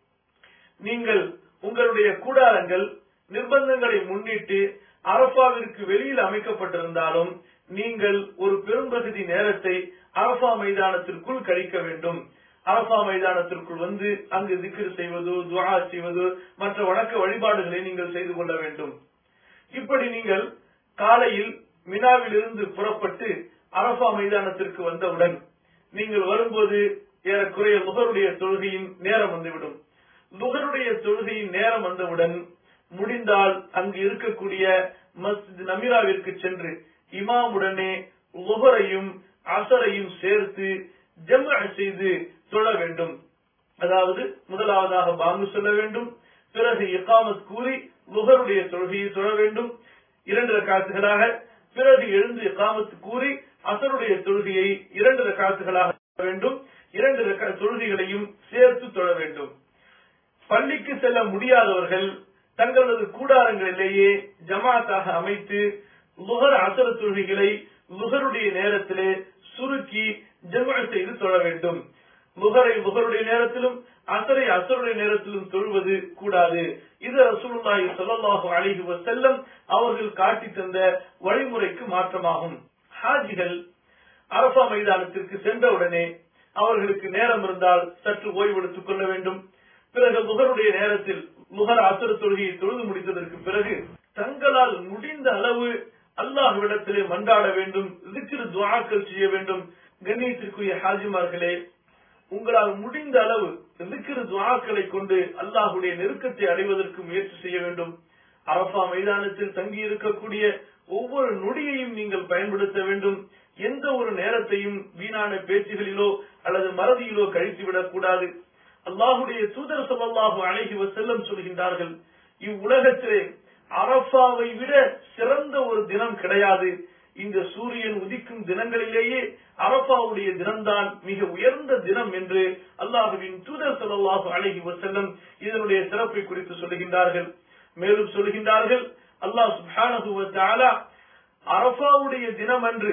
நீங்கள் உங்களுடைய கூடாரங்கள் நிர்பந்தங்களை முன்னிட்டு அரபாவிற்கு வெளியில் அமைக்கப்பட்டிருந்தாலும் நீங்கள் ஒரு பெரும்பகுதி நேரத்தை அரபா மைதானத்திற்குள் கழிக்க வேண்டும் அரபா மைதானத்திற்குள் வந்து அங்கு திக்ர் செய்வது துவா செய்வது மற்ற வணக்க வழிபாடுகளை நீங்கள் செய்து கொள்ள வேண்டும் இப்படி நீங்கள் காலையில் மினாவில் இருந்து புறப்பட்டு அரபா மைதானத்திற்கு வந்தவுடன் நீங்கள் வரும்போது ஏறக்குறைய லுகருடைய தொழுகையின் நேரம் வந்துவிடும் லுகருடைய தொழுகையின் நேரம் வந்தவுடன் முடிந்தால் அங்கு இருக்கக்கூடிய மஸ்ஜித் நமீராவிற்கு சென்று இமாமுடனே லுகரையும் அசரையும் சேர்த்து ஜம செய்து தொழ வேண்டும் அதாவது முதலாவதாக பாங்கு சொல்ல வேண்டும் பிறகு இகாமத் கூறி லுகருடைய தொழுகையை தொழ வேண்டும் இரண்டு ரக்காத்துகளாக பிறகு எழுந்து இகாமத்து கூறி அசருடைய தொழுகையை இரண்டு ரக்காத்துகளாக தொழ வேண்டும் இரண்டு ரக்கா தொழுகைகளையும் சேர்த்து தொழ வேண்டும் பள்ளிக்கு செல்ல முடியாதவர்கள் தங்களது கூடாரங்களிலேயே ஜமாத்தாக அமைத்து லுகர் அசர தொழுகைகளை லுகருடைய நேரத்திலே சுருக்கி ஜமா செய்து தொழ வேண்டும் லுகரை லுகருடைய நேரத்திலும் அசரை அசருடைய நேரத்திலும் தொழுவது கூடாது இது ரசூலுல்லாஹி ஸல்லல்லாஹு அலைஹி வஸல்லம் அவர்கள் காட்டி தந்த வழிமுறைக்கு மாற்றமாகும் ஹாஜிகள் அரபா மைதானத்திற்கு சென்றவுடனே அவர்களுக்கு நேரம் இருந்தால் சற்று ஓய்வெடுத்துக் கொள்ள வேண்டும் பிறகு முகருடைய நேரத்தில் முகர் அசுர தொழுகையை தொழுது முடித்ததற்கு பிறகு தங்களால் முடிந்த அளவு அல்லாஹ்விடத்திலே மன்றாட வேண்டும் திக்ரு துவாக்கள் செய்ய வேண்டும் கண்ணியத்திற்குரிய ஹாஜிமார்களே உங்களால் முடிந்த அளவு திக்ரு துவாக்களை கொண்டு அல்லாஹுடைய நெருக்கத்தை அடைவதற்கு முயற்சி செய்ய வேண்டும் அரபா மைதானத்தில் தங்கி இருக்கக்கூடிய ஒவ்வொரு நொடியையும் நீங்கள் பயன்படுத்த வேண்டும் எந்த ஒரு நேரத்தையும் வீணான பேச்சுகளிலோ அல்லது மறதியிலோ கழித்துவிடக் கூடாது அல்லாஹுடைய தூதர் சொல்லல்லாஹு அழகி செல்லம் சொல்கின்றார்கள் இவ்வுலகத்திலே அரபாவை விட சிறந்த ஒரு தினம் கிடையாது இந்த சூரியன் உதிக்கும் தினங்களிலேயே அரபாவுடைய தினம்தான் மிக உயர்ந்த தினம் என்று அல்லாஹுவின் தூதர் சொல்லல்லாஹு அழகி செல்லம் இதனுடைய சிறப்பை குறித்து சொல்லுகின்றார்கள் மேலும் சொல்லுகின்றார்கள் அல்லாஹ் சுப்ஹானஹு வ தஆலா அரபாவுடைய தினம் அன்று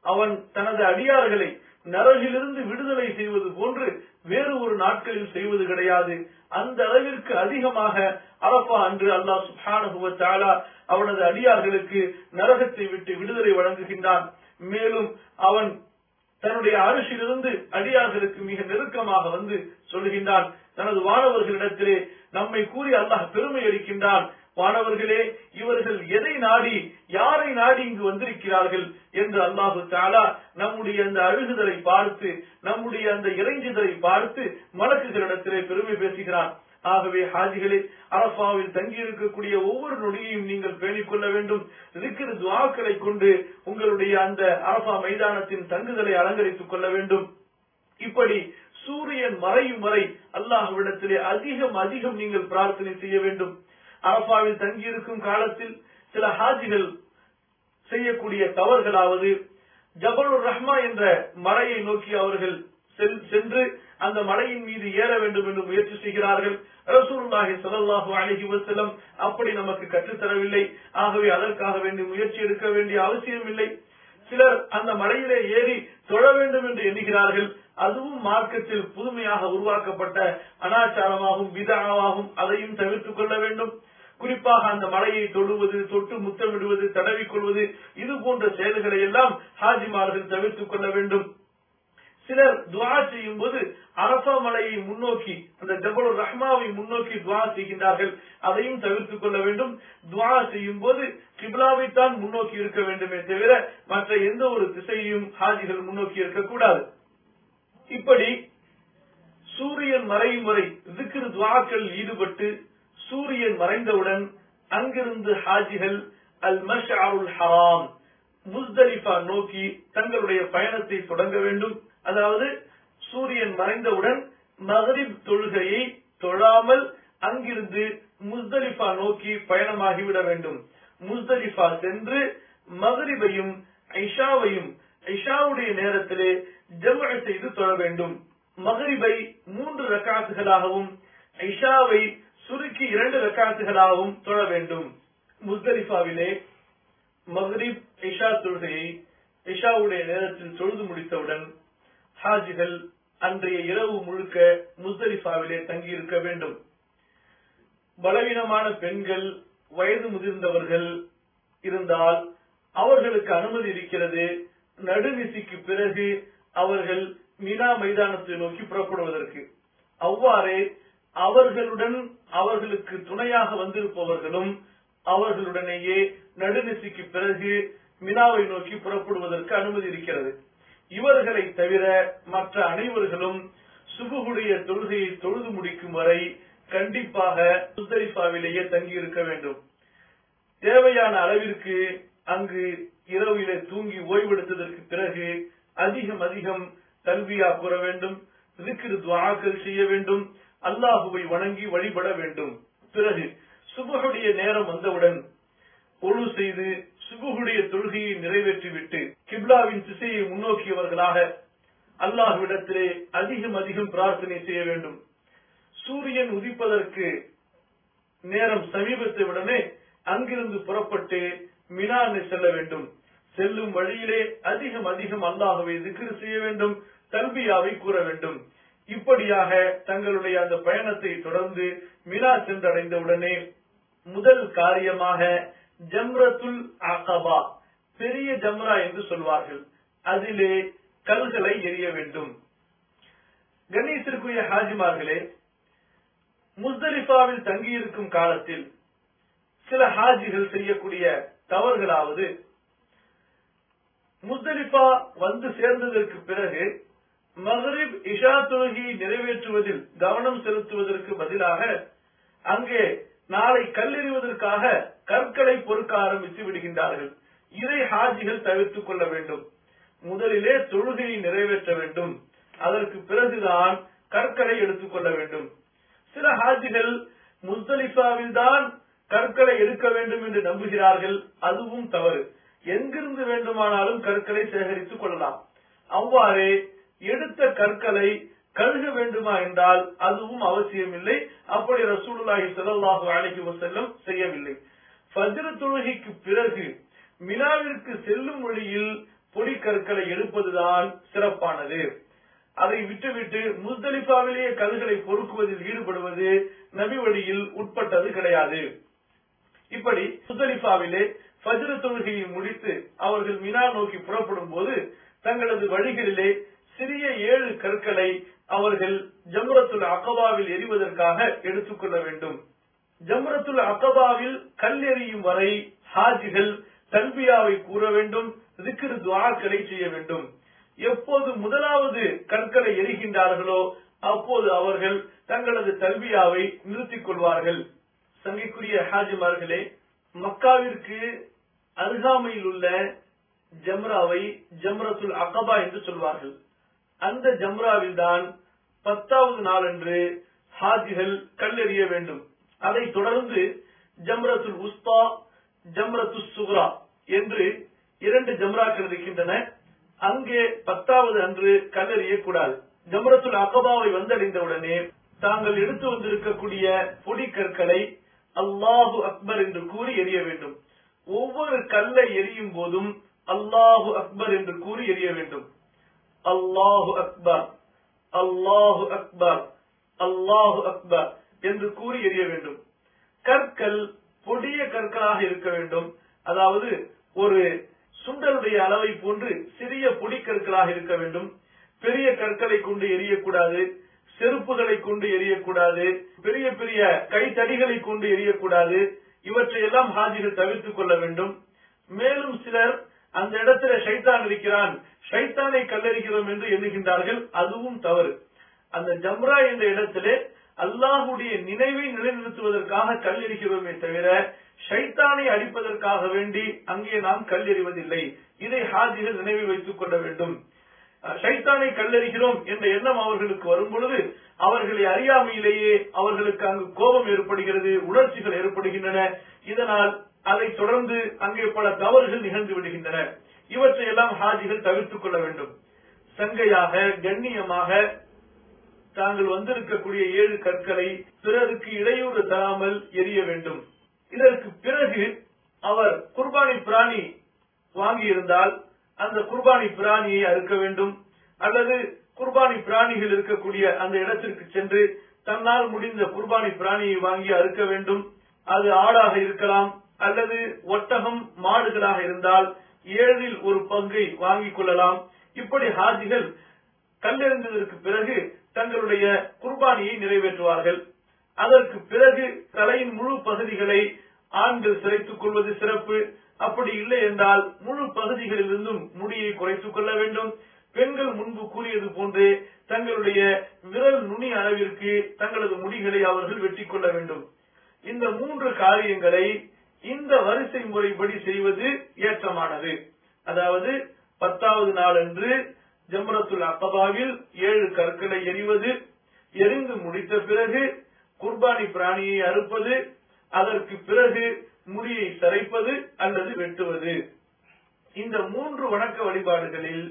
அவன் தனது அடியார்களை நரகிலிருந்து விடுதலை செய்வது போன்று வேறு ஒரு நாட்களில் செய்வது கிடையாது அந்த அளவிற்கு அதிகமாக அரபா அன்று அல்லாஹ் சுப்ஹானஹு வ தஆலா அவனது அடியார்களுக்கு நரகத்தை விட்டு விடுதலை வழங்குகின்றான் மேலும் அவன் தன்னுடைய அரிசிலிருந்து அடியார்களுக்கு மிக நெருக்கமாக வந்து சொல்லுகின்றான் தனது வானவர்களிடத்திலே நம்மை கூறி அல்லாஹ் பெருமை அளிக்கின்றான் வானவர்களே இவர்கள் எதை நாடி யாரை நாடி இங்கு வந்திருக்கிறார்கள் என்று அல்லாஹு தாலா நம்முடைய அந்த அழுகுதலை பார்த்து நம்முடைய அந்த இறைஞ்சுதலை பார்த்து மலக்குகளிடத்திலே பெருமை பேசுகிறான் ஆகவே ஹாஜிகளே அரபாவில் தங்கி இருக்கக்கூடிய ஒவ்வொரு நொடியையும் நீங்கள் பேணிக் கொள்ள வேண்டும் இருக்கிற துவாக்களை கொண்டு உங்களுடைய அந்த அரபா மைதானத்தின் தங்குதலை அலங்கரித்துக் கொள்ள வேண்டும் இப்படி சூரியன் மறையும் வரை அல்லாஹ்விடத்திலே அதிகம் அதிகம் நீங்கள் பிரார்த்தனை செய்ய வேண்டும் அரபாவில் தங்கியிருக்கும் காலத்தில் சில ஹாஜிகள் செய்யக்கூடிய தவறுகளாவது ஜபலுர் ரஹ்மா என்ற மலையை நோக்கி அவர்கள் செல்- சென்று அந்த மலையின் மீது ஏற வேண்டும் என்று முயற்சி செய்கிறார்கள் ரசூலுல்லாஹி ஸல்லல்லாஹு அலைஹி வஸல்லம் அப்படி நமக்கு கற்றுத்தரவில்லை ஆகவே அதற்காக வேண்டி முயற்சி எடுக்க வேண்டிய அவசியம் இல்லை சிலர் அந்த மலையிலே ஏறி தொழ வேண்டும் என்று எண்ணுகிறார்கள் அதுவும் மார்க்கத்தில் புதுமையாக உருவாக்கப்பட்ட அனாச்சாரமாகும் விதாவாகும் அதையும் தவிர்த்துக் கொள்ள வேண்டும் குறிப்பாக அந்த மலையை தொடுவது தொட்டு முத்தமிடுவது தடவிக் கொள்வது இது போன்ற செயல்களை எல்லாம் ஹாஜிமார்கள் தவிர்த்துக் கொள்ள வேண்டும் சிலர் துவா செய்யும் போது அரபா மலையை முன்னோக்கி அந்த ஜபல் ரஹ்மாவை முன்னோக்கி துவா செய்கின்றார்கள் அதையும் தவிர்த்துக் கொள்ள வேண்டும் துவா செய்யும் போது கிப்லாவைத்தான் முன்னோக்கி இருக்க வேண்டுமே தவிர மற்ற எந்த ஒரு திசையையும் ஹாஜிகள் முன்னோக்கி இருக்கக்கூடாது இப்படி சூரியன் மறையும் வரை திக்ரு துவாக்கள் ஈடுபட்டு சூரியன் மறைந்தவுடன் அங்கிருந்து ஹாஜிகள் அல் மஷ்அருல் ஹராம் முஸ்தலிஃபா நோக்கி தங்களுடைய பயணத்தை தொடங்க வேண்டும் அதாவது சூரியன் மறைந்தவுடன் மகரிப் தொழுகையை தொழாமல் அங்கிருந்து முஸ்தலிஃபா நோக்கி பயணமாகிவிட வேண்டும் முஸ்தலிஃபா சென்று மகரிபையும் ஐஷாவையும் ஐஷாவுடைய நேரத்திலே ஜம்அ செய்து தொழ வேண்டும் மகரிபை மூன்று ரக்காத்துகளாகவும் ஐஷாவை சுருக்கி இரண்டு ரக்காத்துகளாகவும் தொழ வேண்டும் முஸ்தலிஃபாவிலே மக்ரிப் இஷா தொழுகையை இஷாவுடைய நேரத்தில் தொழுது முடித்தவுடன் ஹாஜிகள் அன்றைய இரவு முழுக்க முஸ்தலிஃபாவிலே தங்கியிருக்க வேண்டும் பலவீனமான பெண்கள் வயது முதிர்ந்தவர்கள் இருந்தால் அவர்களுக்கு அனுமதி இருக்கிறது நடுநிசிக்கு பிறகு அவர்கள் மினா மைதானத்தை நோக்கி புறப்படுவதற்கு அவ்வாறே அவர்களுடன் அவர்களுக்கு துணையாக வந்திருப்பவர்களும் அவர்களுடனேயே நடுநிசிக்கு பிறகு மினாவை நோக்கி புறப்படுவதற்கு அனுமதி இருக்கிறது இவர்களை தவிர மற்ற அனைவர்களும் சுபுகுடைய தொழுகையை தொழுது முடிக்கும் வரை கண்டிப்பாக முஸ்தலிஃபாவிலேயே தங்கியிருக்க வேண்டும் தேவையான அளவிற்கு அங்கு இரவிலே தூங்கி ஓய்வெடுத்ததற்கு பிறகு அதிகம் அதிகம் தல்வியா கூற வேண்டும் திக்ரு துவாக்கள் செய்ய வேண்டும் அல்லாஹுவை வணங்கி வழிபட வேண்டும் பிறகு சுபகுடைய நேரம் வந்தவுடன் ஒழு செய்து சுபுகுடைய தொழுகையை நிறைவேற்றிவிட்டு கிப்லாவின் திசையை முன்னோக்கியவர்களாக அல்லாஹ்விடத்திலே அதிகம் அதிகம் பிரார்த்தனை செய்ய வேண்டும் சூரியன் உதிப்பதற்கு நேரம் சமீபத்தையுடனே அங்கிருந்து புறப்பட்டு மினானை செல்ல வேண்டும் செல்லும் வழியிலே அதிகம் அதிகம் அல்லாஹுவை திக்ரு செய்ய வேண்டும் தல்பியாவை கூற வேண்டும் இப்படியாக தங்களுடைய அந்த பயணத்தை தொடர்ந்து மினா சென்றடைந்தவுடனே முதல் காரியமாக ஜம்ரத்துல் அகபா பெரிய ஜம்ரா என்று சொல்வார்கள் அதிலே கல்களை எரிய வேண்டும் கணேசருக்குரிய ஹாஜிமார்களே முஸ்தலிஃபாவில் தங்கியிருக்கும் காலத்தில் சில ஹாஜிகள் செய்யக்கூடிய தவறுகளாவது முஸ்தலிஃபா வந்து சேர்ந்ததற்கு பிறகு மகரிப் இஷா தொழுகையை நிறைவேற்றுவதில் கவனம் செலுத்துவதற்கு பதிலாக அங்கே நாளை கல்லெறிவதற்காக கற்களை பொறுக்க ஆரம்பித்து விடுகின்றார்கள் இதை ஹாஜிகள் தவிர்த்துக் கொள்ள வேண்டும் முதலிலே தொழுகையை நிறைவேற்ற வேண்டும் அதற்கு பிறகுதான் கற்களை எடுத்துக் கொள்ள வேண்டும் சில ஹாஜிகள் முஸ்தலிஃபாவில் தான் கற்களை எடுக்க வேண்டும் என்று நம்புகிறார்கள் அதுவும் தவறு எங்கிருந்து வேண்டுமானாலும் கற்களை சேகரித்துக் கொள்ளலாம் அவ்வாறே எடுத்த கற்களை கழுக வேண்டுமா என்றால் அதுவும் அவசியமில்லை அப்படி ரசூலுல்லாஹி ஸல்லல்லாஹு அலைஹி வஸல்லம் செய்யவில்லை ஃபஜ்ர் தொழுகைக்கு பிறகு மினாவிற்கு செல்லும் வழியில் பொடி கற்களை எடுப்பதுதான் சிறப்பானது அதை விட்டுவிட்டு முஸ்தலிஃபாவிலேயே கல்களை பொறுக்குவதில் ஈடுபடுவது நபி வழியில் உட்பட்டது கிடையாது இப்படி முஸ்தலிஃபாவிலே ஃபஜ்ர தொழுகையை முடித்து அவர்கள் மினா நோக்கி புறப்படும் போது தங்களது வழிகளிலே சிறிய ஏழு கற்களை அவர்கள் ஜம்ரத்துல் அகபாவில் எறிவதற்காக எடுத்துக்கொள்ள வேண்டும் ஜம்ரத்துல் அகபாவில் கல் எறியும் வரை ஹாஜிகள் தல்பியாவை கூற வேண்டும் திக்ரு துவாக்களை செய்ய வேண்டும் எப்போது முதலாவது கற்களை எரிகின்றார்களோ அப்போது அவர்கள் தங்களது தல்பியாவை நிறுத்திக் கொள்வார்கள் சங்கைக்குரிய ஹாஜிமார்களே மக்காவிற்கு அருகாமையில் உள்ள ஜம்ராவை ஜம்ரத்துல் அகபா என்று சொல்வார்கள் அந்த ஜம்ராவில் தான் பத்தாவது நாளன்று ஹாஜிகள் கல்லெறிய வேண்டும் அதைத் தொடர்ந்து ஜம்ரத்துல் உஸ்தா ஜம்ரத்து சுக்ரா என்று இரண்டு ஜம்ராக்கள் இருக்கின்றன அங்கே பத்தாவது அன்று கல்லெறியக்கூடாது ஜம்ரத்துல் அகபாவை வந்தடைந்தவுடனே தாங்கள் எடுத்து வந்திருக்கக்கூடிய பொடி கற்களை அல்லாஹு அக்பர் என்று கூறி எறிய வேண்டும் ஒவ்வொரு கல்லை எரியும் போதும் அல்லாஹு அக்பர் என்று கூறி எறிய வேண்டும் அல்லாஹு அக்பர் அல்லாஹு அக்பர் அல்லாஹு அக்பர் என்று கூறி எறிய வேண்டும் கற்கள் பொடிய கற்களாக இருக்க வேண்டும் அதாவது ஒரு சுண்டலுடைய அளவை போன்று சிறிய பொடி கற்களாக இருக்க வேண்டும் பெரிய கற்களை கொண்டு எரியக்கூடாது செருப்புகளை கொண்டு எரியக்கூடாது பெரிய பெரிய கைத்தடிகளை கொண்டு எரியக்கூடாது இவற்றையெல்லாம் ஹாஜிகள் தவிர்த்துக் கொள்ள வேண்டும் மேலும் சிலர் அந்த இடத்துல ஷைத்தான் இருக்கிறான் ஷைத்தானை கல்லறிகிறோம் என்று எண்ணுகின்றார்கள் அதுவும் தவறு அந்த ஜம்ரா என்ற இடத்திலே அல்லாஹுடைய நினைவை நிலைநிறுத்துவதற்காக கல்லெறிகிறோமே தவிர ஷைத்தானை அடிப்பதற்காக வேண்டி அங்கே நாம் கல்லெறிவதில்லை இதை ஹாஜிகள் நினைவில் வைத்துக் கொள்ள வேண்டும் ஷைத்தானை கல்லறிகிறோம் என்ற எண்ணம் அவர்களுக்கு வரும் பொழுது அவர்களை அறியாமையிலேயே அவர்களுக்கு அங்கு கோபம் ஏற்படுகிறது உணர்ச்சிகள் ஏற்படுகின்றன இதனால் அதை தொடர்ந்து அங்கே பல தவறுகள் நிகழ்ந்து விடுகின்றன இவற்றையெல்லாம் ஹாஜிகள் தவிர்த்துக் கொள்ள வேண்டும் சங்கையாக கண்ணியமாக தாங்கள் வந்திருக்கக்கூடிய ஏழு கற்களை பிறருக்கு இடையூறு தராமல் எரிய வேண்டும் இதற்கு பிறகு அவர் குர்பானி பிராணி வாங்கியிருந்தால் அந்த குர்பானி பிராணியை அறுக்க வேண்டும் அல்லது குர்பானி பிராணிகள் இருக்கக்கூடிய அந்த இடத்திற்கு சென்று தன்னால் முடிந்த குர்பானி பிராணியை வாங்கி அறுக்க வேண்டும் அது ஆடாக இருக்கலாம் அல்லது ஒட்டகம் மாடுகளாக இருந்தால் ஏழில் ஒரு பங்கை வாங்கிக் கொள்ளலாம் இப்படி ஹாஜிகள் கல்லெறிந்ததற்கு பிறகு தங்களுடைய குர்பானியை நிறைவேற்றுவார்கள் அதற்கு பிறகு தலையின் முழு பகுதிகளை ஆண்கள் சிறைத்துக் கொள்வது சிறப்பு அப்படி இல்லை என்றால் முழு பகுதிகளிலிருந்தும் முடியை குறைத்துக் கொள்ள வேண்டும் பெண்கள் முன்பு கூறியது போன்றே தங்களுடைய விரல் நுனி அளவிற்கு தங்களது முடிகளை அவர்கள் வெட்டி கொள்ள வேண்டும் இந்த மூன்று காரியங்களை இந்த வரிசை முறைப்படி செய்வது ஏற்றமானது அதாவது பத்தாவது நாளன்று ஜம்ரத்துல் அக்கபாவில் ஏழு கற்களை எறிவது எரிந்து முடித்த பிறகு குர்பானி பிராணியை அறுப்பது அதற்கு பிறகு முடியை சரைப்பது அல்லது வெட்டுவது இந்த மூன்று வணக்க வழிபாடுகளில்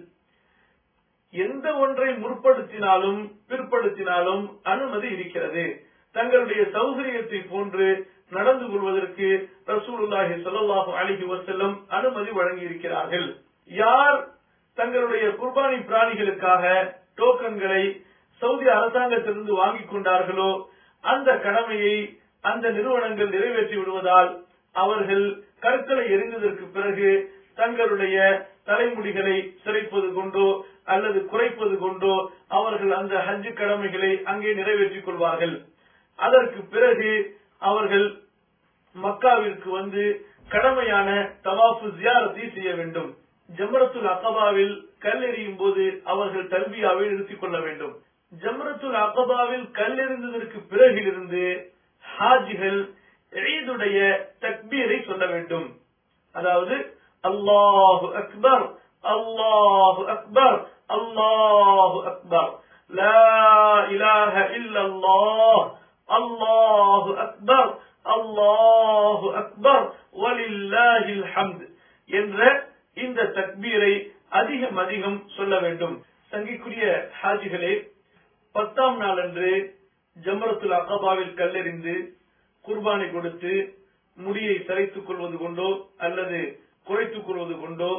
எந்த ஒன்றை முற்படுத்தினாலும் பிற்படுத்தினாலும் அனுமதி இருக்கிறது தங்களுடைய சௌகரியத்தை போன்று நடந்து கொள்வதற்கு ரசூலுல்லாஹி ஸல்லல்லாஹு அலைஹி வஸல்லம் அனுமதி வழங்கியிருக்கிறார்கள் யார் தங்களுடைய குர்பானி பிராணிகளுக்காக டோக்கன்களை சவுதி அரசாங்கத்திலிருந்து வாங்கிக் கொண்டார்களோ அந்த கடமையை அந்த நிறுவனங்கள் நிறைவேற்றி விடுவதால் அவர்கள் கற்களை எரிந்ததற்கு பிறகு தங்களுடைய தலைமுடிகளை சிறைப்பது கொண்டோ அல்லது குறைப்பது கொண்டோ அவர்கள் அந்த ஹஜ் கடமைகளை அங்கே நிறைவேற்றிக் கொள்வார்கள் அதற்கு பிறகு அவர்கள் மக்காவிற்கு வந்து கடமையான தவாஃபு ஜியாரத்தை செய்ய வேண்டும் ஜம்ரத்துல் அகபாவில் கல்லெறியும் போது அவர்கள் தல்பியாவை நிறுத்திக் கொள்ள வேண்டும் ஜம்ரத்துல் அகபாவில் கல்லெறிந்ததற்கு பிறகிலிருந்து ஹாஜிகள் ஈதுடைய தக்பீரை சொல்ல வேண்டும் அதாவது அல்லாஹு அக்பர் அல்லாஹு அக்பர் அல்லாஹு அக்பர் லா இலாஹ இல்லல்லாஹ் அல்லாஹு அக்பர் அல்லாஹு அக்பர் வலில்லாஹில் ஹம்த் என்ற இந்த தக்பீரை அதிகம் அதிகம் சொல்ல வேண்டும் சங்கிக்குரிய ஹாஜிகளே பத்தாம் நாளன்று ஜமரத்துல் அகபாவில் கல்லெறிந்து குர்பானை கொடுத்து முடியை சரித்துக் கொள்வது கொண்டோ அல்லது குறைத்துக் கொள்வது கொண்டோ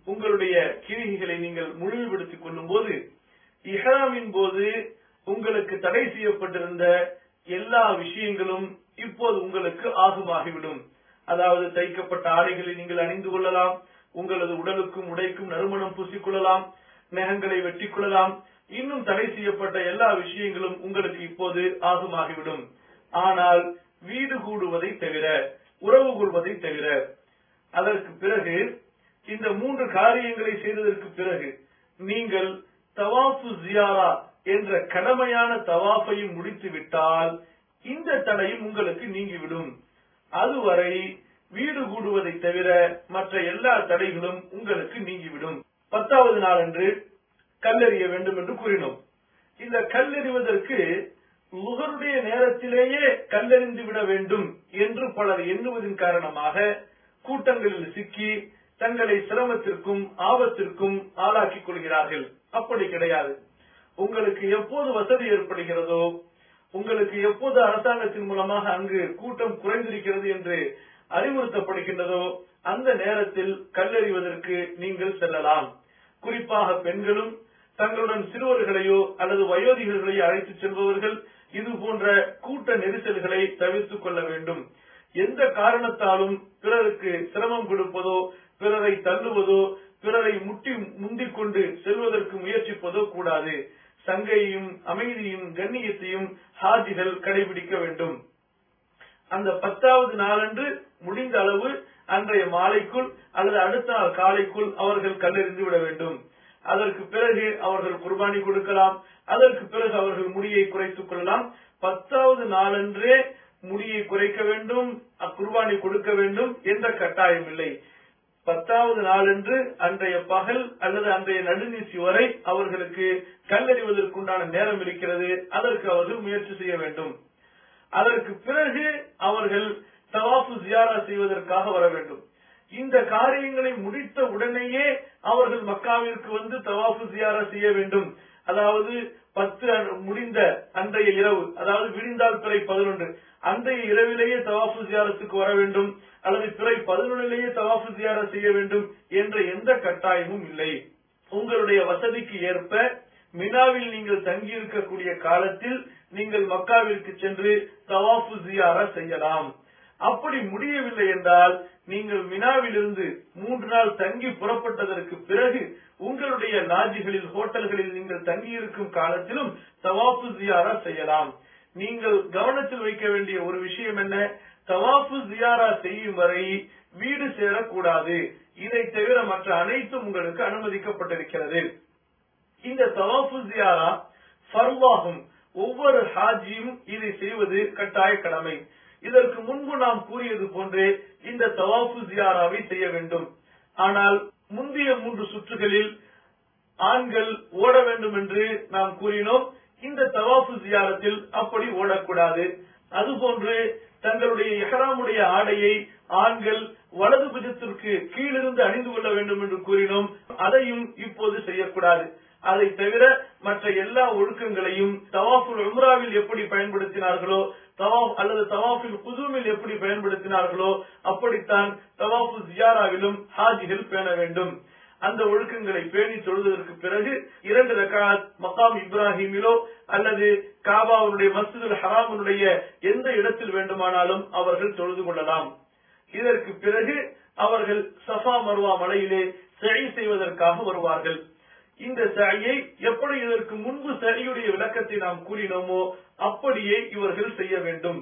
உங்களுடைய கிரிகைகளை நீங்கள் முழுமைப்படுத்திக் கொள்ளும் போது இஹ்ராமின் போது உங்களுக்கு தடை செய்யப்பட்டிருந்த எல்லா விஷயங்களும் இப்போது உங்களுக்கு ஆகுமாகிவிடும் அதாவது தைக்கப்பட்ட ஆடைகளை நீங்கள் அணிந்து கொள்ளலாம் உங்களது உடலுக்கும் உடைக்கும் நறுமணம் பூசிக்கொள்ளலாம் நகங்களை வெட்டிக் கொள்ளலாம் இன்னும் தடை செய்யப்பட்ட எல்லா விஷயங்களும் உங்களுக்கு இப்போது ஆகுமாகிவிடும் ஆனால் வீடு கூடுவதை தவிர உறவு கொள்வதை தவிர அதற்கு பிறகு இந்த மூன்று காரியங்களை செய்ததற்கு பிறகு நீங்கள் தவாஃபு ஜியாரா என்ற கடமையான தவாஃபையும் முடித்து விட்டால் இந்த தடையும் உங்களுக்கு நீங்கிவிடும் அதுவரை வீடு கூடுவதை தவிர மற்ற எல்லா தடைகளும் உங்களுக்கு நீங்கிவிடும் பத்தாவது நாளன்று கல்லெறிய வேண்டும் என்று கூறினோம் இந்த கல்லெறிவதற்கு முகருடைய நேரத்திலேயே கல்லெறிந்து விட வேண்டும் என்று பலர் எண்ணுவதன் காரணமாக கூட்டங்களில் சிக்கி தங்களை சிரமத்திற்கும் ஆபத்திற்கும் ஆளாக்கிக் கொள்கிறார்கள் அப்படி கிடையாது உங்களுக்கு எப்போது வசதி ஏற்படுகிறதோ உங்களுக்கு எப்போது அரசாங்கத்தின் மூலமாக அங்கு கூட்டம் குறைந்திருக்கிறது என்று அறிவுறுத்தப்படுகின்றதோ அந்த நேரத்தில் கல்லெறிவதற்கு நீங்கள் செல்லலாம் குறிப்பாக பெண்களும் தங்களுடன் சிறுவர்களையோ அல்லது வயோதிகர்களையோ அழைத்துச் செல்பவர்கள் இது போன்ற கூட்ட நெரிசல்களை தவிர்த்துக் கொள்ள வேண்டும் எந்த காரணத்தாலும் பிறருக்கு சிரமம் கொடுப்பதோ பிறரை தள்ளுவதோ பிறரை முட்டி முந்திக் கொண்டு செல்வதற்கு முயற்சிப்பதோ கூடாது சங்கையையும் அமைதியும் கண்ணியத்தையும் ஹாஜிகள் கடைபிடிக்க வேண்டும் அந்த பத்தாவது நாளன்று முடிந்த அளவு அன்றைய மாலைக்குள் அல்லது அடுத்த நாள் காலைக்குள் அவர்கள் கல்லெறிந்து விட வேண்டும் அதற்கு பிறகு அவர்கள் குர்பானி கொடுக்கலாம் அதற்கு பிறகு அவர்கள் முடியை குறைத்துக் கொள்ளலாம் பத்தாவது நாளன்றே முடியை குறைக்க வேண்டும் குர்பானி கொடுக்க வேண்டும் என்ற கட்டாயம் இல்லை பத்தாவது நாளன்று அன்றைய பகல் அல்லது அன்றைய நடுநீசி வரை அவர்களுக்கு கல்லறிவதற்குண்டான நேரம் இருக்கிறது அதற்கு அவர்கள் முயற்சி செய்ய வேண்டும் அதற்கு பிறகு அவர்கள் தவாஃபு ஜியாரா செய்வதற்காக வர வேண்டும் இந்த காரியங்களை முடித்த உடனேயே அவர்கள் மக்காவிற்கு வந்து தவாஃபு ஜியாரா செய்ய வேண்டும் அதாவது பத்து முடிந்த அன்றைய இரவு அதாவது விடிந்தால் பிறை பதினொன்று அன்றைய இரவிலேயே தவாஃபு ஜியாரத்துக்கு வர வேண்டும் அல்லது பிறை பதினொன்றிலேயே தவாஃபு ஜியாரா செய்ய வேண்டும் என்ற எந்த கட்டாயமும் இல்லை உங்களுடைய வசதிக்கு ஏற்ப மினாவில் நீங்கள் தங்கி இருக்கக்கூடிய காலத்தில் நீங்கள் மக்காவிற்கு சென்று தவாஃபு ஜியாரா செய்யலாம் அப்படி முடியவில்லை என்றால் நீங்கள் மினாவிலிருந்து மூன்று நாள் தங்கி புறப்பட்டதற்கு பிறகு உங்களுடைய லாட்ஜிகளில் ஹோட்டல்களில் நீங்கள் தங்கியிருக்கும் காலத்திலும் தவாஃபு ஜியாரா செய்யலாம் நீங்கள் கவனத்தில் வைக்க வேண்டிய ஒரு விஷயம் என்ன தவாஃபு ஜியாரா செய்யும் வரை வீடு சேரக்கூடாது இதை தவிர மற்ற அனைத்தும் உங்களுக்கு அனுமதிக்கப்பட்டிருக்கிறது இந்த தவாஃபு ஜியாரா ஃபர்வாகும் ஒவ்வொரு ஹாஜியும் இதை செய்வது கட்டாய கடமை இதற்கு முன்பு நாம் கூறியது போன்றே இந்த தவாஃபு ஜியாராவை செய்ய வேண்டும் ஆனால் முந்தைய மூன்று சுற்றுகளில் ஆண்கள் ஓட வேண்டும் என்று நாம் கூறினோம் இந்த தவாஃபு ஜியாரத்தில் அப்படி ஓடக்கூடாது அதுபோன்று தங்களுடைய எஹராமுடைய ஆடையை ஆண்கள் வலது புஜத்திற்கு கீழிருந்து அணிந்து கொள்ள வேண்டும் என்று கூறினோம் அதையும் இப்போது செய்யக்கூடாது அதை தவிர மற்ற எல்லா ஒழுக்கங்களையும் தவாஃபுல் உம்ராவில் எப்படி பயன்படுத்தினார்களோ தவாஃப் அல்லது தவாஃபில் குதுமில் எப்படி பயன்படுத்தினார்களோ அப்படித்தான் தவாஃபு ஜியாராவிலும் ஹாஜிகள் பேண வேண்டும் அந்த ஒழுக்கங்களை பேணி தொழுவதற்கு பிறகு இரண்டு ரகாத் மகாம் இப்ராஹிமிலோ அல்லது காபாவுடைய மஸ்ஜிதுல் ஹராமனுடைய எந்த இடத்தில் வேண்டுமானாலும் அவர்கள் தொழுது கொள்ளலாம் இதற்கு பிறகு அவர்கள் சஃபா மருவா மலையிலே செழி செய்வதற்காக வருவார்கள் இந்த சையை எப்படி இதற்கு முன்பு சரியுடைய விளக்கத்தை நாம் கூறினோமோ அப்படியே இவர்கள் செய்ய வேண்டும்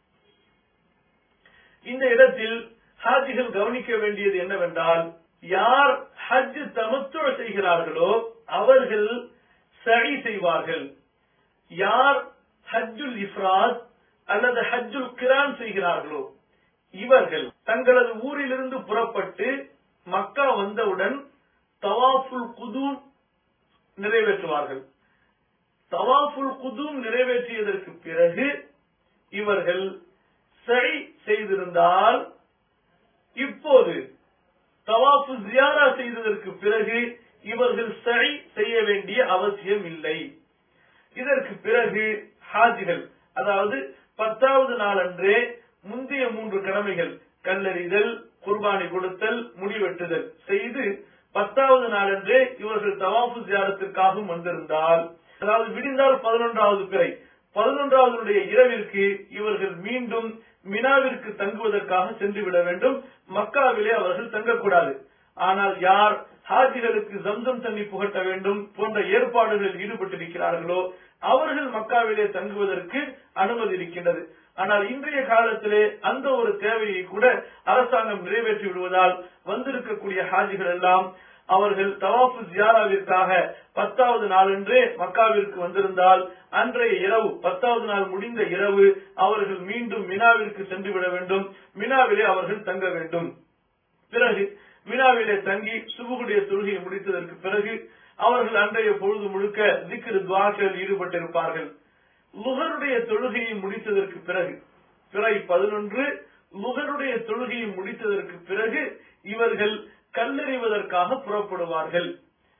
இந்த இடத்தில் ஹாஜிகள் கவனிக்க வேண்டியது என்னவென்றால் யார் ஹஜ் தமத்துவ செய்கிறார்களோ அவர்கள் சரி செய்வார்கள் யார் ஹஜ்ஜுல் இஃப்ராத் அல்லது ஹஜ்ஜுல் கிரான் செய்கிறார்களோ இவர்கள் தங்களது ஊரிலிருந்து புறப்பட்டு மக்கா வந்தவுடன் தவாஃபுல் குதூம் நிறைவேற்றுவார்கள் தவாஃபுல் குதூம் நிறைவேற்றியதற்கு பிறகு இவர்கள் சரி செய்திருந்தால் இப்போது தவாஃபு ஜியாரா செய்ததற்கு பிறகு இவர்கள் சரி செய்ய வேண்டிய அவசியம் இல்லை இதற்கு பிறகு ஹாஜிகள் அதாவது பத்தாவது நாளன்றே முந்தைய மூன்று கடமைகள் கல்லறிதல் குர்பானி கொடுத்தல் முடிவெட்டுதல் செய்து பத்தாவது நாளன்றே இவர்கள் தவாஃபு ஜியாரத்திற்காகவும் வந்திருந்தால் அதாவது விடிந்தால் பதினொன்றாவது பிறை பதினொன்றாவது இரவிற்கு இவர்கள் மீண்டும் மினாவிற்கு தங்குவதற்காக சென்று விட வேண்டும் மக்காவிலே அவர்கள் தங்கக்கூடாது ஆனால் யார் ஹாஜிகளுக்கு ஜம்சம் தண்ணி புகட்ட வேண்டும் போன்ற ஏற்பாடுகளில் ஈடுபட்டிருக்கிறார்களோ அவர்கள் மக்காவிலே தங்குவதற்கு அனுமதி இருக்கின்றது ஆனால் இன்றைய காலத்திலே அந்த ஒரு தேவையை கூட அரசாங்கம் நிறைவேற்றி விடுவதால் வந்திருக்கக்கூடிய ஹாஜிகள் எல்லாம் அவர்கள் தவாஃபு ஜியாராவிற்காக பத்தாவது நாளன்றே மக்காவிற்கு வந்திருந்தால் அன்றைய இரவு பத்தாவது நாள் முடிந்த இரவு அவர்கள் மீண்டும் மினாவிற்கு சென்று விட வேண்டும் மினாவிலே அவர்கள் தங்க வேண்டும் பிறகு மினாவிலே தங்கி சுபுகுடைய தொழுகையை முடித்ததற்கு பிறகு அவர்கள் அன்றைய பொழுது முழுக்க திக்ரு துவாக்களில் ஈடுபட்டிருப்பார்கள் லுகருடைய தொழுகையை முடித்ததற்கு பிறகு பிறை பதினொன்று லுகருடைய தொழுகையை முடித்ததற்கு பிறகு இவர்கள் கல்லறிவதற்காக புறப்படுவார்கள்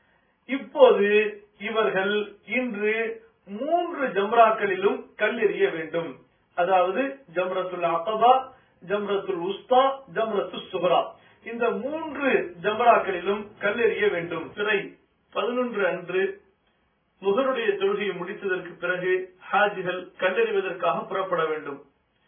இப்போது இவர்கள் இன்று மூன்று ஜம்ராக்களிலும் கல்லெறிய வேண்டும் அதாவது ஜம்ரத்துல் அகபா ஜம்ரத்துல் உஸ்தா ஜம்ரத்து சுஹரா இந்த மூன்று ஜம்ராக்களிலும் கல்லெறிய வேண்டும் பிறை பதினொன்று அன்று முகருடைய தொழுகையை முடித்ததற்கு பிறகு ஹாஜிகள் கல்லெறிவதற்காக புறப்பட வேண்டும்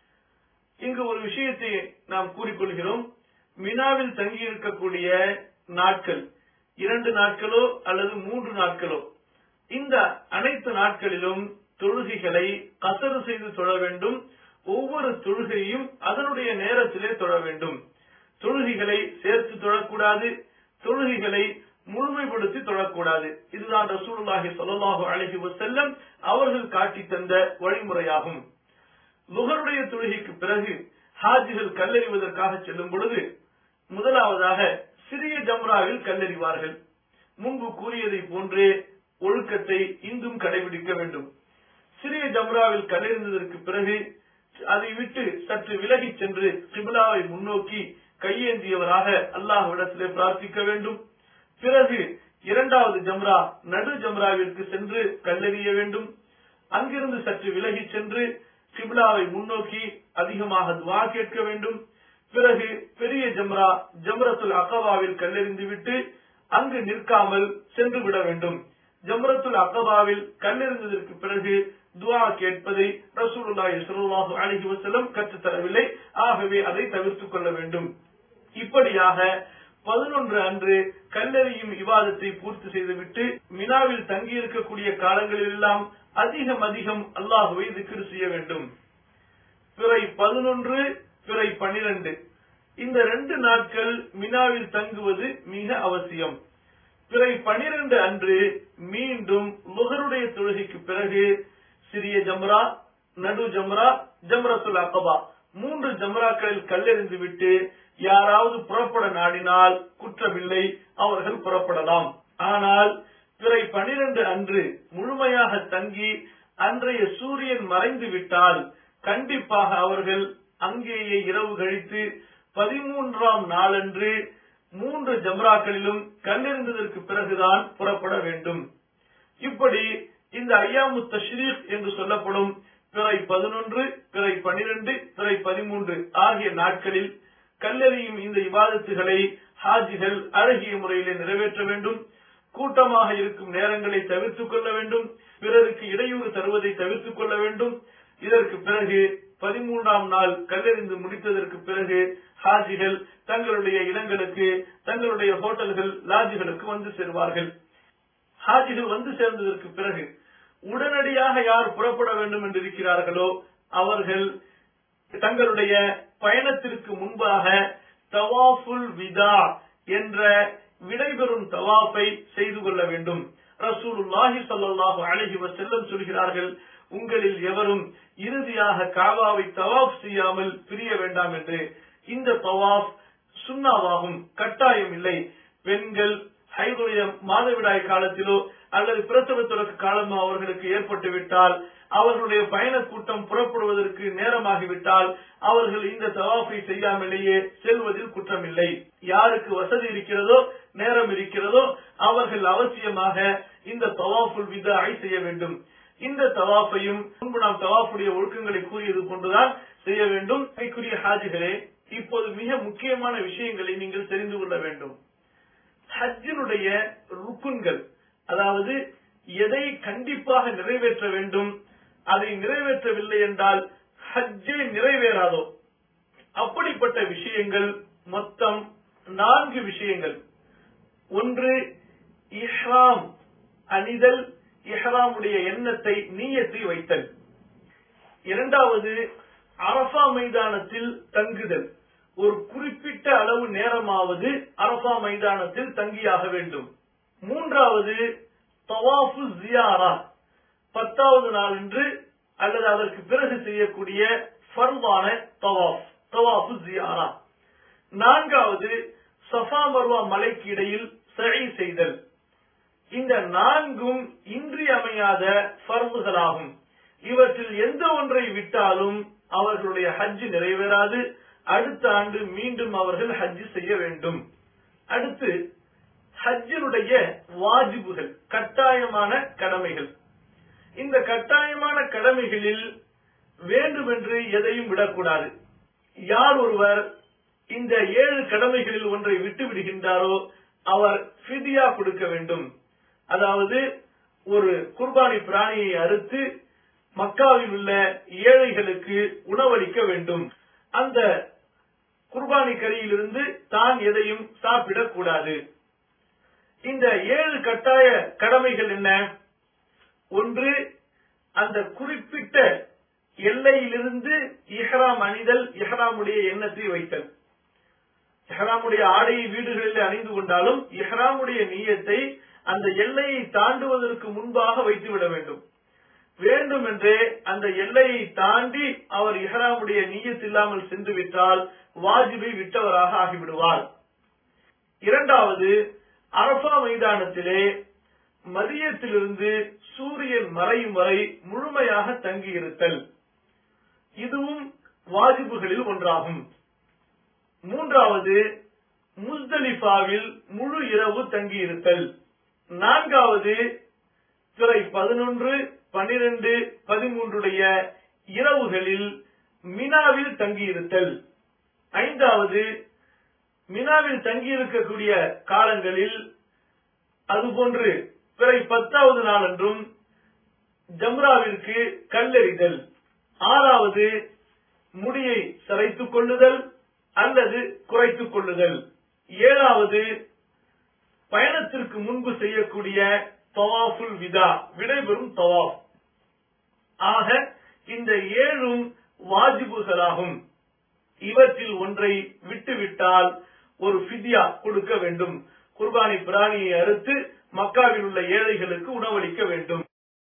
இங்கு ஒரு விஷயத்தை நாம் கூறிக்கொள்கிறோம் மினாவில் தங்கி இருக்கக்கூடிய நாட்கள் இரண்டு நாட்களோ அல்லது மூன்று நாட்களோ இந்த அனைத்து நாட்களிலும் தொழுகைகளை கசரு செய்து தொழ வேண்டும் ஒவ்வொரு தொழுகையும் அதனுடைய நேரத்திலே தொழ வேண்டும் தொழுகைகளை சேர்த்து தொழக்கூடாது தொழுகைகளை முழுமைப்படுத்தி தொழக்கூடாது இதுதான் ரசூலுல்லாஹி ஸல்லல்லாஹு அலைஹி வஸல்லம் அவர்கள் காட்டி தந்த வழிமுறையாகும் லுகருடைய தொழுகைக்கு பிறகு ஹாஜிகள் கல்லறிவதற்காக செல்லும் பொழுது முதலாவதாக சிறிய ஜம்ராவில் கல்லறிவார்கள் முன்பு கூறியதை போன்றே ஒழுக்கத்தை இங்கும் கடைபிடிக்க வேண்டும் சிறிய ஜம்ராவில் கல்லறிந்ததற்கு பிறகு அதை விட்டு சற்று விலகிச் சென்று கிபிலாவை முன்னோக்கி கையேந்தியவராக அல்லாஹ்விடத்திலே பிரார்த்திக்க வேண்டும் பிறகு இரண்டாவது ஜம்ரா நடு ஜம்ராவிற்கு சென்று கல்லெறிய வேண்டும் அங்கிருந்து சற்று விலகிச் சென்று கிபிலாவை முன்னோக்கி அதிகமாக துவா கேட்க வேண்டும் பிறகு பெரிய ஜம்ரா ஜம்ரத்துல் அகபாவில் கல்லெறிந்து விட்டு அங்கு நிற்காமல் சென்று விட வேண்டும் ஜம்ரத்துல் அகபாவில் கல்லெறிந்ததற்கு பிறகு துவா கேட்பதை ரசூலுல்லாஹி ஸல்லல்லாஹு அலைஹி வஸல்லம் கற்றுத் தரவில்லை ஆகவே அதை தவிர்த்துக் கொள்ள வேண்டும் இப்படியாக பதினொன்று அன்று கல்லறியும் விவாதத்தை பூர்த்தி செய்துவிட்டு மினாவில் தங்கியிருக்கக்கூடிய காலங்களில் எல்லாம் அதிகம் அதிகம் அல்லாஹுவை திக்ரு செய்ய வேண்டும் பிறை பதினொன்று பிறை பனிரெண்டு இந்த ரெண்டு நாட்கள் மினாவில் தங்குவது மிக அவசியம் பிறை பனிரெண்டு அன்று மீண்டும் லுகருடைய தொழுகைக்கு பிறகு சிறிய ஜம்ரா நடு ஜம்ரா ஜம்ரத்துல் அகபா மூன்று ஜம்ராக்களில் கல்லெறிந்து விட்டு யாராவது புறப்பட நாடினால் குற்றமில்லை அவர்கள் புறப்படலாம் ஆனால் பிறை பனிரெண்டு அன்று முழுமையாக தங்கி அன்றைய சூரியன் மறைந்து விட்டால் கண்டிப்பாக அவர்கள் அங்கேயே இரவு கழித்து பதிமூன்றாம் நாளன்று மூன்று ஜம்ராக்களிலும் கல்லெறிந்ததற்கு பிறகுதான் புறப்பட வேண்டும் இப்படி இந்த ஐயாமு தஷ்ரீக் என்று சொல்லப்படும் பிறை பதினொன்று பிறை பனிரெண்டு பிறை பதிமூன்று ஆகிய நாட்களில் கல்லெறியும் இந்த இபாதத்துகளை ஹாஜிகள் அழகிய முறையிலே நிறைவேற்ற வேண்டும் கூட்டமாக இருக்கும் நேரங்களை தவிர்த்துக் கொள்ள வேண்டும் பிறருக்கு இடையூறு தருவதை தவிர்த்துக் கொள்ள வேண்டும் இதற்கு பிறகு பதிமூன்றாம் நாள் கல்லெறிந்து முடித்ததற்கு பிறகு ஹாஜிகள் தங்களுடைய இடங்களுக்கு தங்களுடைய ஹோட்டல்கள் லாட்ஜுகளுக்கு வந்து சேர்வார்கள் ஹாஜிகள் வந்து சேர்ந்ததற்கு பிறகு உடனடியாக யார் புறப்பட வேண்டும் என்று இருக்கிறார்களோ அவர்கள் தங்களுடைய பயணத்திற்கு முன்பாக தவாஃபுல் விதா என்ற விடைபெறும் தவாஃபை செய்து கொள்ள வேண்டும் ரசூலுல்லாஹி ஸல்லல்லாஹு அலைஹி வஸல்லம் சொல்கிறார்கள் உங்களில் எவரும் இறுதியாக காபாவை தவாஃப் செய்யாமல் பிரிய வேண்டாம் என்று இந்த தவாஃப் சுண்ணாவாகும் கட்டாயம் இல்லை பெண்கள் ஹைதுடைய மாதவிடாய் காலத்திலோ அல்லது பிரசவ தொடக்க காலமோ அவர்களுக்கு ஏற்பட்டு விட்டால் அவர்களுடைய பயண கூட்டம் புறப்படுவதற்கு நேரமாகிவிட்டால் அவர்கள் இந்த தவாஃபை செய்யாமலேயே செல்வதில் குற்றமில்லை யாருக்கு வசதி இருக்கிறதோ நேரம் இருக்கிறதோ அவர்கள் அவசியமாக இந்த தவாஃபுல் விதாயை செய்ய வேண்டும் இந்த தவாஃபையும் முன்பு நாம் தவாஃபுடைய ஒழுக்கங்களை கூறியது கொண்டுதான் செய்ய வேண்டும் கைக்குரிய ஹாஜிகளே இப்போது மிக முக்கியமான விஷயங்களை நீங்கள் தெரிந்து கொள்ள வேண்டும் ஹஜ்ஜினுடைய ருக்குன்கள் அதாவது எதை கண்டிப்பாக நிறைவேற்ற வேண்டும் அதை நிறைவேற்றவில்லை என்றால் ஹஜ்ஜே நிறைவேறாதோ அப்படிப்பட்ட விஷயங்கள் மொத்தம் நான்கு விஷயங்கள் ஒன்று இஹ்ராம் அணிதல் இஹ்ராமுடைய எண்ணத்தை நீயத்தை வைத்தல் இரண்டாவது அரபா மைதானத்தில் தங்குதல் ஒரு குறிப்பிட்ட அளவு நேரமாவது அரபா மைதானத்தில் தங்கியாக வேண்டும் மூன்றாவது தவாஃபு ஜியாரா பத்தாவது நாளன்று அல்லது அதற்கு பிறகு செய்யக்கூடிய ஃபர்வான தவாஃப் தவாஃபு ஜியாரா நான்காவது சஃபா மர்வா மலைக்கு இடையில் சழி செய்தல் இந்த நான்கும் இன்றியமையாத ஃபர்வுகளாகும் இவற்றில் எந்த ஒன்றை விட்டாலும் அவர்களுடைய ஹஜ் நிறைவேறாது அடுத்த ஆண்டு மீண்டும் அவர்கள் ஹஜ் செய்ய வேண்டும் அடுத்து ஹஜ்ஜினுடைய வாஜிபுகள் கட்டாயமான கடமைகள் இந்த கட்டாயமான கடமைகளில் வேண்டுமென்று எதையும் விடக்கூடாது யார் ஒருவர் இந்த ஏழு கடமைகளில் ஒன்றை விட்டு விடுகின்றாரோ அவர் ஃபிதியா கொடுக்க வேண்டும் அதாவது ஒரு குர்பானி பிராணியை அறுத்து மக்காவில் உள்ள ஏழைகளுக்கு உணவளிக்க வேண்டும் அந்த குர்பானி கரியிலிருந்து தான் எதையும் சாப்பிடக் கூடாது இந்த ஏழு கட்டாய கடமைகள் என்ன ஒன்று அந்த குறிப்பிட்ட எல்லையிலிருந்து இஹ்ராம் அணிதல் இஹ்ராமுடைய எண்ணத்தை வைத்தல் இஹ்ராமுடைய ஆடையை வீடுகளில் அணிந்து கொண்டாலும் இஹ்ராமுடைய நீயத்தை அந்த எல்லையை தாண்டுவதற்கு முன்பாக வைத்துவிட வேண்டும் வேண்டுமென்றே அந்த எல்லையை தாண்டி அவர் இஹ்ராமுடைய நீயத் இல்லாமல் சென்று விட்டால் வாஜிபை விட்டவராக ஆகிவிடுவார் இரண்டாவது அரபா மைதானத்திலே மதியத்திலிருந்து சூரியன் மறையும் வரை முழுமையாக தங்கியிருத்தல் இதுவும் வாஜிபுகளில் ஒன்றாகும் மூன்றாவது முஸ்தலிஃபாவில் முழு இரவு தங்கியிருத்தல் நான்காவது துறை பதினொன்று பனிரெண்டு பதிமூன்றுடைய இரவுகளில் மினாவில் தங்கியிருத்தல் ஐந்தாவது மினாவில் தங்கியிருக்கக்கூடிய காலங்களில் அதுபோன்று பிறை பத்தாவது நாளன்றும் ஜம்ராவிற்கு கல்லெறிதல் ஆறாவது முடியை சரைத்துக் கொள்ளுதல் அல்லது குறைத்துக் கொள்ளுதல் ஏழாவது பயணத்திற்கு முன்பு செய்யக்கூடிய தவாஃபுல் விதா விடைபெறும் தவாஃப் ஆக இந்த ஏழும் வாஜிபுகளாகும் இவற்றில் ஒன்றை விட்டுவிட்டால் ஒரு ஃபித்யா கொடுக்க வேண்டும் குர்பானி பிராணியை அறுத்து மக்காவில் உள்ள ஏழைகளுக்கு உணவளிக்க வேண்டும்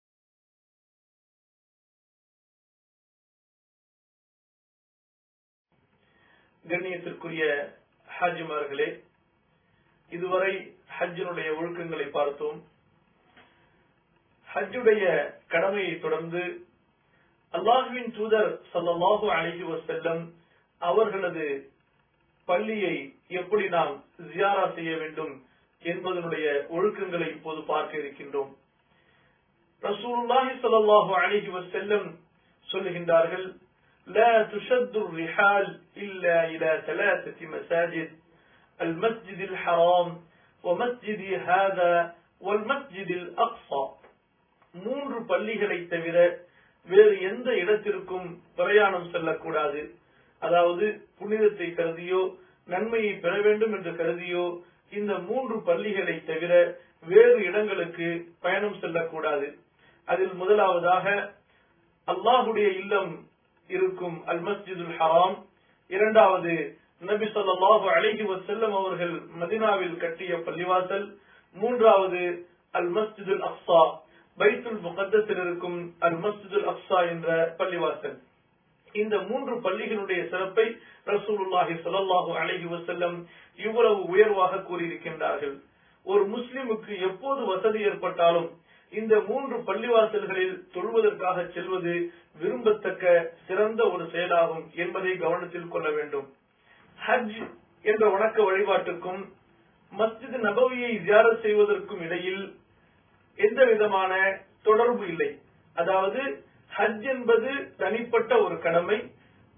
கண்ணியத்திற்குரிய ஹாஜிமார்களே இதுவரை ஹஜ்ஜினுடைய ஒழுக்கங்களை பார்த்தோம் ஹஜ்ஜுடைய கடமையை தொடர்ந்து அல்லாஹுவின் தூதர் சல்லல்லாஹு அலைஹி வஸல்லம் அவர்களது பள்ளியை எப்படி நாம் ஜியாரா செய்ய வேண்டும் என்பதனுடைய ஒழுக்கங்களை இப்போது பார்க்க இருக்கின்றோம் ரசூலுல்லாஹி ஸல்லல்லாஹு அலைஹி வஸல்லம் சொல்லுகின்றார்கள் لا تشد الرحال إلا إلى ثلاثة مساجد المسجد الحرام ومسجد هذا والمسجد الأقصى மூன்று பள்ளிகளை தவிர வேறு எந்த இடத்திற்கும் பிரயாணம் செல்லக்கூடாது அதாவது புனிதத்தை கருதியோ நன்மையை பெற வேண்டும் என்று கருதியோ இந்த மூன்று பள்ளிகளை தவிர வேறு இடங்களுக்கு பயணம் செல்லக்கூடாது அதில் முதலாவதாக அல்லாஹுடைய இல்லம் இருக்கும் அல் மஸ்ஜிதுல் ஹராம் இரண்டாவது நபி ஸல்லல்லாஹு அலைஹி வஸல்லம் அவர்கள் மதீனாவில் கட்டிய பள்ளிவாசல் மூன்றாவது அல் மஸ்ஜிதுல் அக்ஸா பைத்துல் முகத்தத்தில் இருக்கும் அல் மஸ்ஜிதுல் அக்ஸா என்ற பள்ளிவாசல் இந்த மூன்று பள்ளிகளுடைய சிறப்பை ரசூலுல்லாஹி ஸல்லல்லாஹு அலைஹி வஸல்லம் இவ்வளவு உயர்வாக கூறியிருக்கின்றார்கள் ஒரு முஸ்லிமுக்கு எப்போது வசதி ஏற்பட்டாலும் இந்த மூன்று பள்ளிவாசல்களில் தொழுவதற்காக செல்வது விரும்பத்தக்க சிறந்த ஒரு செயலாகும் என்பதை கவனத்தில் கொள்ள வேண்டும் ஹஜ் என்ற வணக்க வழிபாட்டுக்கும் மஸ்ஜித் நபவியை ஜியாரத் செய்வதற்கும் இடையில் எந்த விதமான தொடர்பு இல்லை அதாவது ஹஜ் என்பது தனிப்பட்ட ஒரு கடமை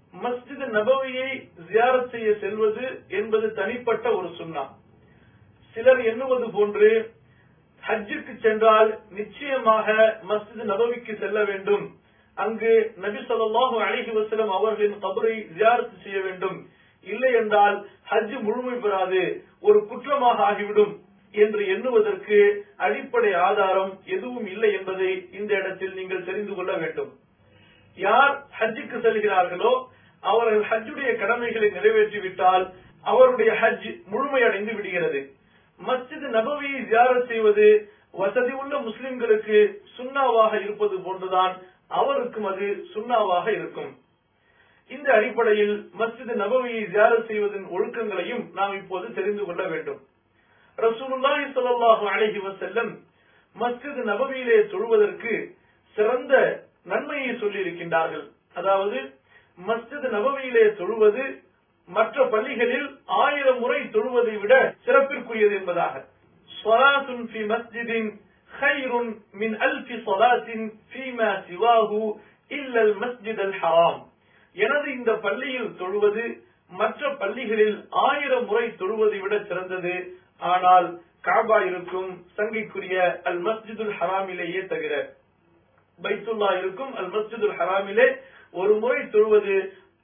மஸ்ஜித் நபவியை ஜியாரத் செய்ய செல்வது என்பது தனிப்பட்ட ஒரு சுண்ணா சிலர் எண்ணுவது போன்று ஹஜ்ஜுக்கு சென்றால் நிச்சயமாக மஸ்ஜித் நபவிக்கு செல்ல வேண்டும் அங்கு நபி ஸல்லல்லாஹு அலைஹி வஸல்லம் அவர்களின் கபரை ஜியாரத் செய்ய வேண்டும் இல்லை என்றால் ஹஜ் முழுமை பெறாது ஒரு குற்றமாக ஆகிவிடும் என்று எண்ணுவதற்கு அடிப்படை ஆதாரம் எதுவும் இல்லை என்பதை இந்த இடத்தில் நீங்கள் தெரிந்து கொள்ள வேண்டும் யார் ஹஜ்ஜுக்கு செல்கிறார்களோ அவர்கள் ஹஜ்ஜுடைய கடமைகளை நிறைவேற்றிவிட்டால் அவருடைய ஹஜ் முழுமையடைந்து விடுகிறது மஸ்ஜித் நபவியை ஜியாரத் செய்வது வசதி உள்ள முஸ்லிம்களுக்கு சுண்ணாவாக இருப்பது போன்றுதான் அவருக்கும் அது சுண்ணாவாக இருக்கும் இந்த அடிப்படையில் மஸ்ஜித் நபவியை ஜியாரத் செய்வதன் ஒழுக்கங்களையும் நாம் இப்போது தெரிந்து கொள்ள வேண்டும் ரசூலுல்லாஹி ஸல்லல்லாஹு அலைஹி வஸல்லம் மஸ்ஜித் நபவியிலே தொழுவதற்கு சிறந்த நன்மையை சொல்லியிருக்கின்றார்கள் அதாவது மஸ்ஜித் நபவியிலே தொழுவது மற்ற பள்ளிகளில் ஆயிரம் முறை தொழுவதை விட சிறப்பிற்குரியது என்பதாக ஸலாத்துன் ஃபி மஸ்ஜிதின் خير من ألف صلاة فيما سواه إلا المسجد الحرام எனது இந்த பள்ளியில் தொழுவது மற்ற பள்ளிகளில் ஆயிரம் முறை தொழுவதை விட சிறந்தது ஆனால் காபா இருக்கும் சங்கைக்குரிய அல் மஸ்ஜிதுல் ஹராமிலேயே தவிர பைத்துல்லா இருக்கும் அல் மஸ்ஜிதுல் ஹராமிலே ஒரு முறை தொழுவது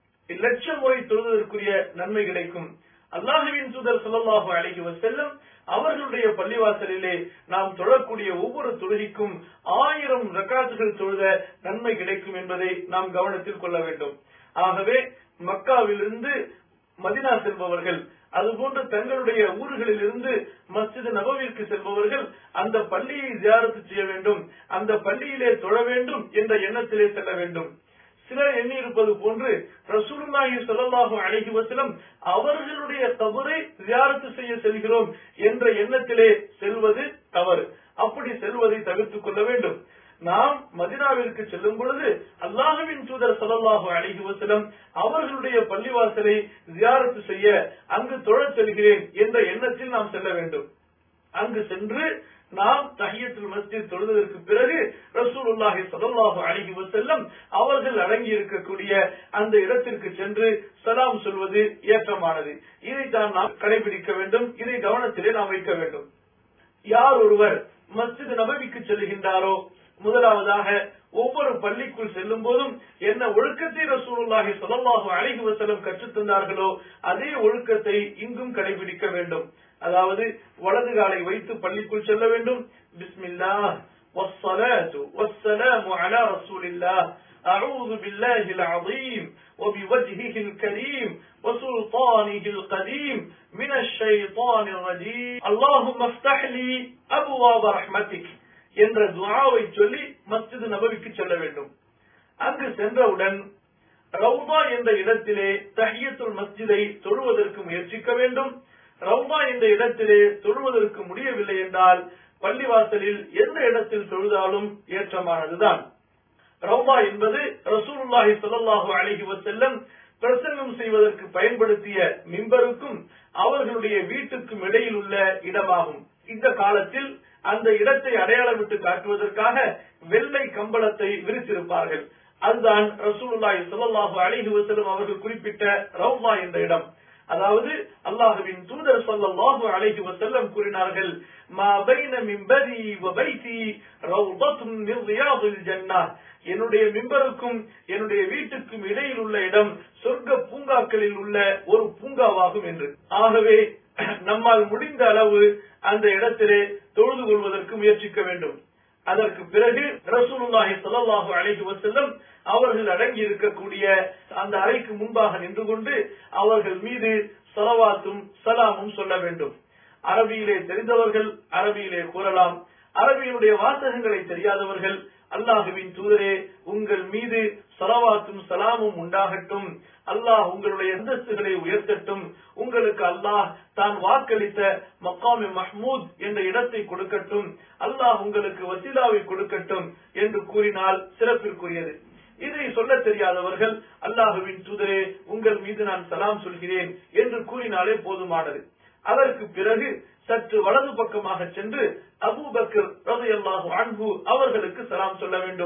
லட்சம் முறை தொழுவதற்குரிய நன்மை கிடைக்கும் அல்லாஹுவின் தூதர் ஸல்லல்லாஹு அலைஹி வஸல்லம் அவர்களுடைய பள்ளிவாசலிலே நாம் தொழக்கூடிய ஒவ்வொரு தொழுகைக்கும் ஆயிரம் ரக்காத்துகள் தொழுத நன்மை கிடைக்கும் என்பதை நாம் கவனத்தில் கொள்ள வேண்டும் ஆகவே மக்காவிலிருந்து மதினா செல்பவர்கள் அதுபோன்று தங்களுடைய ஊர்களில் இருந்து மஸ்ஜித் நபவிற்கு செல்பவர்கள் அந்த பள்ளியை ஜியாரத்து செய்ய வேண்டும் அந்த பள்ளியிலே தொழ வேண்டும் என்ற எண்ணத்திலே செல்ல வேண்டும் சிலர் எண்ணி இருப்பது போன்று ரசூலுல்லாஹி ஸல்லல்லாஹு அலைஹி வஸல்லம் அவர்களுடைய கபரை ஜியாரத்து செய்ய செல்கிறோம் என்ற எண்ணத்திலே செல்வது தவறு அப்படி செல்வதை தவிர்த்துக் கொள்ள வேண்டும் நாம் மதினாவிற்கு செல்லும் பொழுது அல்லாஹுவின் தூதர் ஸல்லல்லாஹு அலைஹி வஸல்லம் அவர்களுடைய பள்ளிவாசலை ஜியாரத்து செய்ய அங்கு தொழச் செல்கிறேன் என்ற எண்ணத்தில் நாம் செல்ல வேண்டும் அங்கு சென்று நாம் தஹியத்துல் மஸ்ஜித் தொழுதற்கு பிறகு ரசூலுல்லாஹி ஸல்லல்லாஹு அலைஹி வஸல்லம் அவர்கள் அடங்கி இருக்கக்கூடிய அந்த இடத்திற்கு சென்று சலாம் சொல்வது ஏற்றமானது இதைத்தான் நாம் கடைபிடிக்க வேண்டும் இதை கவனத்திலே நாம் வைக்க வேண்டும் யார் ஒருவர் மஸ்ஜித் நபவிக்கு செல்கின்றாரோ முதலாவதாக ஒவ்வொரு பள்ளிக்குள் செல்லும் போதும் என்ன ஒழுக்கத்தை ரசூலுல்லாஹி ஸல்லல்லாஹு அலைஹி வஸல்லம் கற்றுத் தந்தார்களோ அதே ஒழுக்கத்தை இங்கும் கடைபிடிக்க வேண்டும் அதாவது வலது காலை வைத்து பள்ளிக்குள் செல்ல வேண்டும் பிஸ்மில்லாஹ் والصلاة والسلام على رسول الله أعوذ بالله العظيم وبوجهه الكريم وسلطانه القديم من الشيطان الرجيم اللهم افتح لي أبواب رحمتك என்ற துஆவை சொல்லி மஸ்ஜித் நபவிக்கு செல்ல வேண்டும் அங்கு சென்றவுடன் ரவுதா என்ற இடத்திலே தஹியத்துல் மஸ்ஜிதை தொழுவதற்கு முயற்சிக்க வேண்டும் ரவுதா என்ற இடத்திலே தொழுவதற்கு முடியவில்லை என்றால் பள்ளிவாசலில் எந்த இடத்தில் தொழுதாலும் ஏற்றமானதுதான் ரவுதா என்பது ரசூலுல்லாஹி ஸல்லல்லாஹு அலைஹி வஸல்லம் பிரசங்கம் செய்வதற்கு பயன்படுத்திய மிம்பருக்கும் அவர்களுடைய வீட்டுக்கும் இடையில் உள்ள இடமாகும் இந்த காலத்தில் அந்த இடத்தை அடையாளமிட்டு காட்டுவதற்காக வெள்ளை கம்பளத்தை விரித்திருப்பார்கள் அதுதான் ரசூலுல்லாஹி ஸல்லல்லாஹு அலைஹி வஸல்லம் அவர்கள் குறிப்பிட்ட ரவுமா என்ற இடம் அதாவது அல்லாஹுவின் தூதர் ஸல்லல்லாஹு அலைஹி வஸல்லம் கூறினார்கள் மா பைன மிம்பரி வ பைதி ரவுதத்துன் மின் ரியாதில் ஜன்னah என்னுடைய மிம்பருக்கும் என்னுடைய வீட்டுக்கும் இடையில் உள்ள இடம் சொர்க்க பூங்காக்களில் உள்ள ஒரு பூங்காவாகும் என்று ஆகவே நம்மால் முடிந்த அளவு அந்த இடத்திலே தொழுது கொள்வதற்கு முயற்சிக்க வேண்டும் அதற்கு பிறகு ரசூலுல்லாஹி ஸல்லல்லாஹு அலைஹி வஸல்லம் அவர்கள் அடங்கி இருக்கக்கூடிய அந்த அறைக்கு முன்பாக நின்று கொண்டு அவர்கள் மீது ஸலவாத்தும் சலாமும் சொல்ல வேண்டும் அரபியிலே தெரிந்தவர்கள் அரபியிலே கூறலாம் அரபியினுடைய வாசகங்களை தெரியாதவர்கள் அல்லாஹுவின் தூதரே உங்கள் மீது சலவாத்தும் சலாமும் உண்டாகட்டும் அல்லாஹ் உங்களுடைய அந்தஸ்துகளை உயர்த்தட்டும் உங்களுக்கு அல்லாஹ் தான் வாக்களித்த மக்காமி மஹ்மூத் என்ற இடத்தை கொடுக்கட்டும் அல்லாஹ் உங்களுக்கு வசீலாவை கொடுக்கட்டும் என்று கூறினால் சிறப்பிற்குரியது இதை சொல்ல தெரியாதவர்கள் அல்லாஹுவின் தூதரே உங்கள் மீது நான் சலாம் சொல்கிறேன் என்று கூறினாலே போதுமானது அதற்கு பிறகு சற்று வலது பக்கமாக சென்று அபூபக்கர் ரலியல்லாஹு அன்ஹு அவர்களுக்கு சலாம் சொல்ல வேண்டும்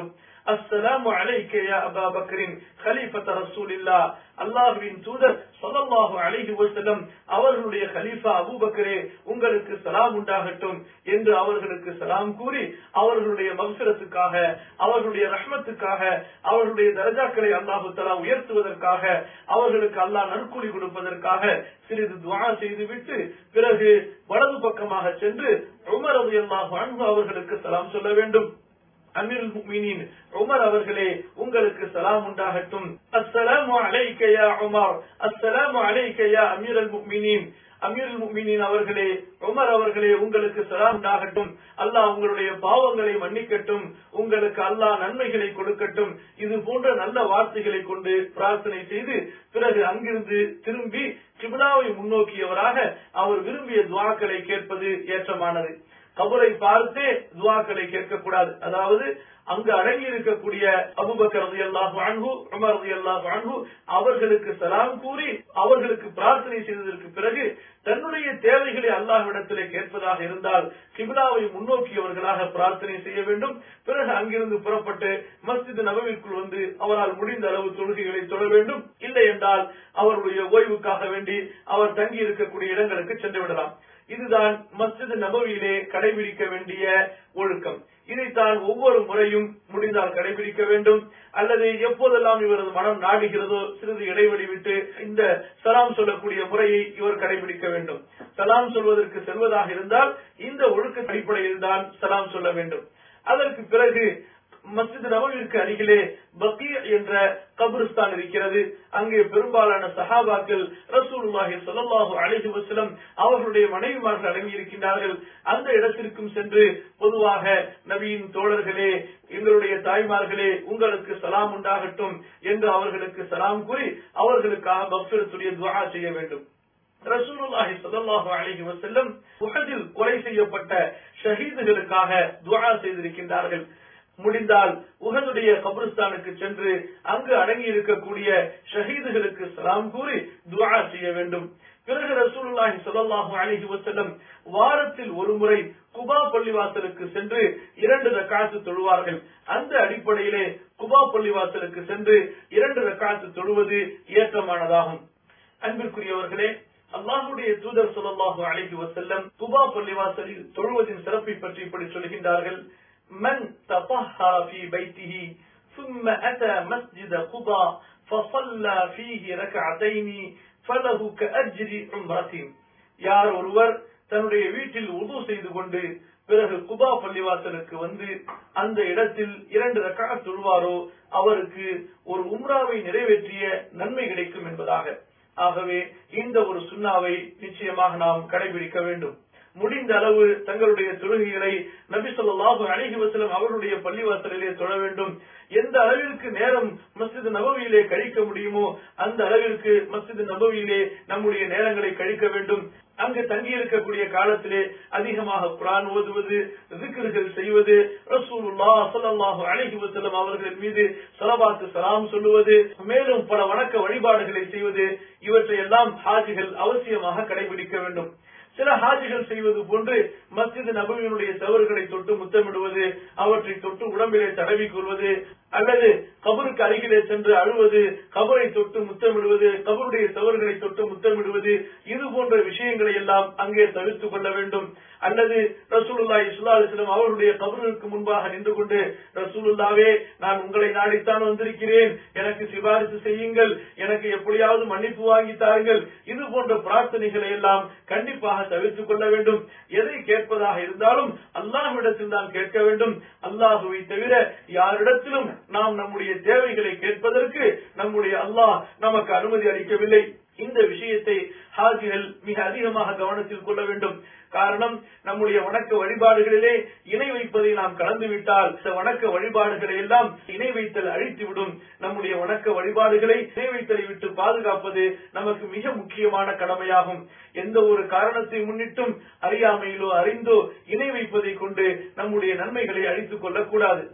அஸ்ஸலாமு அலைக்க யா அபா பக்ரின் கலீஃபத் ரசூலில்லா அல்லாஹ்வின் தூதர் ஸல்லல்லாஹு அலைஹி வஸல்லம் அவர்களுடைய கலீஃபா அபூபக்கரே உங்களுக்கு சலாம் உண்டாகட்டும் என்று அவர்களுக்கு சலாம் கூறி அவர்களுடைய மக்ஃபிரத்துக்காக அவர்களுடைய ரஹ்மத்துக்காக அவர்களுடைய தரஜாக்களை அல்லாஹு தஆலா உயர்த்துவதற்காக அவர்களுக்கு அல்லாஹ் நற்கூலி கொடுப்பதற்காக சிறிது துஆ செய்துவிட்டு பிறகு வலது பக்கமாக சென்று உமர் ரலியல்லாஹு அன்ஹு அவர்களுக்கு சலாம் சொல்ல வேண்டும் அமீர் முக்மினின் உமர் அவர்களே உங்களுக்கு சலாம் உண்டாகட்டும் அஸ்ஸலாமு அலைக்க யா உமர் அஸ்ஸலாமு அலைக்க யா அமீர் முக்மினின் அமீர் முக்மினின் அவர்களே உமர் அவர்களே உங்களுக்கு சலாம் உண்டாகட்டும் அல்லாஹ் உங்களுடைய பாவங்களை மன்னிக்கட்டும் உங்களுக்கு அல்லாஹ் நன்மைகளை கொடுக்கட்டும் இது போன்ற நல்ல வார்த்தைகளை கொண்டு பிரார்த்தனை செய்து பிறகு அங்கிருந்து திரும்பி கிபிலாவை முன்னோக்கியவராக அவர் விரும்பிய துவாக்களை கேட்பது ஏற்றமானது கபரை பார்த்தே துவாக்களை கேட்கக்கூடாது அதாவது அங்கு அடங்கி இருக்கக்கூடிய அபுபக்கர் ரலியல்லாஹு அன்ஹு உமர் ரலியல்லாஹு அன்ஹு அவர்களுக்கு சலாம் கூறி அவர்களுக்கு பிரார்த்தனை செய்ததற்கு பிறகு தன்னுடைய தேவைகளை அல்லாஹ்விடத்திலே கேட்பதாக இருந்தால் கிபிலாவை முன்னோக்கியவர்களாக பிரார்த்தனை செய்ய வேண்டும் பிறகு அங்கிருந்து புறப்பட்டு மஸ்ஜித் நபவிற்குள் வந்து அவரால் முடிந்த அளவு தொழுகைகளை தொழ வேண்டும் இல்லை என்றால் அவருடைய ஓய்வுக்காக வேண்டி அவர் தங்கி இருக்கக்கூடிய இடங்களுக்கு சென்று விடலாம் இதுதான் மஸ்ஜித் நபவியிலே கடைபிடிக்க வேண்டிய ஒழுக்கம் இதைத்தான் ஒவ்வொரு முறையும் முடிந்தால் கடைபிடிக்க வேண்டும் அல்லது எப்போதெல்லாம் இவரது மனம் நாடுகிறதோ சிறிது இடைவெளி விட்டு இந்த சலாம் சொல்லக்கூடிய முறையை இவர் கடைபிடிக்க வேண்டும் சலாம் சொல்வதற்கு செல்வதாக இருந்தால் இந்த ஒழுக்க அடிப்படையில் தான் சலாம் சொல்ல வேண்டும் அதற்கு பிறகு மஸ்ஜித் நபவிற்கு அருகிலே பக்கி என்ற கபிரிஸ்தான் இருக்கிறது அங்கே பெரும்பாலான சஹாபாக்கள் ரசூலுல்லாஹி ஸல்லல்லாஹு அலைஹி வஸல்லம் அவர்களுடைய மனைவிமார்கள் அடங்கி இருக்கின்றார்கள் அந்த இடத்திற்கும் சென்று பொதுவாக நபியின் தோழர்களே எங்களுடைய தாய்மார்களே உங்களுக்கு சலாம் உண்டாகட்டும் என்று அவர்களுக்கு சலாம் கூறி அவர்களுக்காக பக்தரத்துடைய துவா செய்ய வேண்டும் ரசூலுல்லாஹி ஸல்லல்லாஹு அலைஹி வஸல்லம் உஹதில் கொலை செய்யப்பட்ட ஷஹீதுகளுக்காக துஆ செய்திருக்கின்றார்கள் முடிந்தால் உகதுடைய கபிரிஸ்தானுக்கு சென்று அங்கு அடங்கி இருக்கக்கூடிய ஷஹீதுகளுக்கு சலாம் கூறி துஆ செய்ய வேண்டும் பிறகு ரசூலுல்லாஹி ஸல்லல்லாஹு அலைஹி வஸல்லம் வாரத்தில் ஒரு முறை குபா பள்ளிவாசலுக்கு சென்று இரண்டு ரக்காத்து தொழுவார்கள் அந்த அடிப்படையிலே குபா பள்ளிவாசலுக்கு சென்று இரண்டு ரக்காத்து தொழுவது ஏற்றமானதாகும் அன்பிற்குரியவர்களே அல்லாஹுடைய தூதர் சொல்லல்லாஹு அலைஹி வஸல்லம் குபா பள்ளிவாசலில் தொழுவதின் சிறப்பை பற்றி இப்படி சொல்கின்றார்கள் من تطهر في بيته ثم أتى مسجد قباء فصلى فيه ركعتين فله كأجر عمرة யார் ஒருவர் தன்னுடைய வீட்டில் உது செய்து கொண்டு பிறகு குபா பள்ளிவாசலுக்கு வந்து அந்த இடத்தில் இரண்டு ரக்கா தொழுவாரோ அவருக்கு ஒரு உம்ராவை நிறைவேற்றிய நன்மை கிடைக்கும் என்பதாக ஆகவே இந்த ஒரு சுண்ணாவை நிச்சயமாக நாம் கடைபிடிக்க வேண்டும் முடிந்த அளவு தங்களுடைய தொழுகைகளை நபி சொல்லாஹு அழகி வசலம் அவருடைய பள்ளிவாசலிலே தொழ வேண்டும் எந்த அளவிற்கு நேரம் மஸ்ஜித் நபவியிலே கழிக்க முடியுமோ அந்த அளவிற்கு மஸ்ஜித் நபவியிலே நம்முடைய நேரங்களை கழிக்க வேண்டும் அங்கு தங்கி இருக்கக்கூடிய காலத்திலே அதிகமாக குரான் ஓதுவது திக்ருகள் செய்வது ரசூலுல்லா ஸல்லல்லாஹு அலைஹி வஸல்லம் அவர்களின் மீது ஸலவாத்து சலாம் சொல்லுவது மேலும் பல வணக்க வழிபாடுகளை செய்வது இவற்றை எல்லாம் ஹாஜிகள் அவசியமாக கடைபிடிக்க வேண்டும் சில ஹாஜிகள் செய்வது போன்று மஸ்ஜித் நபவியினுடைய தவறுகளை தொட்டு முத்தமிடுவது அவற்றை தொட்டு உடம்பிலே தடவி கொள்வது அல்லது கபருக்கு அருகிலே சென்று அழுவது கபரை தொட்டு முத்தமிடுவது கபருடைய தவறுகளை தொட்டு முத்தமிடுவது இது போன்ற விஷயங்களை எல்லாம் அங்கே தவிர்த்துக் கொள்ள வேண்டும் அல்லது ரசூலுல்லாஹி ஸல்லல்லாஹு அலைஹி வஸல்லம் அவருடைய கபருக்கு முன்பாக நின்று கொண்டு ரசூலுல்லாவே நான் உங்களை நாடித்தான் வந்திருக்கிறேன் எனக்கு சிபாரிசு செய்யுங்கள் எனக்கு எப்படியாவது மன்னிப்பு வாங்கி தாருங்கள் இது போன்ற பிரார்த்தனைகளை எல்லாம் கண்டிப்பாக தவிர்த்துக் கொள்ள வேண்டும் எதை கேட்பதாக இருந்தாலும் அல்லாஹ்விடத்தில் தான் கேட்க வேண்டும் அல்லாஹுவை தவிர யாரிடத்திலும் நாம் நம்முடைய தேவைகளை கேட்பதற்கு நம்முடைய அல்லாஹ் நமக்கு அனுமதி அளிக்கவில்லை இந்த விஷயத்தை ஹாஜிகள் மிக அதிகமாக கவனத்தில் கொள்ள வேண்டும் காரணம் நம்முடைய வணக்க வழிபாடுகளிலே இணை வைப்பதை நாம் கலந்துவிட்டால் இந்த வணக்க வழிபாடுகளை எல்லாம் இணை வைத்தல் அழித்துவிடும் நம்முடைய வணக்க வழிபாடுகளை இணை வைத்தலை விட்டு பாதுகாப்பது நமக்கு மிக முக்கியமான கடமையாகும் எந்த ஒரு காரணத்தை முன்னிட்டும் அறியாமையிலோ அறிந்தோ இணை வைப்பதை கொண்டு நம்முடைய நன்மைகளை அழித்துக் கொள்ளக்கூடாது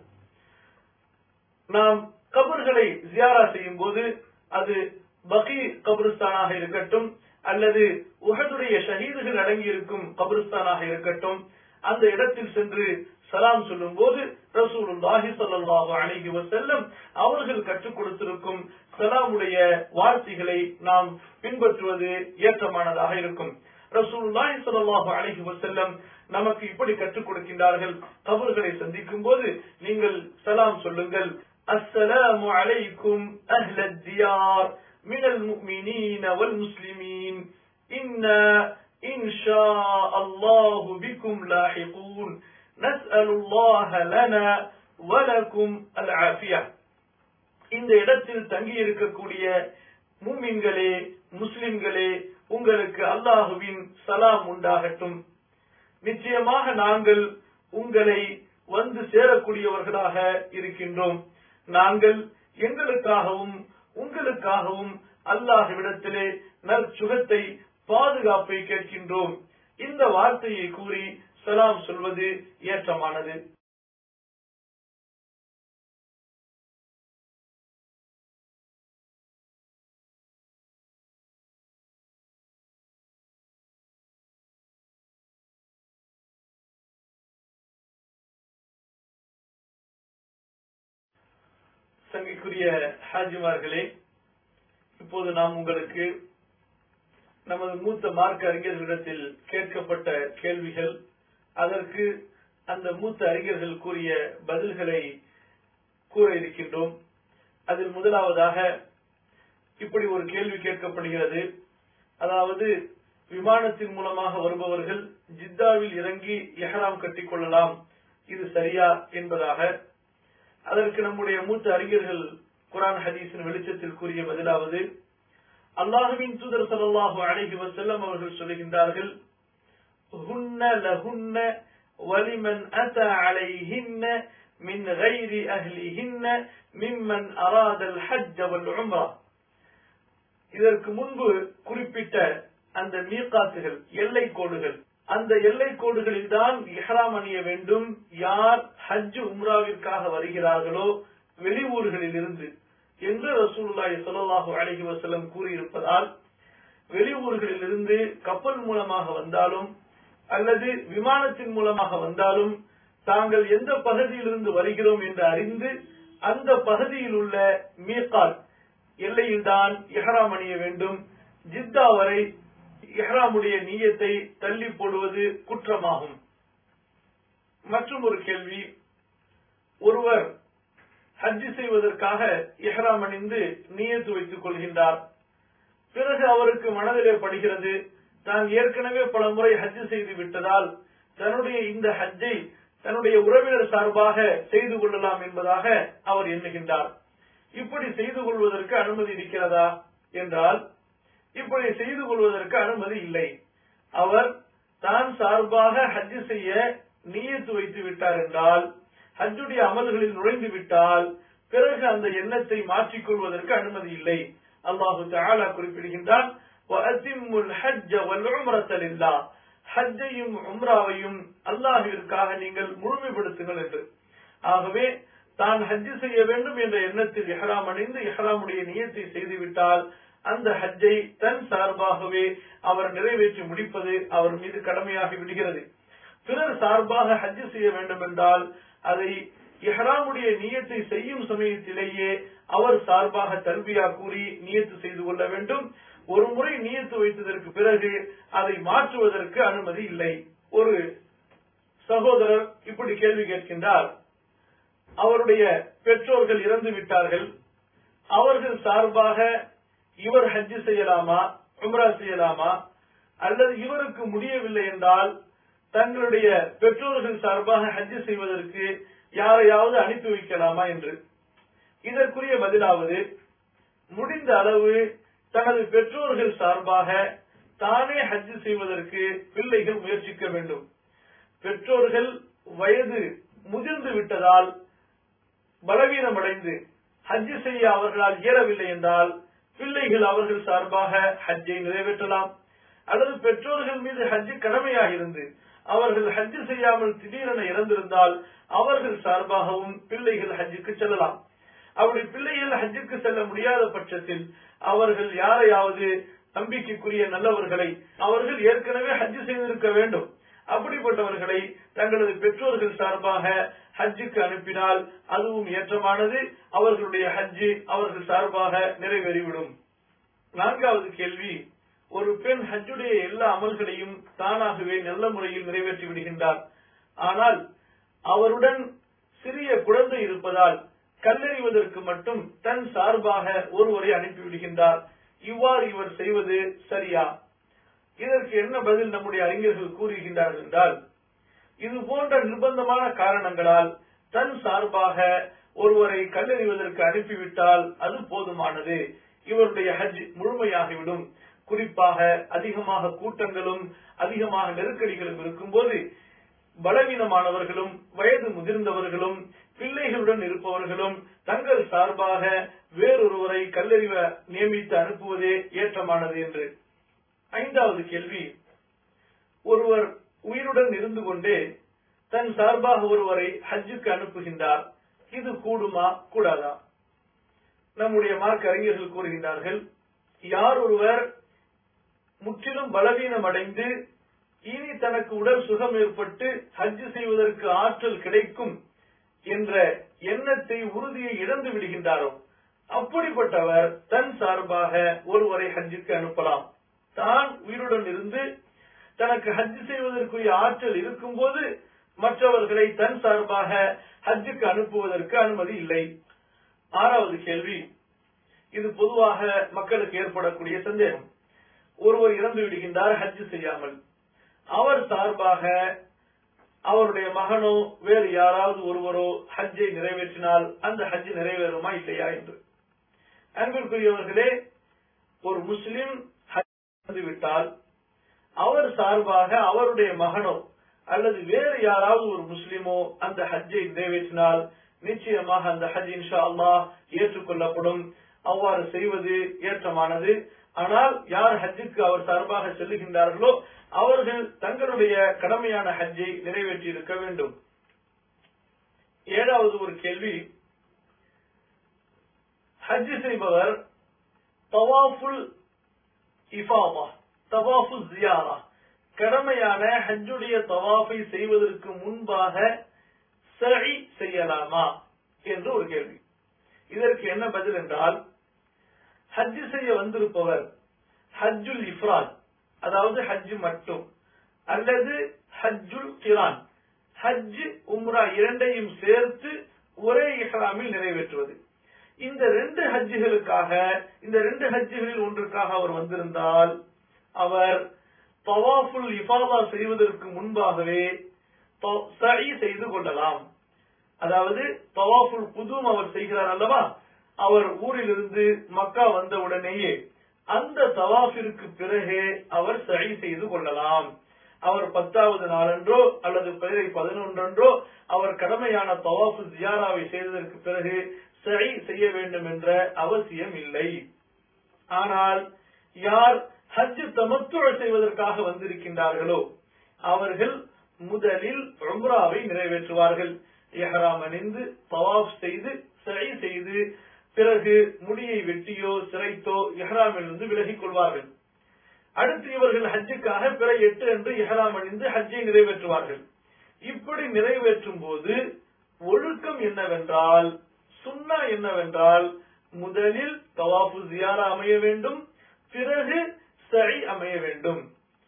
நாம் கபர்களை ஜியாரா செய்யும் போது அது பகி கபிரிஸ்தானாக இருக்கட்டும் அல்லது உகதுடைய ஷஹீதுகள் அடங்கி இருக்கும் கபிரிஸ்தானாக இருக்கட்டும் அந்த இடத்தில் சென்று சலாம் சொல்லும் போது ரசூலுல்லாஹி ஸல்லல்லாஹு அலைஹி வஸல்லம் அவர்கள் கற்றுக் கொடுத்திருக்கும் சலாமுடைய வார்த்தைகளை நாம் பின்பற்றுவது ஏற்றமானதாக இருக்கும் ரசூலுல்லாஹி ஸல்லல்லாஹு அலைஹி வஸல்லம் நமக்கு இப்படி கற்றுக் கொடுக்கின்றார்கள் கபர்களை சந்திக்கும் போது நீங்கள் சலாம் சொல்லுங்கள் அஸ்ஸலாமு அலைக்கும் அஹ்லத் தியார் من المؤمنين والمسلمين إنا إن شاء الله بكم لاحقون نسأل الله لنا ولكم العافية இந்த இடத்தில் தங்கி இருக்கக்கூடிய மூமின்களே முஸ்லிம்களே உங்களுக்கு அல்லாஹுவின் சலாம் உண்டாகட்டும் நிச்சயமாக நாங்கள் உங்களை வந்து சேரக்கூடியவர்களாக இருக்கின்றோம் நாங்கள் எங்களுக்காகவும் உங்களுக்காகவும் அல்லாஹ்விடத்திலே நற்சுகத்தை பாதுகாப்பை கேட்கின்றோம் இந்த வார்த்தையை கூறி சலாம் சொல்வது ஏற்றமானது சங்கைக்குரிய ஹாஜிமார்களே இப்போது நாம் உங்களுக்கு நமது மூத்த மார்க்க அறிஞர்களிடத்தில் கேட்கப்பட்ட கேள்விகள் அதற்கு அந்த மூத்த அறிஞர்கள் கூறிய பதில்களை கூற இருக்கின்றோம் அதில் முதலாவதாக இப்படி ஒரு கேள்வி கேட்கப்படுகிறது அதாவது விமானத்தின் மூலமாக வருபவர்கள் ஜித்தாவில் இறங்கி எஹராம் கட்டிக் கொள்ளலாம் இது சரியா என்பதாக அதற்கு நம்முடைய மூத்த அறிஞர்கள் குரான் ஹதீஸின் வெளிச்சத்தில் கூறிய பதிலாவது அல்லாஹுவின் தூதர் ஸல்லல்லாஹு அலைஹி வஸல்லம் அவர்கள் சொல்லுகின்றார்கள் ஹுன்ன லஹுன்ன வலிமன் அத்தா அலைஹின்ன மின் கைரி அஹ்லிஹின்ன மிம்மன் அராதல் ஹஜ் வல் உம்ரா இதற்கு முன்பு குறிப்பிட்ட அந்த மீகாத்துகள் எல்லை கோடுகள் அந்த எல்லை கோடுகளில் தான் இஹ்ராம் அணிய வேண்டும் யார் ஹஜ் உம்ராவிற்காக வருகிறார்களோ வெளியூர்களில் இருந்து என்று ரசூலுல்லாஹி ஸல்லல்லாஹு அலைஹி வஸல்லம் கூறியிருப்பதால் வெளியூர்களில் இருந்து கப்பல் மூலமாக வந்தாலும் அல்லது விமானத்தின் மூலமாக வந்தாலும் தாங்கள் எந்த பகுதியிலிருந்து வருகிறோம் என்று அறிந்து அந்த பகுதியில் உள்ள மீகால் எல்லையில்தான் இஹ்ராம் அணிய வேண்டும் ஜித்தா வரை இஹ்ராமுடைய நீயத்தை தள்ளி போடுவது குற்றமாகும் மற்றும் ஒரு கேள்வி ஒருவர் ஹஜ் செய்வதற்காக இஹ்ராம் அணிந்து நீயத்து வைத்துக் கொள்கின்றார் பிறகு அவருக்கு மனதிலே படுகிறது தான் ஏற்கனவே பல முறை ஹஜ் செய்து விட்டதால் தன்னுடைய இந்த ஹஜ்ஜை தன்னுடைய உறவினர் சார்பாக செய்து கொள்ளலாம் என்பதாக அவர் எண்ணுகின்றார் இப்படி செய்து கொள்வதற்கு அனுமதி இருக்கிறதா என்றால் இப்படி செய்து கொள்வதற்கு அனுமதி இல்லை அவர் தான் சார்பாக ஹஜ் செய்ய நீயத்து வைத்து விட்டார் என்றால் ஹஜ்ஜுடைய அமல்களில் நுழைந்து விட்டால் பிறகு அந்த எண்ணத்தை மாற்றிக் கொள்வதற்கு அனுமதி இல்லை அல்லாஹு தஆலா குறிப்பிடுகின்றான் வஅத்திம்முல் ஹஜ்ஜ வல் உம்ரத லில்லாஹ் ஹஜ்ஜையும் உம்ராவையும் அல்லாஹ்விற்காக நீங்கள் முழுமைப்படுத்துங்கள் என்று ஆகவே தான் ஹஜ் செய்ய வேண்டும் என்ற எண்ணத்தில் இஹ்ராம் அணிந்து இஹ்ராமுடைய நியத்தை செய்துவிட்டால் அந்த ஹஜ்ஜை தன் சார்பாகவே அவர் நிறைவேற்றி முடிப்பது அவர் மீது கடமையாகி விடுகிறது பிறர் சார்பாக ஹஜ் செய்ய வேண்டும் என்றால் அதை இஹ்ராமுடைய நியத்தை செய்யும் சமயத்திலேயே அவர் சார்பாக தல்பியா கூறி நியத்து செய்து கொள்ள வேண்டும் ஒரு முறை நியத்து வைத்ததற்கு பிறகு அதை மாற்றுவதற்கு அனுமதி இல்லை ஒரு சகோதரர் இப்படி கேள்வி கேட்கின்றார் அவருடைய பெற்றோர்கள் இறந்து விட்டார்கள் அவர்கள் சார்பாக இவர் ஹஜ் செய்யலாமா உம்ரா செய்யலாமா அல்லது இவருக்கு முடியவில்லை என்றால் தங்களுடைய பெற்றோர்கள் சார்பாக ஹஜ் செய்வதற்கு யாரையாவது அனுப்பி வைக்கலாமா என்று இதற்குரிய பதிலாவது முடிந்த அளவு தனது பெற்றோர்கள் சார்பாக தானே ஹஜ் செய்வதற்கு பிள்ளைகள் முயற்சிக்க வேண்டும் பெற்றோர்கள் வயது முதிர்ந்து விட்டதால் பலவீனமடைந்து ஹஜ் செய்ய அவர்களால் இயலவில்லை என்றால் பிள்ளைகள் அவர்கள் சார்பாக ஹஜ்ஜை நிறைவேற்றலாம் அல்லது பெற்றோர்கள் மீது ஹஜ் கடமையாக இருந்து அவர்கள் ஹஜ் செய்யாமல் திடீரென இறந்திருந்தால் அவர்கள் சார்பாகவும் பிள்ளைகள் ஹஜ்ஜுக்கு செல்லலாம் அப்படி பிள்ளைகள் ஹஜ்ஜுக்கு செல்ல முடியாத பட்சத்தில் அவர்கள் யாரையாவது நம்பிக்கைக்குரிய நல்லவர்களை அவர்கள் ஏற்கனவே ஹஜ் செய்திருக்க வேண்டும் அப்படிப்பட்டவர்களை தங்களது பெற்றோர்கள் சார்பாக ஹஜ்ஜுக்கு அனுப்பினால் அதுவும் ஏற்றமானது அவர்களுடைய ஹஜ்ஜு அவர்கள் சார்பாக நிறைவேறிவிடும் நான்காவது கேள்வி ஒரு பெண் ஹஜ்ஜுடைய எல்லா அமல்களையும் தானாகவே நல்ல முறையில் நிறைவேற்றி விடுகின்றார் ஆனால் அவருடன் சிறிய குழந்தை இருப்பதால் கல்லறிவதற்கு மட்டும் தன் சார்பாக ஒருவரை அனுப்பிவிடுகின்றார் இவ்வாறு இவர் செய்வது சரியா இதற்கு என்ன பதில் நம்முடைய அறிஞர்கள் கூறுகின்றார்கள் என்றால் இது போன்ற நிர்பந்தமான காரணங்களால் தன் சார்பாக ஒருவரை கல்லறிவதற்கு அனுப்பிவிட்டால் அது போதுமானது இவருடைய ஹஜ் முழுமையாகிவிடும் குறிப்பாக அதிகமாக கூட்டங்களும் அதிகமாக நெருக்கடிகளும் இருக்கும்போது பலவீனமானவர்களும் வயது முதிர்ந்தவர்களும் பிள்ளைகளுடன் இருப்பவர்களும் தங்கள் சார்பாக வேறொருவரை கல்லறிவ நியமித்து அனுப்புவதே ஏற்றமானது என்று ஐந்தாவது கேள்வி ஒருவர் உயிருடன் இருந்து கொண்டே தன் சார்பாக ஒருவரை ஹஜ்ஜுக்கு அனுப்புகின்றார் இது கூடுமா கூடாதா நம்முடைய மார்க் அறிஞர்கள் கூறுகின்றார்கள் யார் ஒருவர் முற்றிலும் பலவீனம் அடைந்து இனி தனக்கு உடல் சுகம் ஏற்பட்டு ஹஜ் செய்வதற்கு ஆற்றல் கிடைக்கும் என்ற எண்ணத்தை உறுதியை இழந்து விடுகின்றாரோ அப்படிப்பட்டவர் தன் சார்பாக ஒருவரை ஹஜ்ஜுக்கு அனுப்பலாம் தான் உயிருடன் இருந்து தனக்கு ஹஜ் செய்வதற்குரிய ஆற்றல் இருக்கும்போது மற்றவர்களை தன் சார்பாக ஹஜ்ஜுக்கு அனுப்புவதற்கு அனுமதி இல்லை ஆறாவது கேள்வி இது பொதுவாக மக்களுக்கு ஏற்படக்கூடிய சந்தேகம் ஒருவர் இறந்து விடுகின்றார் ஹஜ் செய்யாமல் அவர் சார்பாக அவருடைய மகனோ வேறு யாராவது ஒருவரோ ஹஜ்ஜை நிறைவேற்றினால் அந்த ஹஜ் நிறைவேறுமா இல்லையா என்று அன்பிற்குரியவர்களே ஒரு முஸ்லிம் ஹஜ் விட்டால் அவர் சார்பாக அவருடைய மகனோ அல்லது வேறு யாராவது ஒரு முஸ்லிமோ அந்த ஹஜ்ஜை நிறைவேற்றினால் நிச்சயமாக அந்த ஹஜ் இன்ஷா அல்லாஹ் ஏற்றுக்கொள்ளப்படும் அவ்வாறு செய்வது ஏற்றமானது ஆனால் யார் ஹஜ்ஜுக்கு அவர் சார்பாக செல்லுகின்றார்களோ அவர்கள் தங்களுடைய கடமையான ஹஜ்ஜை நிறைவேற்றி இருக்க வேண்டும் ஏழாவது ஒரு கேள்வி ஹஜ் செய்பவர் தவாஃபுல் இஃபாமா தவாஃபு ஜியாரா கடமையான ஹஜ்ஜுடைய தவாஃபை செய்வதற்கு முன்பாக சரி செய்யலாமா என்று ஒரு கேள்வி இதற்கு என்ன பதில் என்றால் ஹஜ் செய்ய வந்திருப்பவர் ஹஜ்ஜுல் இஃப்ராத் அதாவது ஹஜ் மட்டும் அல்லது ஹஜ்ஜுல் கிரான் ஹஜ் உம்ரா இரண்டையும் சேர்த்து ஒரே இஹ்ராமில் நிறைவேற்றுவது இந்த ரெண்டு ஹஜ்ஜுகளுக்காக இந்த ரெண்டு ஹஜ்ஜுகளில் ஒன்றுக்காக அவர் வந்திருந்தால் அவர் தவாஃபுல் இஃபாதா செய்வதற்கு முன்பாகவே சரி செய்து கொள்ளலாம் அதாவது தவாஃபுல் புதும் அவர் செய்கிறார் அல்லவா அவர் ஊரிலிருந்து மக்கா வந்த உடனேயே அந்த தவாஃபிற்கு பிறகே அவர் சரி செய்து கொள்ளலாம் அவர் பத்தாவது நாளன்றோ அல்லது பிறை பதினொன்றன்றோ அவர் கடமையான தவாஃபு ஜியாராவை செய்ததற்கு பிறகு சரி செய்ய வேண்டும் என்ற அவசியம் இல்லை ஆனால் யார் ஹஜ் தமத்துவ செய்வதற்காக வந்திருக்கின்றார்களோ அவர்கள் முதலில் உம்ராவை நிறைவேற்றுவார்கள் எஹராம் அணிந்து தவாஃப் செய்து சரி செய்து பிறகு முடியை வெட்டியோ சிரைத்தோ இஹ்ராமிலிருந்து விலகிக் கொள்வார்கள் அடுத்து இவர்கள் ஹஜ்ஜுக்காக பிற எட்டு என்று இஹ்ராம் அணிந்து ஹஜ்ஜை நிறைவேற்றுவார்கள் இப்படி நிறைவேற்றும் போது ஒழுக்கம் என்னவென்றால் சுன்னா என்னவென்றால் முதலில் தவாஃபு ஜியாரா அமைய வேண்டும் பிறகு சரி அமைய வேண்டும்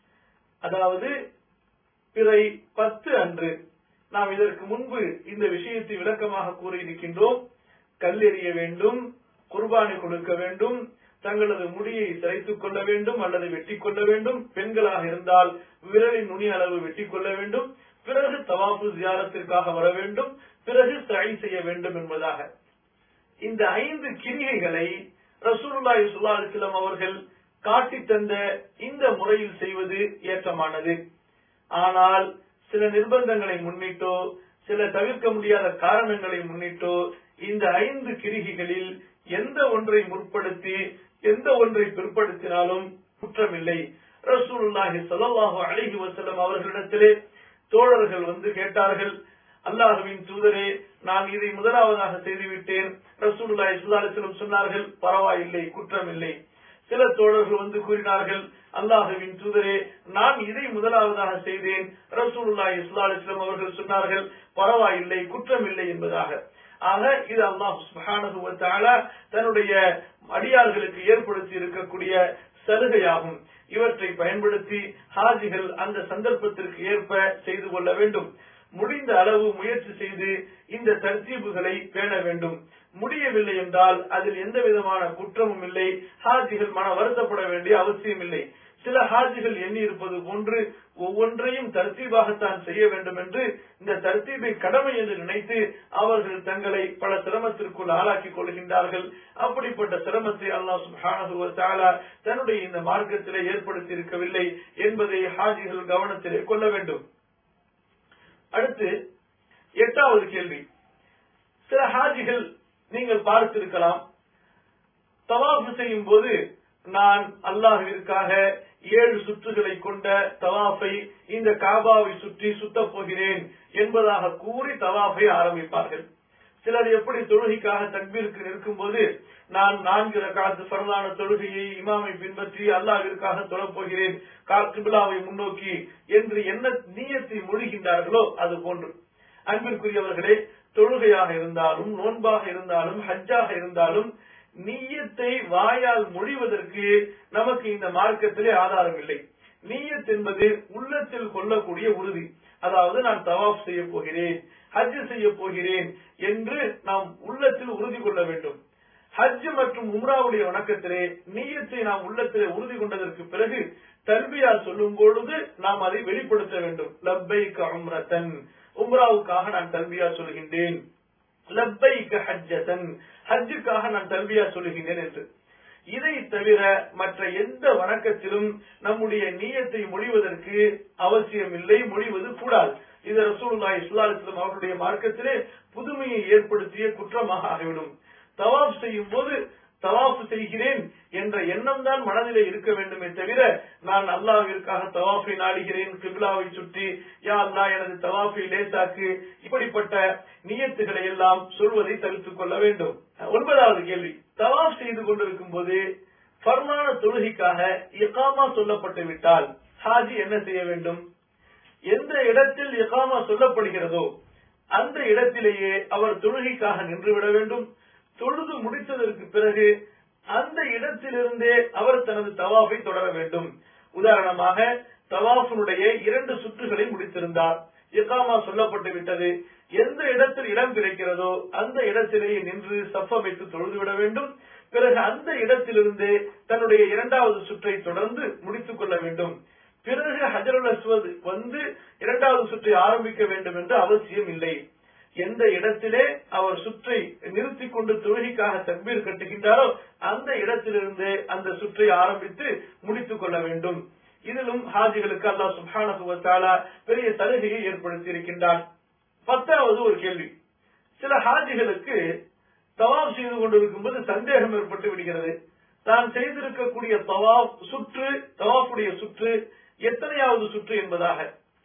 அதாவது பிறை பத்து அன்று நாம் இதற்கு முன்பு இந்த விஷயத்தை விளக்கமாக கூறியிருக்கின்றோம் கல்லெறிய வேண்டும் குர்பானி கொடுக்க வேண்டும் தங்களது முடியை சிரைத்துக் கொள்ள வேண்டும் அல்லது வெட்டி கொள்ள வேண்டும் பெண்களாக இருந்தால் விரலின் நுனி அளவு வெட்டி கொள்ள வேண்டும் பிறகு தவாஃபு ஜியாரத்திற்காக வர வேண்டும் பிறகு சரி செய்ய வேண்டும் என்பதாக இந்த ஐந்து கிரிகைகளை ரசூலுல்லாஹி ஸல்லல்லாஹு அலைஹி வஸல்லம் அவர்கள் காட்டி தந்த இந்த முறையில் செய்வது ஏற்றமானது ஆனால் சில நிர்பந்தங்களை முன்னிட்டோ சில தவிர்க்க முடியாத காரணங்களை முன்னிட்டோ இந்த ஐந்து கிரிகைகளில் எந்த ஒன்றை முற்படுத்தி எந்த ஒன்றை பிற்படுத்தினாலும் குற்றமில்லை ரசூலுல்லாஹி ஸல்லல்லாஹு அலைஹி வஸல்லம் அவர்களிடத்திலே தோழர்கள் வந்து கேட்டார்கள் அல்லாஹுவின் தூதரே நான் இதை முதலாவதாக செய்துவிட்டேன் ரசூலுல்லாஹி ஸல்லல்லாஹு அலைஹி வஸல்லம் சொன்னார்கள் பரவாயில்லை குற்றமில்லை சில தோழர்கள் வந்து கூறினார்கள் அல்லாஹுவின் தூதரே நான் இதை முதலாவதாக செய்தேன் ரசூலுல்லாஹி ஸல்லல்லாஹு அலைஹி வஸல்லம் அவர்கள் சொன்னார்கள் பரவாயில்லை குற்றம் இல்லை என்பதாக ஆக இது அல்லாஹ் சுப்ஹானஹு வ தஆலா தன்னுடைய அடியார்களுக்கு ஏற்படுத்தி இருக்கக்கூடிய சலுகையாகும் இவற்றை பயன்படுத்தி ஹாஜிகள் அந்த சந்தர்ப்பத்திற்கு ஏற்ப செய்து கொள்ள வேண்டும் முடிந்த அளவு முயற்சி செய்து இந்த தர்த்தீபுகளை பேண வேண்டும் முடியவில்லை என்றால் அதில் எந்த விதமான குற்றமும் இல்லை ஹாஜிகள் மன வருத்தப்பட வேண்டிய அவசியம் இல்லை சில ஹாஜிகள் எண்ணி இருப்பது போன்று ஒவ்வொன்றையும் தர்த்தீபாகத்தான் செய்ய வேண்டும் என்று இந்த தர்த்தீபை கடமை என்று நினைத்து அவர்கள் தங்களை பல சிரமத்திற்குள் ஆளாக்கிக் கொள்கின்றார்கள் அப்படிப்பட்ட சிரமத்தை அல்லாஹ் சுப்ஹானஹு வ தஆலா தன்னுடைய இந்த மார்க்கத்திலே ஏற்படுத்தி இருக்கவில்லை என்பதை ஹாஜிகள் கவனத்திலே கொள்ள வேண்டும் அடுத்து எட்டாவது கேள்வி சில ஹாஜிகள் நீங்கள் பார்த்திருக்கலாம் தவாஃப் செய்யும் போது நான் அல்லாஹிற்காக ஏழு சுற்றுகளை கொண்ட தவாஃபை இந்த காபாவை சுற்றி சுத்தப் போகிறேன் என்பதாக கூறி தவாஃபை ஆரம்பிப்பார்கள் சிலர் எப்படி தொழுகைக்காக தக்பீருக்கு நிற்கும் போது நான் நான்கு ரகாத்து பரலான தொழுகையை இமாமை பின்பற்றி அல்லாஹிற்காக தொழப் போகிறேன் கிபிலாவை முன்னோக்கி என்று என்ன நீயத்தை மொழிகின்றார்களோ அது போன்று அன்பிற்குரியவர்களே தொழுகையாக இருந்தாலும் நோன்பாக இருந்தாலும் ஹஜ்ஜாக இருந்தாலும் நீயத்தை வாயால் மொழிவதற்கு நமக்கு இந்த மார்க்கத்திலே ஆதாரம் இல்லை நீயத் என்பது உள்ளத்தில் கொள்ளக்கூடிய உறுதி அதாவது நான் தவாப் செய்ய போகிறேன் ஹஜ் செய்ய போகிறேன் என்று நாம் உள்ளத்தில் உறுதி கொள்ள வேண்டும் ஹஜ் மற்றும் உம்ராவுடைய வணக்கத்திலே நீயத்தை நாம் உள்ளத்திலே உறுதி கொண்டதற்கு பிறகு தல்பியா சொல்லும் பொழுது நாம் அதை வெளிப்படுத்த வேண்டும் லப்பைக் உம்ரத்தன் உம்ராவுக்காக நான் தல்பியா சொல்கின்றேன் லப்பைக் ஹஜ்ஜதன் ஹஜ்ஜுக்காக நான் தல்பியா சொல்லுகின்றேன் என்று இதை தவிர மற்ற எந்த வணக்கத்திலும் நம்முடைய நீயத்தை மொழிவதற்கு அவசியம் இல்லை மொழிவது கூடாது இது ரசூலுல்லாஹி ஸல்லல்லாஹு அலைஹி வஸல்லம் அவருடைய மார்க்கத்திலே புதுமையை ஏற்படுத்திய குற்றமாக ஆகிவிடும் தவாப் செய்யும் போது தவாஃப் செய்கிறேன் என்ற எண்ணம் தான் மனதிலே இருக்க வேண்டுமே தவிர நான் அல்லாஹ்விற்காக தவாஃபை நாடுகிறேன் கிபிலாவை சுற்றி யா அல்லாஹ் எனது தவாஃபை லேசாக்கு இப்படிப்பட்ட நியத்துகளை எல்லாம் சொல்வதை தவிர்த்துக் கொள்ள வேண்டும் ஒன்பதாவது கேள்வி தவாஃப் செய்து கொண்டிருக்கும் போது பர்மான தொழுகைக்காக இகாமா சொல்லப்பட்டு விட்டால் ஹாஜி என்ன செய்ய வேண்டும் எந்த இடத்தில் இகாமா சொல்லப்படுகிறதோ அந்த இடத்திலேயே அவர் தொழுகைக்காக நின்றுவிட வேண்டும் தொழுது முடித்ததற்கு பிறகு அந்த இடத்திலிருந்தே அவர் தனது தவாஃபை தொடர வேண்டும் உதாரணமாக தவாஃபினுடைய இரண்டு சுற்றுகளை முடித்திருந்தார் இகாமா சொல்லப்பட்டு விட்டது எந்த இடத்தில் இடம் கிடைக்கிறதோ அந்த இடத்திலேயே நின்று சஃபமைத்து தொழுது விட வேண்டும் பிறகு அந்த இடத்திலிருந்து தன்னுடைய இரண்டாவது சுற்றை தொடர்ந்து முடித்துக் கொள்ள வேண்டும் பிறகு ஹஜருல் அஸ்வத் வந்து இரண்டாவது சுற்றை ஆரம்பிக்க வேண்டும் என்று அவசியம் இல்லை எந்த இடத்திலே அவர் சுற்றை நிறுத்தி கொண்டு தொழுகைக்காக தக்பீர் கட்டுகின்றாரோ அந்த இடத்திலிருந்து அந்த சுற்றை ஆரம்பித்து முடித்துக் கொள்ள வேண்டும் இதிலும் ஹாஜிகளுக்கு அல்லாஹ் சுப்ஹானஹு வ தஆலா பெரிய சலுகையை ஏற்படுத்தி இருக்கின்றான் பத்தாவது ஒரு கேள்வி சில ஹாஜிகளுக்கு தவாப் செய்து கொண்டிருக்கும் போது சந்தேகம் ஏற்பட்டு விடுகிறது தான் செய்திருக்கக்கூடிய தவாப் சுற்று தவாப்புடைய சுற்று எத்தனையாவது சுற்று என்பதாக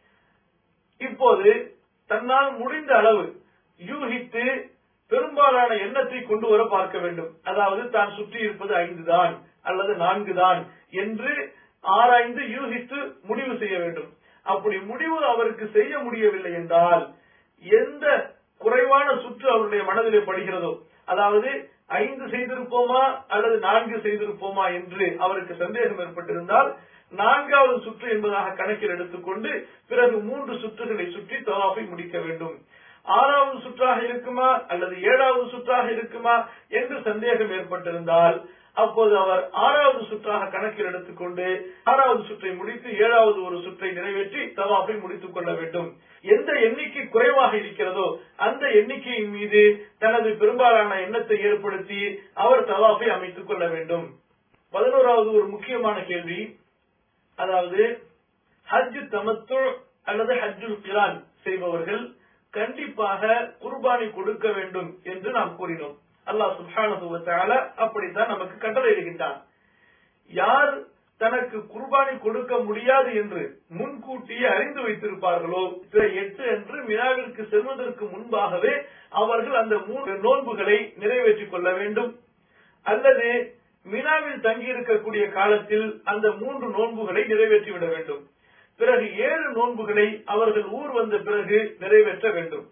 இப்போது தன்னால் முடிந்த அளவு யூகித்து பெரும்பாலான எண்ணத்தை கொண்டு வர பார்க்க வேண்டும் அதாவது தான் சுற்றி இருப்பது ஐந்து தான் அல்லது நான்கு தான் என்று ஆராய்ந்து யூகித்து முடிவு செய்ய வேண்டும் அப்படி முடிவு அவருக்கு செய்ய முடியவில்லை என்றால் எந்த குறைவான சுற்று அவருடைய மனதிலே படுகிறதோ அதாவது ஐந்து செய்திருப்போமா அல்லது நான்கு செய்திருப்போமா என்று அவருக்கு சந்தேகம் ஏற்பட்டிருந்தால் நான்காவது சுற்று என்பதாக கணக்கில் எடுத்துக்கொண்டு பிறகு மூன்று சுற்றுகளை சுற்றி தவாஃபை முடிக்க வேண்டும் ஆறாவது சுற்றாக இருக்குமா அல்லது ஏழாவது சுற்றாக இருக்குமா என்று சந்தேகம் ஏற்பட்டிருந்தால் அப்போது அவர் ஆறாவது சுற்றாக கணக்கில் எடுத்துக்கொண்டு ஆறாவது சுற்றை முடித்து ஏழாவது ஒரு சுற்றை நிறைவேற்றி தவாஃபை முடித்துக் கொள்ள வேண்டும் எந்த எண்ணிக்கை குறைவாக இருக்கிறதோ அந்த எண்ணிக்கையின் மீது தனது பெரும்பாலான எண்ணத்தை ஏற்படுத்தி அவர் தவாஃபை அமைத்துக் கொள்ள வேண்டும் பதினோராவது ஒரு முக்கியமான கேள்வி அதாவது ஹஜ் தமத்து அல்லது ஹஜ்ஜுல் கிரான் செய்பவர்கள் கண்டிப்பாக குர்பானி கொடுக்க வேண்டும் என்று நாம் கூறினோம் அல்லாஹ் சுப்ஹானஹு வ தஆலா அப்படித்தான் நமக்கு கட்டளையிடுகின்றான் யார் தனக்கு குர்பானி கொடுக்க முடியாது என்று முன்கூட்டியே அறிந்து வைத்திருப்பார்களோ பிற எட்டு என்று வினாவிற்கு செல்வதற்கு முன்பாகவே அவர்கள் அந்த மூன்று நோன்புகளை நிறைவேற்றிக் கொள்ள வேண்டும் அல்லது மினாவில் தங்கி இருக்கக்கூடிய காலத்தில் அந்த மூன்று நோன்புகளை நிறைவேற்றிவிட வேண்டும் பிறகு ஏழு நோன்புகளை அவர்கள் ஊர் வந்த பிறகு நிறைவேற்ற வேண்டும்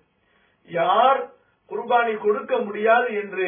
யார் குர்பானி கொடுக்க முடியாது என்று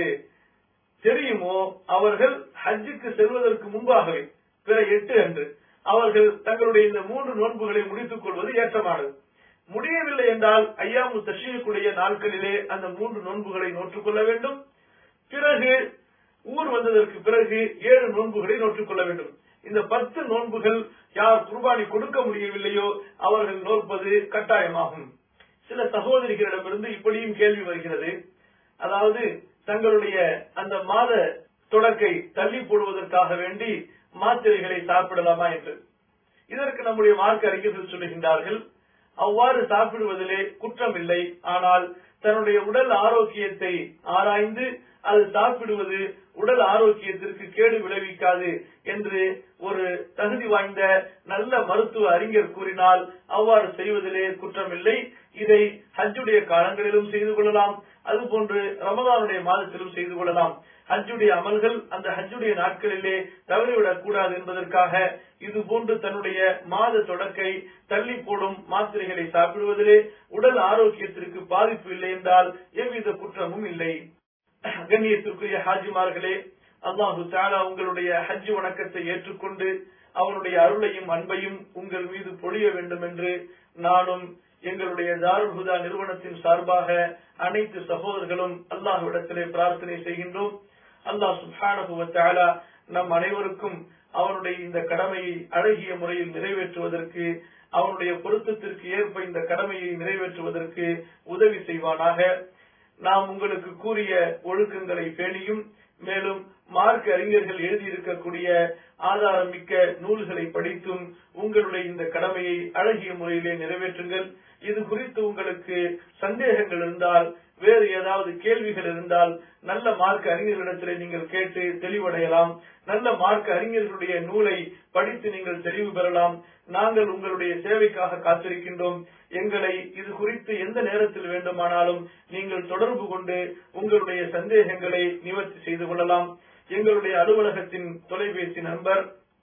தெரியுமோ அவர்கள் ஹஜ்ஜுக்கு செல்வதற்கு முன்பாகவே பிற எட்டு அன்று அவர்கள் தங்களுடைய இந்த மூன்று நோன்புகளை முடித்துக் கொள்வது ஏற்றமானது முடியவில்லை என்றால் ஐயாமு தஷீக்குடைய நாட்களிலே அந்த மூன்று நோன்புகளை நோற்றுக்கொள்ள வேண்டும் பிறகு ஊர் வந்ததற்கு பிறகு ஏழு நோன்புகளை நோற்றுக்கொள்ள வேண்டும் இந்த பத்து நோன்புகள் யார் குர்பானி கொடுக்க முடியவில்லையோ அவர்கள் நோற்பது கட்டாயமாகும் சில சகோதரிகளிடமிருந்து இப்படியும் கேள்வி வருகிறது அதாவது தங்களுடைய அந்த மாத தொடக்கை தள்ளி போடுவதற்காக வேண்டி மாத்திரைகளை சாப்பிடலாமா என்று இதற்கு நம்முடைய மார்க்க அறிஞர்கள் சொல்லுகின்றார்கள் அவ்வாறு சாப்பிடுவதிலே குற்றம் இல்லை ஆனால் தன்னுடைய உடல் ஆரோக்கியத்தை ஆராய்ந்து அது சாப்பிடுவது உடல் ஆரோக்கியத்திற்கு கேடு விளைவிக்காது என்று ஒரு தகுதி வாய்ந்த நல்ல மருத்துவ அறிஞர் கூறினால் அவ்வாறு செய்வதிலே குற்றமில்லை இதை ஹஜ்ஜுடைய காலங்களிலும் செய்து கொள்ளலாம் அதுபோன்று ரமதானுடைய மாதத்திலும் செய்து கொள்ளலாம் ஹஜ்ஜுடைய அமல்கள் அந்த ஹஜ்ஜுடைய நாட்களிலே தவறிவிடக் கூடாது என்பதற்காக இது போன்று தன்னுடைய மாத தொடக்கை தள்ளி போடும் மாத்திரைகளை சாப்பிடுவதிலே உடல் ஆரோக்கியத்திற்கு பாதிப்பு இல்லை என்றால் எவ்வித குற்றமும் இல்லை கண்ணியத்திற்குரிய ஹாஜிமார்களே அல்லாஹு தாலா உங்களுடைய ஹஜ் வணக்கத்தை ஏற்றுக்கொண்டு அவனுடைய அருளையும் அன்பையும் உங்கள் மீது பொழிய வேண்டும் என்று நானும் எங்களுடைய தாருல் ஹுதா நிறுவனத்தின் சார்பாக அனைத்து சகோதரர்களும் அல்லாஹ்விடத்திலே பிரார்த்தனை செய்கின்றோம் அல்லாஹ் சுப்ஹானஹு வ தஆலா நம் அனைவருக்கும் அவனுடைய இந்த கடமையை அழகிய முறையில் நிறைவேற்றுவதற்கு அவனுடைய பொருத்தத்திற்கு ஏற்ப இந்த கடமையை நிறைவேற்றுவதற்கு உதவி செய்வானாக நாம் உங்களுக்கு கூறிய ஒழுக்கங்களை பேணியும் மேலும் மார்க் அறிஞர்கள் எழுதியிருக்கக்கூடிய ஆதாரம் மிக்க நூல்களை படித்தும் உங்களுடைய இந்த கடமையை அழகிய முறையிலே நிறைவேற்றுங்கள் இது குறித்து உங்களுக்கு சந்தேகங்கள் இருந்தால் வேறு ஏதாவது கேள்விகள் இருந்தால் நல்ல மார்க்க அறிஞர்களிடத்திலே நீங்கள் கேட்டு தெளிவடையலாம் நல்ல மார்க்க அறிஞர்களுடைய நூலை படித்து நீங்கள் தெளிவு பெறலாம் நாங்கள் உங்களுடைய சேவைக்காக காத்திருக்கின்றோம் எங்களை இது குறித்து எந்த நேரத்தில் வேண்டுமானாலும் நீங்கள் தொடர்பு கொண்டு உங்களுடைய சந்தேகங்களை நிவர்த்தி செய்து கொள்ளலாம் எங்களுடைய அலுவலகத்தின் தொலைபேசி number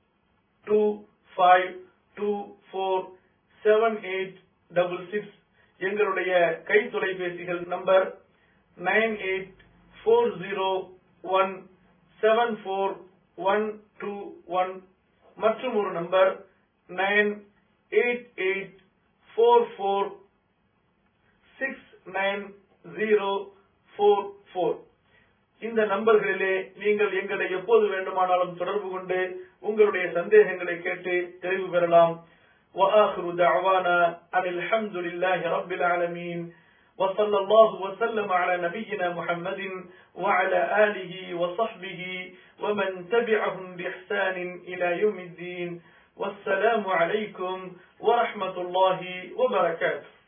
two five two four seven eight double six எங்களுடைய கை தொலைபேசிகள் number nine eight four zero one seven four one two one மற்றும் ஒரு number nine eight eight four four six nine zero four four இந்த நம்பர்களிலே நீங்கள் எங்களை எப்போது வேண்டுமானாலும் தொடர்பு கொண்டு உங்களுடைய சந்தேகங்களை கேட்டு தெளிவு பெறலாம் وآخر دعوانا أن الحمد لله رب العالمين وصلى الله وسلم على نبينا محمد وعلى آله وصحبه ومن تبعهم بإحسان إلى يوم الدين والسلام عليكم ورحمة الله وبركاته